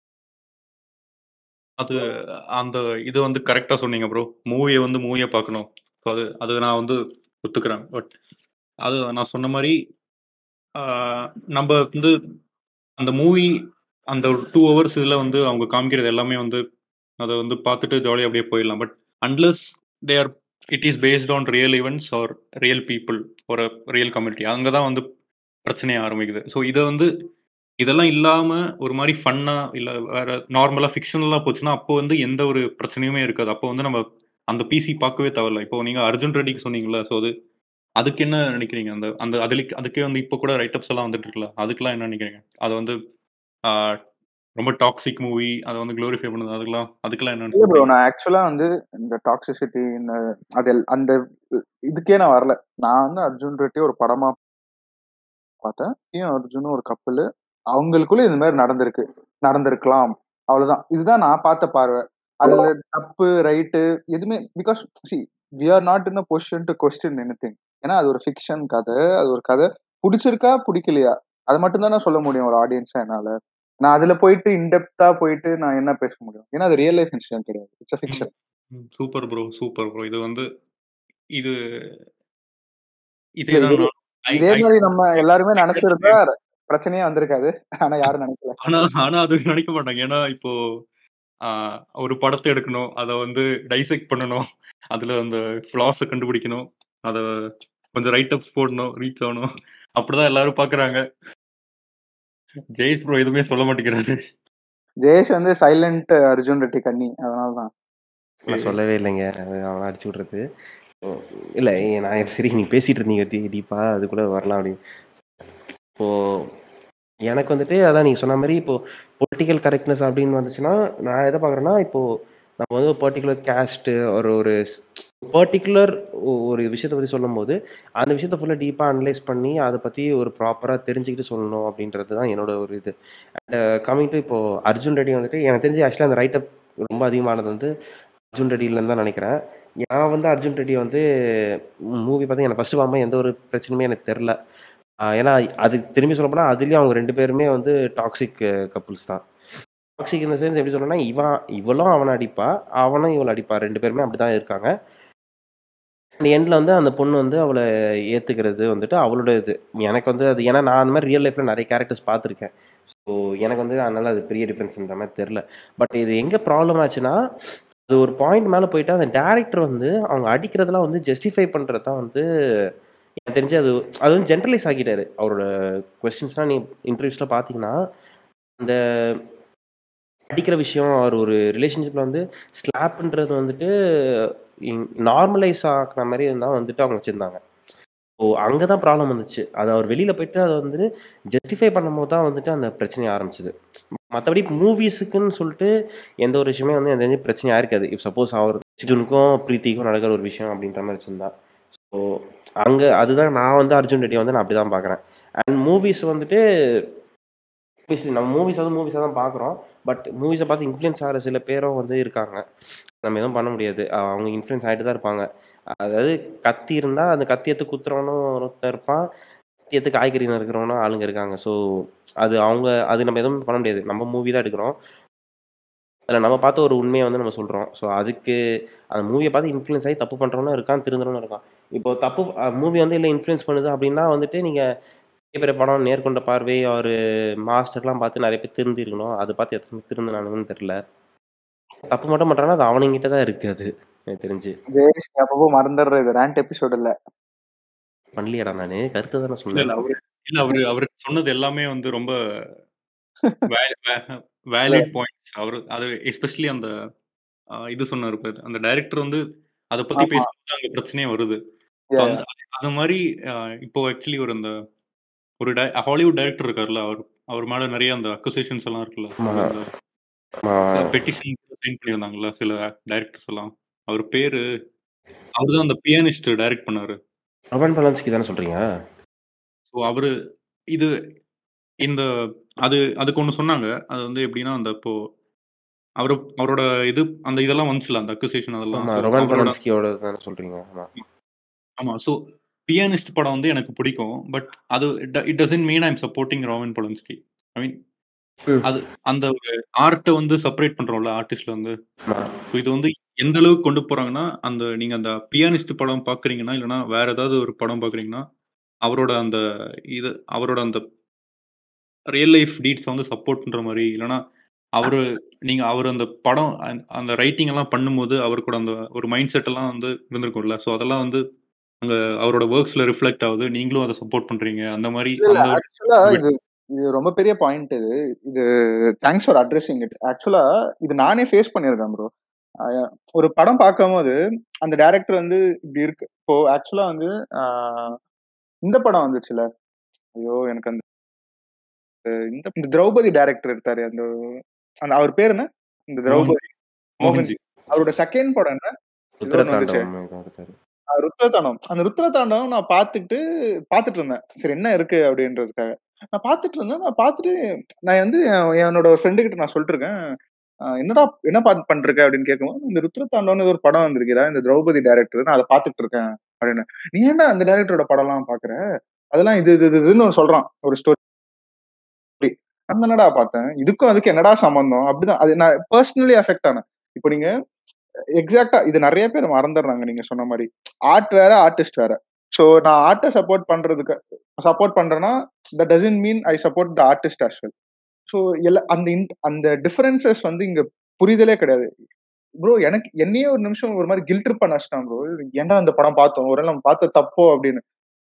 Speaker 3: அது அந்த இது வந்து கரெக்டா சொன்னீங்க ப்ரோ மூவியை வந்து மூவியை பார்க்கணும் ஸோ அது அது நான் வந்து ஒத்துக்கிறேன் பட் அது நான் சொன்ன மாதிரி ஆஹ், நம்ம வந்து அந்த மூவி அந்த ஒரு டூ ஹவர்ஸ் இதில் வந்து அவங்க காமிக்கிறது எல்லாமே வந்து அதை வந்து பார்த்துட்டு ஜாலியாக அப்படியே போயிடலாம் but unless they are it is based on real events or real people ஒரு ரியல் கம்யூனிட்டி அங்கே தான் வந்து பிரச்சனையே ஆரம்பிக்குது ஸோ இதை வந்து இதெல்லாம் இல்லாமல் ஒரு மாதிரி ஃபன்னாக இல்லை வேற நார்மலாக ஃபிக்ஷனலாக போச்சுன்னா அப்போ வந்து எந்த ஒரு பிரச்சனையுமே இருக்காது அப்போ வந்து நம்ம அந்த பிசி பார்க்கவே தேவையில்ல இப்போ நீங்கள் அர்ஜுன் ரெட்டிக்கு சொன்னீங்களா ஸோ அது அதுக்கு என்ன நினைக்கிறீங்க அந்த அந்த அதுல அதுக்கே வந்து இப்போ கூட ரைட்டப்ஸ் எல்லாம் வந்துட்டு இருக்குல்ல அதுக்கெல்லாம் என்ன நினைக்கிறீங்க அதை வந்து ஆஹ், ரொம்ப டாக்ஸிக் மூவி அதை வந்து க்ளோரிஃபை பண்ணுது அதுக்கெல்லாம் அதுக்கெல்லாம் என்ன
Speaker 1: இல்ல ப்ரோ
Speaker 3: நினைக்கிறீங்க
Speaker 1: நான் ஆக்சுவலா வந்து இந்த டாக்ஸிசிட்டி இந்த அது எல்- அந்த இதுக்கே நான் வரல நான் வந்து அர்ஜுன் ரெட்டி ஒரு படமா பார்த்தேன் ஏன் அர்ஜுனும் ஒரு கப்பல் அவங்களுக்குள்ள இந்த மாதிரி நடந்திருக்கு நடந்திருக்கலாம் அவ்வளவுதான் இதுதான் நான் பார்த்த பார்வை அதுல தப்பு ரைட்டு எதுவுமே because see we are not in a position to question anything ஏன்னா அது ஒரு ஃபிக்ஷன் கதை அது ஒரு கதை பிடிச்சிருக்கா பிடிக்கலையா அது மட்டும் தான் சொல்ல முடியும் ஒரு ஆடியன்ஸா என்னால நான் அதுல போயிட்டு இன்டெப்தா போயிட்டு நான் என்ன பேச முடியும் ஏன்னா அது ரியல் லைஃப் இன்சிடென்ட் கிடையாது it's fiction
Speaker 3: super bro super bro இது வந்து இது
Speaker 1: இல்ல
Speaker 3: இதே தான்
Speaker 1: இது
Speaker 3: நான் I-
Speaker 1: இதே
Speaker 3: I-
Speaker 1: மாதிரி நம்ம எல்லாருமே நினைச்சிருந்தா பிரச்சனையே வந்திருக்காது ஆனா யாரும் நினைக்கல
Speaker 3: ஆனா ஆனா அது நினைக்க மாட்டாங்க ஏன்னா இப்போ ஆஹ், ஒரு படத்தை எடுக்கணும் அதை வந்து டைசெக்ட் பண்ணணும் அதுல அந்த ஃபிளாஸை கண்டுபிடிக்கணும் அதை கொஞ்சம் ரைட் அப்ஸ் போடணும் ரீச் ஆகணும் அப்படிதான் எல்லாரும் பாக்குறாங்க ஜெய்ஸ் ப்ரோ எதுவுமே சொல்ல மாட்டேங்கிறாரு
Speaker 1: ஜெயேஷ் வந்து சைலண்ட் அர்ஜுன் ரெட்டி கண்ணி அதனாலதான்
Speaker 2: நான் சொல்லவே இல்லைங்க அது அவனை அடிச்சு விட்றது இல்லை நான் சரி நீ பேசிட்டு இருந்தீங்க டீ டீப்பாக அது கூட வரலாம் அப்படின்னு இப்போது எனக்கு வந்துட்டு அதான் நீங்கள் சொன்ன மாதிரி இப்போது பொலிட்டிக்கல் கரெக்ட்னஸ் அப்படின்னு வந்துச்சுன்னா நான் எதை பார்க்குறேன்னா இப்போது நம்ம வந்து பர்டிகுலர் கேஸ்ட்டு ஒரு ஒரு பர்டிகுலர் ஒரு விஷயத்தை பற்றி சொல்லும்போது அந்த விஷயத்தை ஃபுல்லாக டீப்பாக அனலைஸ் பண்ணி அதை பற்றி ஒரு ப்ராப்பராக தெரிஞ்சுக்கிட்டு சொல்லணும் அப்படின்றது தான் என்னோட ஒரு இது அண்ட் கம்மிங் டு இப்போது அர்ஜுன் ரெட்டி வந்துட்டு எனக்கு தெரிஞ்சு ஆக்சுவலாக அந்த ரைட்டப் ரொம்ப அதிகமானது வந்து அர்ஜுன் ரெட்டியிலேருந்து தான் நினைக்கிறேன் நான் வந்து அர்ஜுன் ரெட்டி வந்து மூவி பார்த்து எனக்கு ஃபஸ்ட்டு பார்க்கும்போது எந்த ஒரு பிரச்சனையுமே எனக்கு தெரில ஏன்னா அது திரும்பி சொல்ல போனால் அதுலேயும் அவங்க ரெண்டு பேருமே வந்து டாக்ஸிக் கப்புள்ஸ் தான் டாக்ஸிக் இந்த சென்ஸ் எப்படி சொல்லணும்னா இவன் இவளும் அவனை அடிப்பா அவனும் இவளை அடிப்பா ரெண்டு பேருமே அப்படி தான் இருக்காங்க அந்த எண்டில் வந்து அந்த பொண்ணு வந்து அவளை ஏற்றுக்கிறது வந்துட்டு அவளோட இது எனக்கு வந்து அது ஏன்னா நான் அந்த மாதிரி ரியல் லைஃப்பில் நிறைய கேரக்டர்ஸ் பார்த்துருக்கேன் ஸோ எனக்கு வந்து அதனால் அது பெரிய டிஃப்ரென்ஸ்ன்ற மாதிரி தெரில பட் இது எங்கே ப்ராப்ளம் ஆச்சுன்னா அது ஒரு பாயிண்ட் மேலே போயிட்டு அந்த டேரக்டர் வந்து அவங்க அடிக்கிறதெல்லாம் வந்து ஜஸ்டிஃபை பண்ணுறது தான் வந்து எனக்கு தெரிஞ்சு அது அது வந்து ஜென்ரலைஸ் ஆக்கிட்டாரு அவரோட கொஸ்டின்ஸ்லாம் நீ இன்டர்வியூஸில் பார்த்தீங்கன்னா அந்த அடிக்கிற விஷயம் அவர் ஒரு ரிலேஷன்ஷிப்பில் வந்து ஸ்லாப்ன்றது வந்துட்டு நார்மலைஸ் ஆக்கின மாதிரி இருந்தால் வந்துட்டு அவங்க வச்சுருந்தாங்க ஸோ அங்கே தான் ப்ராப்ளம் வந்துச்சு அது அவர் வெளியில் போயிட்டு அதை வந்துட்டு ஜஸ்டிஃபை பண்ணும்போது தான் வந்துட்டு அந்த பிரச்சனை ஆரம்பிச்சது மற்றபடி மூவிஸுக்குன்னு சொல்லிட்டு எந்த ஒரு விஷயமே வந்து எந்த பிரச்சனையாக இருக்காது இப் சப்போஸ் அவர் சிஜுனுக்கும் பிரீத்திக்கும் நடக்கிற ஒரு விஷயம் அப்படின்ற மாதிரி வச்சுருந்தா ஸோ அங்கே அதுதான் நான் வந்து அர்ஜுன் ரெட்டி வந்து நான் அப்படி தான் பார்க்குறேன் அண்ட் மூவிஸ் வந்துட்டு obviously நம்ம மூவிஸ் வந்து மூவிஸாக தான் பார்க்குறோம் பட் மூவிஸை பார்த்து இன்ஃப்ளூயன்ஸ் ஆகிற சில பேரும் வந்து இருக்காங்க நம்ம எதுவும் பண்ண முடியாது அவங்க இன்ஃப்ளூயன்ஸ் ஆகிட்டு தான் இருப்பாங்க அதாவது கத்தி இருந்தால் அந்த கத்தியத்து குத்துறவனும் ஒருத்தன் இருப்பான் கத்தியத்து காய்கறி இருக்கிறவனும் ஆளுங்க இருக்காங்க ஸோ அது அவங்க அது நம்ம எதுவும் பண்ண முடியாது நம்ம மூவி தான் எடுக்கிறோம் அதில் நம்ம பார்த்த ஒரு உண்மையை வந்து நம்ம சொல்கிறோம் ஸோ அதுக்கு அந்த மூவியை பார்த்து இன்ஃப்ளூயன்ஸ் ஆகி தப்பு பண்ணுறவனும் இருக்கான் திருந்துறவனும் இருக்கான் இப்போ தப்பு மூவி வந்து இல்லை இன்ஃப்ளூயன்ஸ் பண்ணுது அப்படின்னா வந்துட்டு நீங்கள் பெரிய பெரிய படம் நேர்கொண்ட பார்வை ஒரு மாஸ்டர்லாம் பார்த்து நிறைய பேர் திருந்தி இருக்கணும் அதை பார்த்து எத்தனை பேர் திருந்தினானுங்கன்னு தெரில தப்பு மட்டும் பண்ணுறாங்கன்னா அது அவனுங்கிட்ட தான் இருக்குது அது எனக்கு தெரிஞ்சு
Speaker 1: ஜெயேஷ் நீ அப்பப்போ மறந்துடுற இது ரேண்ட் எபிசோட் இல்ல
Speaker 2: பண்ணலையாடா நான் கருத்து தானே
Speaker 3: இல்ல
Speaker 2: சொன்னேன்
Speaker 3: இல்ல அவரு இல்ல அவரு அவருக்கு சொன்னது எல்லாமே வந்து ரொம்ப வேலிட் பாயிண்ட்ஸ் அவரு அது எஸ்பெஷலி அந்த ஆஹ், இது சொன்னாரு பாரு, அந்த டைரக்டர் வந்து அதை பத்தி
Speaker 1: ஆமா.
Speaker 3: பேசும்போது அங்க பிரச்சனையே வருது So,
Speaker 1: Yeah,
Speaker 3: அந்த அது மாதிரி ஆஹ், இப்போ ஆக்சுவலி ஒரு அந்த ஒரு ஹாலிவுட் டைரக்டர் இருக்காருல்ல அவர் அவர் மேல நிறைய அந்த அக்குசேஷன்ஸ் எல்லாம் இருக்குல்ல
Speaker 2: ஆமா.
Speaker 3: அந்த
Speaker 2: ஆமா.
Speaker 3: பெட்டிஷன் சைன் பண்ணியிருந்தாங்கல்ல சில டைரக்டர்ஸ் எல்லாம் அவர் பேரு அவர் தான் அந்த பியானிஸ்ட் டைரக்ட் பண்ணாரு
Speaker 2: ரொமன் பலன்ஸ்கி தானே சொல்கிறீங்க
Speaker 3: ஸோ அவரு இது இந்த அது அதுக்கு ஒண்ணு சொன்னாங்க. அது வந்து எப்படின்னா, அந்த இப்போ அவரு அவரோட இது அந்த இதெல்லாம் வந்துச்சுல்ல, அந்த அக்யூசேஷன் அதெல்லாம்.
Speaker 2: ஆமா.
Speaker 3: ஸோ
Speaker 2: ரொமான்
Speaker 3: அவரோட
Speaker 2: பொலன்ஸ்கியோட தானே சொல்றீங்க? ஆமா.
Speaker 3: ஆமா. ஸோ பியானிஸ்ட் படம் வந்து எனக்கு பிடிக்கும். பட் அது it it doesn't mean I am supporting Roman Polanski. I mean
Speaker 2: hmm.
Speaker 3: அது அந்த ஒரு ஆர்ட்ட வந்து செப்பரேட் பண்றோம்ல ஆர்டிஸ்ட்ல வந்து.
Speaker 2: ஆமா.
Speaker 3: ஸோ இது வந்து எந்த அளவுக்கு கொண்டு போறாங்கன்னா, அந்த நீங்க அந்த பியானிஸ்ட் படம் பார்க்குறீங்கன்னா, இல்லன்னா வேற ஏதாவது ஒரு படம் பார்க்குறீங்கன்னா, அவரோட அந்த இது அவரோட அந்த ரியல் லைஃப் டீட்ஸ வந்து சப்போர்ட் பண்ற மாரி, இல்லன்னா அவரு நீங்க அவரு அந்த படம் அந் அந்த ரைட்டிங் எல்லாம் பண்ணும்போது, அவருக்கு கூட அந்த ஒரு மைண்ட் செட் எல்லாம் வந்து இருந்திருக்கும்ல. ஸோ அதெல்லாம் வந்து அங்க அவரோட வொர்க்ஸ்ல ரிஃப்ளெக்ட் ஆகுது. நீங்களும் அத சப்போர்ட் பண்றீங்க. அந்த மாரி
Speaker 1: இல்ல, இல்ல.
Speaker 3: அந்த
Speaker 1: ஆக்சுவலா
Speaker 3: ஒரு
Speaker 1: இது இது ரொம்ப பெரிய பாயிண்ட் இது. இது தேங்க்ஸ் ஃபார் அட்ரெஸிங் இட். ஆக்சுவலா இது நானே ஃபேஸ் பண்ணியிருக்கேன் ப்ரோ. அ ஒரு படம் பார்க்கும்போது, அந்த டைரக்டர் வந்து இப்படி இருக்கு. இப்போ ஆக்சுவலா வந்து அ இந்த படம் வந்துச்சுல்ல. ஐயோ! எனக்கு அந்த இந்த இந்த திரௌபதி டைரக்டர் இருக்காரு. அந்த அந்த அவர் பேர் என்ன? இந்த
Speaker 3: மோகன்
Speaker 1: திரௌபதி
Speaker 3: மோகன்ஜி.
Speaker 1: மோகன்ஜி. அவரோட செகண்ட் படம் என்ன? ஏதோ ஒண்ணு வந்துச்சே.
Speaker 2: ருத்ரதாண்டவம் ஏதோ எடுத்தாரு.
Speaker 1: அ ருத்ரதாண்டவம். அந்த ருத்ரதாண்டவம் நான் பார்த்துட்டு பார்த்துட்டு இருந்தேன். சரி என்ன இருக்கு அப்படின்றதுக்காக. நான் பார்த்துட்டு இருந்தேன். நான் பார்த்துட்டு நான் வந்து என் என்னோட ஒரு ஃப்ரெண்டு கிட்ட நான் சொல்லிட்டு இருக்கேன். அ என்னடா என்ன பார்த்து பண்ணிருக்க அப்படின்னு கேட்கும்போது, இந்த ருத்ரதாண்டவம்னு ஏதோ ஒரு படம் வந்திருக்குடா. இந்த திரௌபதி டைரக்டர். நான் அத பார்த்துட்டு இருக்கேன் அப்படின்னு. நீ ஏன்டா அந்த டைரக்டரோட படம்லாம் பார்க்குற? அதெல்லாம் இது இது இது இதுன்னு சொல்றான். ஒரு ஸ்டோரி. நான் என்னடா பார்த்தேன். இதுக்கும் அதுக்கும் என்னடா சம்மந்தம்? அப்படிதான் அது நான் பெர்சனலி அஃபெக்ட் ஆனேன். இப்போ நீங்க எக்ஸாக்ட்டா இது நெறைய பேர் மறந்துடுறாங்க நீங்க சொன்ன மாரி. ஆர்ட் வேற, ஆர்டிஸ்ட் வேற. ஸோ நான் ஆர்ட்ட சப்போர்ட் பண்றதுக்கு சப்போர்ட் பண்றேன்னா, that doesn't mean I support the artist as well. So எல்லா அந்த இன் அந்த டிஃபரன்ஸஸ் வந்து இங்க புரிதலே கிடையாது. ப்ரோ எனக்கு என்னையே ஒரு நிமிஷம் ஒரு மாரி கில்ட் ட்ரிப் பண்ண வச்சுட்டான் ப்ரோ. ஏன்டா அந்த படம் பார்த்தோம்? ஒருவேள நம்ம பார்த்தது தப்போ அப்படின்னு.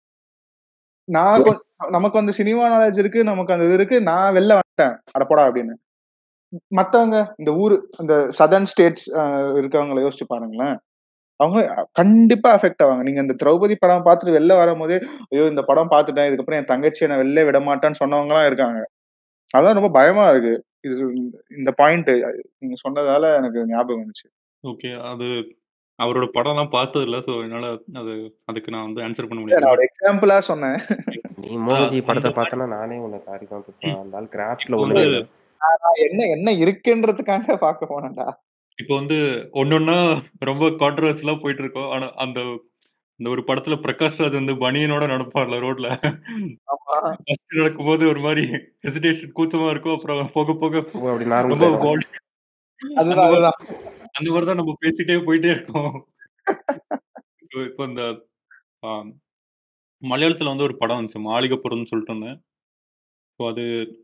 Speaker 1: நான் கொ நமக்கு வந்து சினிமா நாலேட்ஜ் இருக்கு. நமக்கு அந்த இது இருக்கு. நான் வெளில வந்துட்டேன். அட போடா அப்படின்னு. மத்தவங்க இந்த ஊரு இந்த சதர்ன் ஸ்டேட்ஸ் அ இருக்கவங்கள யோசிச்சு பாருங்களேன். அவங்க கண்டிப்பா அஃபெக்ட் ஆவாங்க. நீங்க இந்த திரௌபதி படம் பார்த்துட்டு வெளில வரும்போதே, ஐயோ! இந்த படம் பார்த்துட்டேன். இதுக்கப்புறம் என் தங்கச்சிய நான் வெளில விட மாட்டேன்னு சொன்னவங்கலாம் இருக்காங்க. அதான் ரொம்ப பயமா இருக்கு. இது இந்த பாயிண்ட் நீங்க சொன்னதால எனக்கு ஞாபகம் வந்துச்சு.
Speaker 3: ஓகே. அது அவரோட படம்லாம் பார்த்ததில்ல. ஸோ என்னால அது அதுக்கு நான் வந்து ஆன்சர் பண்ண
Speaker 1: இல்ல
Speaker 3: முடியாது.
Speaker 1: நான் ஒரு
Speaker 3: பட்
Speaker 1: எக்ஸாம்பிளா சொன்னேன்.
Speaker 2: நீ
Speaker 3: அ
Speaker 2: மோகன்ஜி
Speaker 3: அந்த
Speaker 2: படத்த
Speaker 3: மாரி
Speaker 2: பார்த்தனா நானே உன்ன காரி தான் துப்பேன்.
Speaker 3: ம்.
Speaker 2: அந்த ஆள் கிராஃப்ட்ல
Speaker 3: இப்போ
Speaker 2: ஒண்ணுமே
Speaker 3: வந்து
Speaker 2: இல்ல.
Speaker 1: நான் நான் என்ன என்ன இருக்குன்றதுக்காக பார்க்க போனேன்டா.
Speaker 3: இப்போ வந்து ஒண்ணொண்ணா ரொம்ப கான்ட்ரோவர்ஷியலா போயிட்டு இருக்கும். ஆனா அந்த அந்த ஒரு படத்துல பிரகாஷ் ராஜ் வந்து பனியனோட நடப்பான்ல ரோட்ல.
Speaker 1: ஆமா.
Speaker 3: ஃபர்ஸ்ட் நடக்கும்போது ஒரு மாரி ஹெசிடேஷன் கூச்சமா இருக்கும். அப்புறம் போக போக
Speaker 2: ஓ! அப்படி நார்மல்
Speaker 3: ரொம்ப
Speaker 2: ஆயிரும்.
Speaker 3: பாடி அந்த
Speaker 1: அதுதான்
Speaker 3: மாரி
Speaker 1: அதுதான்.
Speaker 3: அந்த மாரி தான் நம்ம பேசிட்டே போயிட்டே இருக்கோம். இப்போ இப்போ இந்த ஆ மலையாளத்துல வந்து ஒரு படம் வந்துச்சு. மாளிகைப்புறம்னு சொல்லிட்டு ஒண்ணு. ஸோ அது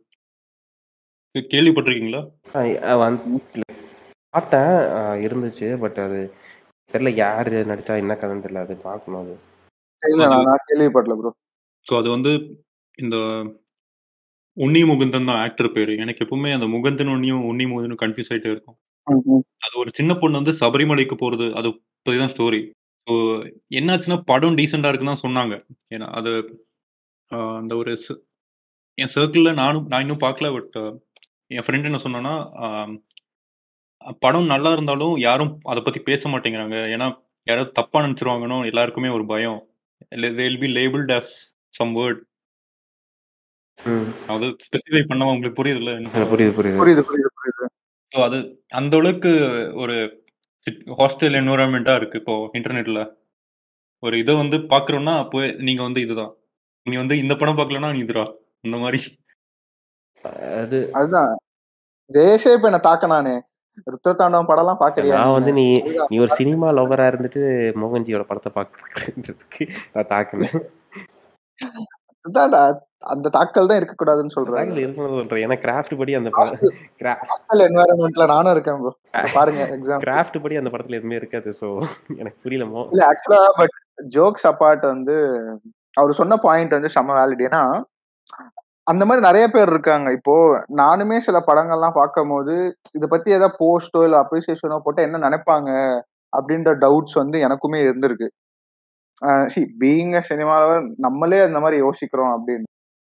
Speaker 3: கேள்விப்பட்டிருக்கீங்களா?
Speaker 2: அ அ வந் இல்ல பார்த்தேன். அ இருந்துச்சு. பட் அது தெரியல யாரு நடிச்சா என்ன கதைன்னு தெரியல. அது பார்க்கணும் அது.
Speaker 1: இல்ல
Speaker 3: அது
Speaker 1: நான் நான் கேள்விப்படல ப்ரோ.
Speaker 3: ஸோ அது வந்து இந்த உன்னி முகுந்தன் தான் ஆக்டர் பேரு. எனக்கு எப்பவுமே அந்த முகுந்தன் உன்னியும், உன்னி முகுந்தனும் கன்ஃப்யூஸ் ஆயிட்டே இருக்கும்.
Speaker 1: ம், ம்.
Speaker 3: அது ஒரு சின்ன பொண்ணு வந்து சபரிமலைக்கு போறது. அது பத்தி தான் ஸ்டோரி. ஸோ என்னாச்சுன்னா படம் டீசென்ட்டா இருக்குன்னு தான் சொன்னாங்க. ஏன்னா அது அ அந்த ஒரு ஸ் என் சர்க்கிள்ல நானும் நான் இன்னும் பார்க்கல. பட் என் ஃப்ரெண்ட் என்ன சொன்னான்னா, அ படம் நல்லா இருந்தாலும் யாரும் அத பத்தி பேச மாட்டேங்கிறாங்க. ஏன்னா யாராவது தப்பா நெனச்சுருவாங்கன்னு எல்லாருக்குமே ஒரு பயம். இல்ல they will be labelled as some word.
Speaker 2: ம்.
Speaker 3: அது ஸ்பெசிஃபை பண்ணாம உங்களுக்கு புரியுதுல்ல? என்ன
Speaker 2: இல்ல
Speaker 3: சொல்ல வரேன்னு?
Speaker 2: புரியுது, புரியுது.
Speaker 1: புரியுது, புரியுது, புரியுது.
Speaker 3: ஸோ அது அந்த அளவுக்கு ஒரு ஹாஸ்டல் என்வைரன்மென்ட்டா இருக்கு இப்போ இன்டர்நெட்ல. ஒரு இத வந்து பார்க்குறோம்னா, அப்பவே நீங்க வந்து இதுதான். நீ வந்து இந்த படம் பார்க்கலன்னா நீ இதுடா. அந்த மாரி.
Speaker 2: அது
Speaker 1: அதுதான். ஜெயேஷே இப்ப என்ன தாக்குனானே. ருத்ரதாண்டவம் படம்லாம் பார்க்கறியா
Speaker 2: நான் வந்து
Speaker 1: நீனு?
Speaker 2: நீ
Speaker 1: அதுதான்
Speaker 2: நீ ஒரு சினிமா லவ்வரா இருந்துட்டு மோகன்ஜியோட படத்த பார்க்கறதுக்கு நான் தாக்குனேன்.
Speaker 1: அதான்டா. அந்த தாக்கல் தான் இருக்கக்கூடாதுன்னு சொல்றாரு.
Speaker 2: தாக்கல் இருக்கணும்னு சொல்றேன். ஏன்னா கிராஃப்ட் படி அந்த ப
Speaker 1: ஹாஸ்டல்
Speaker 2: கிரா
Speaker 1: ஹாஸ்டல் என்வைரன்மென்ட்ல நானும் இருக்கேன் ப்ரோ. பாருங்க எக்ஸாம்பிள்.
Speaker 2: கிராஃப்ட் படி அந்த படத்துல எதுவுமே இருக்காது. ஸோ எனக்கு புரியல மோ
Speaker 1: இல்ல ஆக்சுவலா பட் ஜோக்ஸ் அபார்ட் வந்து அவரு சொன்ன பாயிண்ட் வந்து செம்ம வேலிட். ஏன்னா, அந்த மாரி நெறைய பேர் இருக்காங்க. இப்போ நானுமே சில படங்கள்லாம் பார்க்கும்போது, இத பத்தி ஏதாவது போஸ்ட்டோ, இல்ல அப்ரிசியேஷனோ போட்டா என்ன நெனைப்பாங்க? அப்படின்ற டவுட்ஸ் வந்து எனக்குமே இருந்திருக்கு. அ see being a cinema lover நம்மளே அந்த மாரி யோசிக்கிறோம் அப்படின்னு.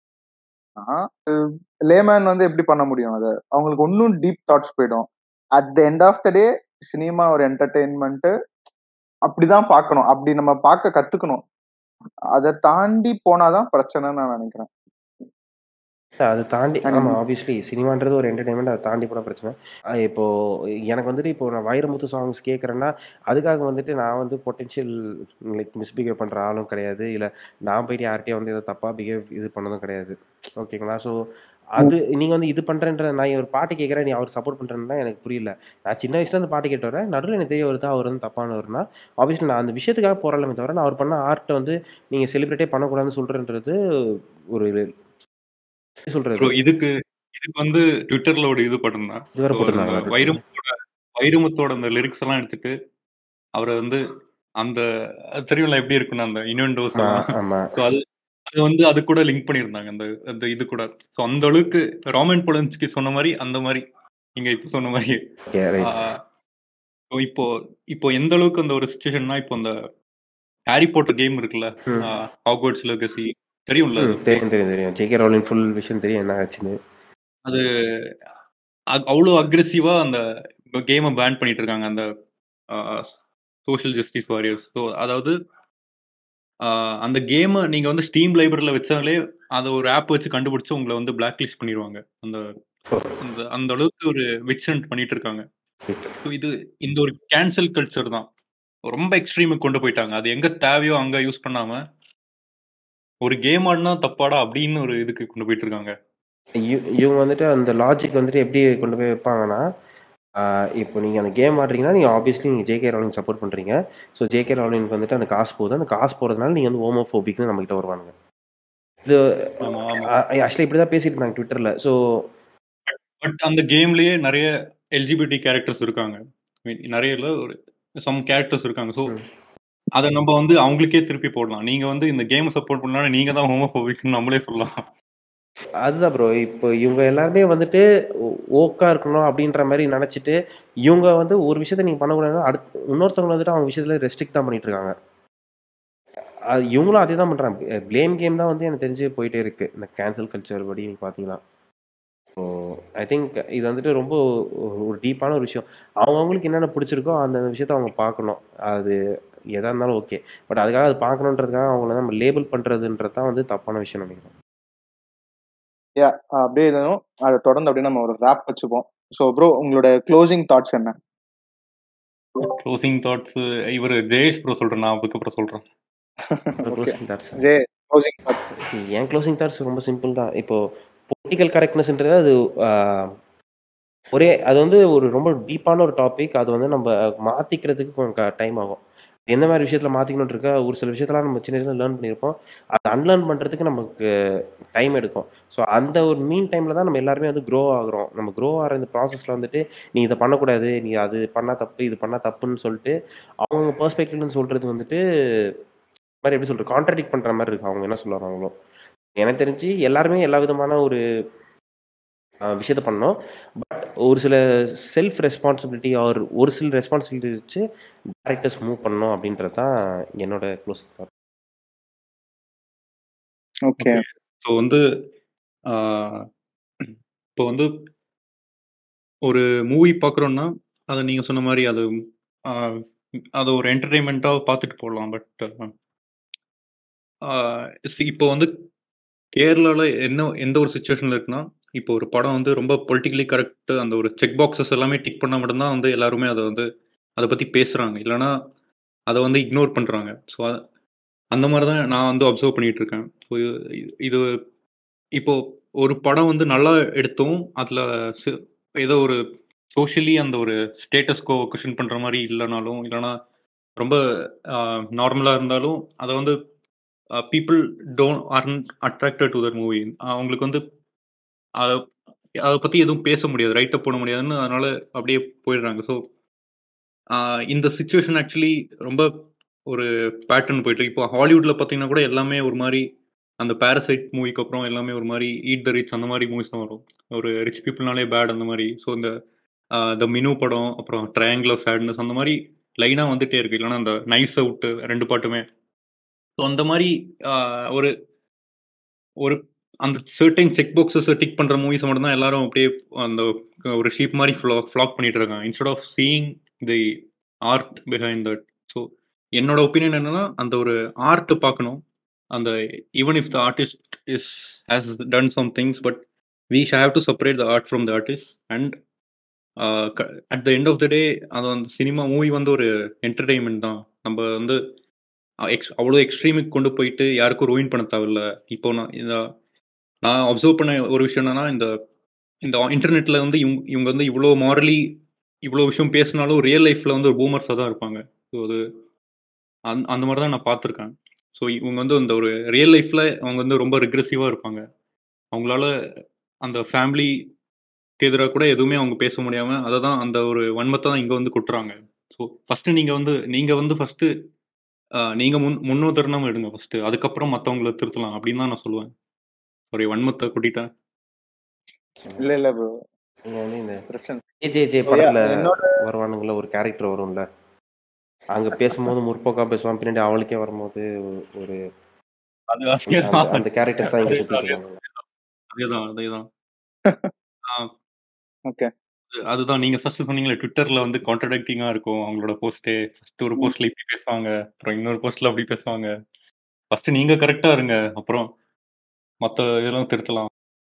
Speaker 1: ஆ லேமேன் வந்து எப்படி பண்ண முடியும் அத? அவங்களுக்கு இன்னும் டீப் தாட்ஸ் போயிடும். At the end of the day cinema ஒரு என்டர்டெயின்மென்ட் அப்படிதான் பார்க்கணும். அப்படி நம்ம பார்க்க கத்துக்கணும். அத தாண்டி போனா தான் பிரச்சனைன்னு நான் நெனைக்கிறேன்.
Speaker 2: அது தாண்டி
Speaker 1: And-
Speaker 2: ஆமாம் ஆப்வியஸ்லி சினிமான்றது ஒரு என்டர்டைன்மெண்ட் அதை தாண்டி போன பிரச்சனை அஹ் இப்போ எனக்கு வந்துட்டு இப்போ நான் வைரமுத்து சாங்ஸ் கேட்குறேன்னா அதுக்காக வந்துட்டு நான் வந்து பொட்டென்ஷியல் லைக் மிஸ்பிஹேவ் பண்ணுற ஆளும் கிடையாது இல்லை நான் போயிட்டு யார்கிட்டயும் வந்து இதை தப்பாக பிஹேவ் இது பண்ணதும் கிடையாது ஓகேங்களா ஸோ அது நீங்கள் வந்து இது பண்ணுறேன்ற நான் ஒரு பாட்டு கேட்குறேன் நீ அவர் சப்போர்ட் பண்ணுறேன்னா எனக்கு புரியல நான் சின்ன வயசுல அந்த பாட்டு கேட்டு வரேன் நடுவில் எனக்கு தெரிய வருதா அவர் வந்து தப்பானவர்னா ஆப்வியஸ்லி நான் அந்த விஷயத்துக்காக போராடலாமே தவிர நான் அவர் பண்ண ஆர்ட்டை வந்து நீங்கள் செலிப்ரேட்டே பண்ணக்கூடாதுன்னு சொல்கிறேன்றது ஒரு எப்படி சொல்கிறது
Speaker 3: ப்ரோ இதுக்கு இதுக்கு வந்து ட்விட்டர்ல ஒரு இது போட்டிருந்தேன்
Speaker 2: இது வேற
Speaker 3: So,
Speaker 2: போட்டிருந்தாங்களா?
Speaker 3: அந்த வைரமுத்தோட வைரமுத்தோட அந்த லிரிக்ஸ் எல்லாம் எடுத்துட்டு அவரை வந்து அந்த அது தெரியும்ல எப்படி இருக்குன்னு அந்த இன்வென்டோஸ் எல்லாம்
Speaker 2: ஆமாம்
Speaker 3: ஸோ அது அது வந்து அது கூட லிங்க் பண்ணியிருந்தாங்க அந்த அந்த இது கூட ஸோ அந்த அளவுக்கு ராமன் பொலன்ஸ்கி சொன்ன மாதிரி அந்த மாதிரி நீங்க இப்போ சொன்ன மாதிரி
Speaker 2: ஓகே ரைட்
Speaker 3: ஆஹ் so இப்போ இப்போ எந்த அளவுக்கு அந்த ஒரு சுச்சுவேஷன்னா இப்போ அந்த ஹாரி போட்டர் கேம் இருக்குல்ல
Speaker 2: ம்.
Speaker 3: ஹாக்வர்ட்ஸ் லெகசி தெரியும்ல அது?
Speaker 2: ம், தெரியும் தெரியும் தெரியும் ஜேகே ரோலின் ஃபுல் விஷயம் தெரியும் என்ன ஆச்சுன்னு
Speaker 3: அது அ- அவ்வளோ அக்ரெசிவா அந்த கேமை பேன் பண்ணிட்டு இருக்காங்க அந்த சோஷியல் ஜஸ்டிஸ் வாரியர்ஸ் ஸோ அதாவது ஆஹ் அந்த கேமை நீங்க வந்து ஸ்டீம் லைப்ரரியில் வச்சாலே அதை ஒரு ஆப் வச்சு கண்டுபிடிச்சு உங்களை வந்து பிளாக் லிஸ்ட் பண்ணிடுவாங்க அந்த அந்த அந்த அளவுக்கு ஒரு விக்சன்ட் பண்ணிட்டு இருக்காங்க ஸோ இது இந்த ஒரு கேன்சல் கல்ச்சர் தான் ரொம்ப எக்ஸ்ட்ரீமுக்கு கொண்டு போயிட்டாங்க அது எங்க தேவையோ அங்க யூஸ் பண்ணாம ஒரு கேம் ஆடினா தப்பாடா அப்படின்னு ஒரு இதுக்கு கொண்டு போயிட்டு இருக்காங்க
Speaker 2: இவ- இவங்க வந்துட்டு அந்த லாஜிக் வந்துட்டு எப்படி கொண்டு போய் வைப்பாங்கன்னா ஆஹ் இப்போ நீங்கள் அந்த கேம் ஆடுறீங்கன்னா நீங்கள் ஆப்வியஸ்லி நீங்கள் ஜேகே ராலின் சப்போர்ட் பண்ணுறீங்க ஸோ ஜேகே ராலினுக்கு வந்துட்டு அந்த காசு போகுது அந்த காசு போகிறதுனால நீங்கள் வந்து ஹோமோஃபோபிக்னு நம்மகிட்ட வருவாங்க இது
Speaker 3: ஆமா ஆமா
Speaker 2: ஆக்சுவலி இப்படி தான் பேசிட்டு இருந்தாங்க ட்விட்டரில் ஸோ
Speaker 3: பட் அந்த கேம்லயே நிறைய எல்ஜிபிடி கேரக்டர்ஸ் இருக்காங்க I mean, நிறைய இல்ல ஒரு சம் கேரக்டர்ஸ் இருக்காங்க ஸோ
Speaker 2: ம்.
Speaker 3: அதை நம்ம வந்து அவங்களுக்கே திருப்பி போடலாம் நீங்க வந்து இந்த கேம் சப்போர்ட் பண்ணா நீங்க தான் ஹோமோபோபிக்னு நம்மளே சொல்லலாம்
Speaker 2: அதுதான் ப்ரோ இப்போ இவங்க எல்லாருமே வந்துட்டு ஓக்கா இருக்கணும் அப்படின்ற மாதிரி நினச்சிட்டு இவங்க வந்து ஒரு விஷயத்த நீங்கள் பண்ணக்கூடாதுன்னா அடுத்து இன்னொருத்தவங்க வந்துட்டு அவங்க விஷயத்தில் ரெஸ்ட்ரிக்ட் தான் பண்ணிட்டு இருக்காங்க அது இவங்களும் அதே தான் பண்ணுறாங்க ப்ளேம் கேம் தான் வந்து எனக்கு தெரிஞ்சு போயிட்டே இருக்குது இந்த கேன்சல் கல்ச்சர் படி நீங்கள் பார்த்தீங்கன்னா ஸோ ஐ திங்க் இது வந்துட்டு ரொம்ப ஒரு- ஒரு டீப்பான ஒரு விஷயம் அவங்கவுங்களுக்கு என்னென்ன பிடிச்சிருக்கோ அந்த விஷயத்த அவங்க பார்க்கணும் அது எதாக இருந்தாலும் ஓகே பட் அதுக்காக அது பார்க்கணுன்றதுக்காக அவங்கள நம்ம லேபிள் பண்ணுறதுன்றது தான் வந்து தப்பான விஷயம் நினைக்கிறேன்
Speaker 1: யா அப்படியே இதுவும் அதை தொடர்ந்து அப்படியே நம்ம ஒரு ரேப் வச்சுப்போம் ஸோ ப்ரோ உங்களோட க்ளோசிங் தாட்ஸ் என்ன
Speaker 3: க்ளோசிங் தாட்ஸ் இவர் ஜெயேஷ் ப்ரோ சொல்றேன் நான் அதுக்கப்புறம் சொல்றேன்
Speaker 1: Okay.
Speaker 2: Closing thoughts
Speaker 1: Jay closing thoughts
Speaker 2: என் க்ளோசிங் தாட்ஸ் ரொம்ப சிம்பிள் தான் இப்போ பொலிட்டிக்கல் கரெக்ட்னஸ்ன்றது அது ஆஹ், ஒரே அது வந்து ஒரு ரொம்ப டீப்பான ஒரு டாபிக் அது வந்து நம்ம மாற்றிக்கிறதுக்கு கொஞ்சம் டைம் ஆகும் எந்த மாதிரி விஷயத்தில் மாற்றிக்கணும்னு இருக்க ஒரு சில விஷயத்தெல்லாம் நம்ம சின்ன சின்ன லேர்ன் பண்ணியிருப்போம் அதை அன்லேர்ன் பண்ணுறதுக்கு நமக்கு டைம் எடுக்கும் ஸோ அந்த ஒரு மீன் டைமில் தான் நம்ம எல்லாருமே வந்து க்ரோ ஆகுறோம் நம்ம க்ரோ ஆகிற இந்த ப்ராசஸில் வந்துட்டு நீ இதை பண்ணக்கூடாது நீ அது பண்ணால் தப்பு இது பண்ணால் தப்புன்னு சொல்லிட்டு அவங்க பெர்ஸ்பெக்டிவ்னு சொல்கிறது வந்துட்டு இந்த மாதிரி எப்படி சொல்கிறது கான்ட்ரடிக்ட் பண்ணுற மாதிரி இருக்கு அவங்க என்ன சொல்ல வராங்களோ எனக்கு தெரிஞ்சு எல்லாருமே எல்லா விதமான ஒரு அஹ், விஷயத்த பண்ணோம் பட் ஒரு சில செல்ஃப் ரெஸ்பான்சிபிலிட்டி ஆர் ஒரு சில ரெஸ்பான்சிபிலிட்டி வச்சு டேரக்டர்ஸ் மூவ் பண்ணணும் அப்படின்றது தான் என்னோட க்ளோஸ் தாட்
Speaker 1: ஓகே
Speaker 3: ஸோ வந்து ஆஹ், இப்போ வந்து ஒரு மூவி பார்க்குறோன்னா அதை நீங்க சொன்ன மாதிரி அது ஆஹ், அதை ஒரு என்டர்டெயின்மெண்ட்டாக பார்த்துட்டு போடலாம் பட் இப்போ வந்து கேரளாவில் என்ன எந்த ஒரு சுச்சுவேஷனில் இருக்குன்னா இப்போ ஒரு படம் வந்து ரொம்ப பொலிட்டிக்கலி கரெக்ட் அந்த ஒரு செக் பாக்ஸஸ் எல்லாமே டிக் பண்ணால் மட்டும்தான் வந்து எல்லாருமே அதை வந்து அதை பற்றி பேசுகிறாங்க இல்லைன்னா அதை வந்து இக்னோர் பண்ணுறாங்க ஸோ அந்த மாதிரி தான் நான் வந்து அப்சர்வ் பண்ணிட்டு இருக்கேன் ஸோ இது இப்போ ஒரு படம் வந்து நல்லா எடுத்தோம் அதில் ஏதோ ஒரு சோஷியலி அந்த ஒரு ஸ்டேட்டஸ்கோ கொஷின் பண்ணுற மாதிரி இல்லைனாலும் இல்லைன்னா ரொம்ப நார்மலாக இருந்தாலும் அதை வந்து people don't are attracted to that movie அவங்களுக்கு வந்து அதை அதை பற்றி எதுவும் பேச முடியாது ரைட்டப் போட முடியாதுன்னு அதனால அப்படியே போயிடுறாங்க ஸோ இந்த சுச்சுவேஷன் ஆக்சுவலி ரொம்ப ஒரு பேட்டர்ன் போயிட்டு இருக்கு. இப்போ ஹாலிவுட்ல பார்த்தீங்கன்னா கூட எல்லாமே ஒரு மாதிரி அந்த பேரசைட் மூவிக்கு அப்புறம் எல்லாமே ஒரு மாதிரி ஈட் த ரிச் அந்த மாதிரி மூவிஸ் தான் வரும் ஒரு ரிச் பீப்புள்னாலே பேட் அந்த மாதிரி ஸோ இந்த த மினு படம் அப்புறம் ட்ரையாங்கிள் ஆஃப் சேட்னஸ் அந்த மாதிரி லைனாக வந்துட்டே இருக்கு இல்லைன்னா அந்த நைஸ் அவுட்டு ரெண்டு பாட்டுமே ஸோ அந்த மாதிரி ஆஹ், ஒரு ஒரு அந்த சர்டைன் செக் பாக்ஸஸ் டிக் பண்ணுற மூவிஸ் மட்டும் தான் எல்லாரும் அப்படியே அந்த ஒரு ஷீப் மாதிரி ஃப்ளாக் பண்ணிட்டு இருக்காங்க instead of seeing the art behind that so என்னோட ஒப்பீனியன் என்னன்னா அந்த ஒரு ஆர்ட் பார்க்கணும் அந்த even if the artist is has done some things but we have to separate the art from the artist and at the end of the day அது வந்து cinema movie வந்து ஒரு என்டர்டெயின்மெண்ட் தான் நம்ம வந்து எக்ஸ் அவ்வளோ எக்ஸ்ட்ரீமுக்கு கொண்டு போயிட்டு யாருக்கும் ரூயின் பண்ண தேவையில்ல இப்போ நான் இந்த நான் அப்சர்வ் பண்ண ஒரு விஷயம் என்னன்னா இந்த இந்த இன்டர்நெட்டில் வந்து இவங்க இவங்க வந்து இவ்வளோ மாரலி இவ்வளோ விஷயம் பேசினாலும் ரியல் லைஃப்பில் வந்து ஒரு பூமர்ஸாக தான் இருப்பாங்க ஸோ அது அந் அந்த மாதிரி தான் நான் பார்த்துருக்கேன் ஸோ இவங்க வந்து இந்த ஒரு ரியல் லைஃப்பில் அவங்க வந்து ரொம்ப ரிக்ரெசிவாக இருப்பாங்க அவங்களால அந்த ஃபேமிலிக்கு எதிராக கூட எதுவுமே அவங்க பேச முடியாமல் அதை தான் அந்த ஒரு வன்மத்தை தான் இங்கே வந்து கொட்டுறாங்க ஸோ ஃபஸ்ட்டு நீங்கள் வந்து நீங்கள் வந்து ஃபஸ்ட்டு நீங்கள் முன் முன்னுதாரணம் எடுங்க ஃபஸ்ட்டு அதுக்கப்புறம் மற்றவங்கள திருத்தலாம் அப்படின்னு தான் நான் சொல்லுவேன் சாரி வன்மத்தை கூட்டிட்டேன்
Speaker 1: இல்ல இல்ல ப்ரோ
Speaker 2: நீங்க வந்து இந்த
Speaker 1: பிரச்சனை
Speaker 2: ஜே ஜே படத்துல
Speaker 1: என்னோட
Speaker 2: வருவானுங்கள ஒரு கேரக்டர் வரும்ல அங்க பேசும்போது முற்போக்கா பேசுவான் பின்னாடி அவளுக்கே வரும்போது ஒரு- ஒரு
Speaker 3: அது
Speaker 2: அந்த
Speaker 3: அதேதான்
Speaker 2: அந்த கேரக்டர்ஸ் தான் இங்க
Speaker 3: அதேதான்,
Speaker 2: சுத்திட்டு இருக்காங்க
Speaker 3: அதேதான் அதேதான் ஆ,
Speaker 1: ஓகே
Speaker 3: அது- அதுதான் நீங்க ஃபர்ஸ்ட் சொன்னீங்களே ட்விட்டர்ல வந்து கான்ட்ரடிக்டிங்கா இருக்கும் அவங்களோட போஸ்டே ஃபர்ஸ்ட் ஒரு
Speaker 1: ம்.
Speaker 3: போஸ்ட்ல இப்படி பேசுவாங்க அப்புறம் இன்னொரு போஸ்ட்ல அப்படி பேசுவாங்க ஃபர்ஸ்ட் நீங்க கரெக்டா இருங்க அப்புறம் மத்த இதெல்லாம் திருத்தலாம்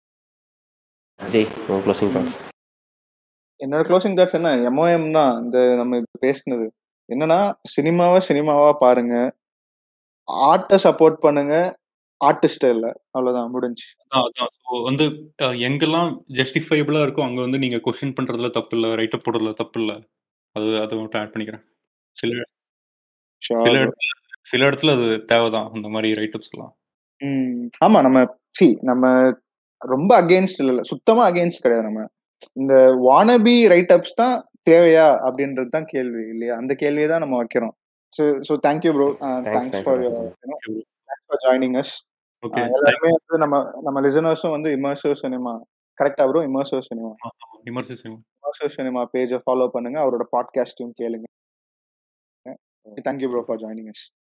Speaker 2: ஜெய் உன் க்ளோசிங் தாட்ஸ்
Speaker 1: என்னோட க்ளோசிங் தாட்ஸ் என்ன எம்ஓஎம் தான் இந்த நம்ம இது பேசினது என்னன்னா சினிமாவை சினிமாவா பாருங்க ஆர்ட்டை சப்போர்ட் பண்ணுங்க ஆர்டிஸ்ட இல்ல அவ்வளவுதான் முடிஞ்சு
Speaker 3: அதான் அதான் ஸோ வந்து அஹ், எங்கெல்லாம் ஜஸ்டிஃபைபிளா இருக்கோ அங்க வந்து நீங்க கொஸ்டின் பண்றதுல தப்பு இல்லை ரைட்டப் போடுறதுல தப்பு இல்லை அது அதை மட்டும் ஆட் பண்ணிக்கிறேன் சில சில
Speaker 1: Sure.
Speaker 3: இடத்துல சில இடத்துல அது தேவைதான் அந்த மாதிரி ரைட்டப்ஸ் எல்லாம்
Speaker 1: ம், ஆமா நம்ம சி நம்ம ரொம்ப அகேன்ஸ்ட் இல்ல சுத்தமா அகேன்ஸ்ட் கிடையாது நம்ம இந்த வானபி ரைட் அப்ஸ் தான் தேவையா அப்படின்றது தான் கேள்வி இல்லையா அந்த கேள்வியை தான் நம்ம வைக்கிறோம் so so thank you bro
Speaker 2: thanks
Speaker 1: thanks
Speaker 2: thanks
Speaker 1: for
Speaker 3: okay
Speaker 1: for joining us
Speaker 3: okay
Speaker 1: எல்லாருமே வந்து நம்ம நம்ம லிசனர்ஸும் வந்து இமர்சிவ் சினிமா கரெக்டா ப்ரோ இமர்சிவ் சினிமா
Speaker 3: விமர்சிச்சு
Speaker 1: இமர்சிவ் சினிமா பேஜை ஃபாலோ பண்ணுங்க அவரோட பாட்காஸ்டையும் கேளுங்க thank you bro for joining as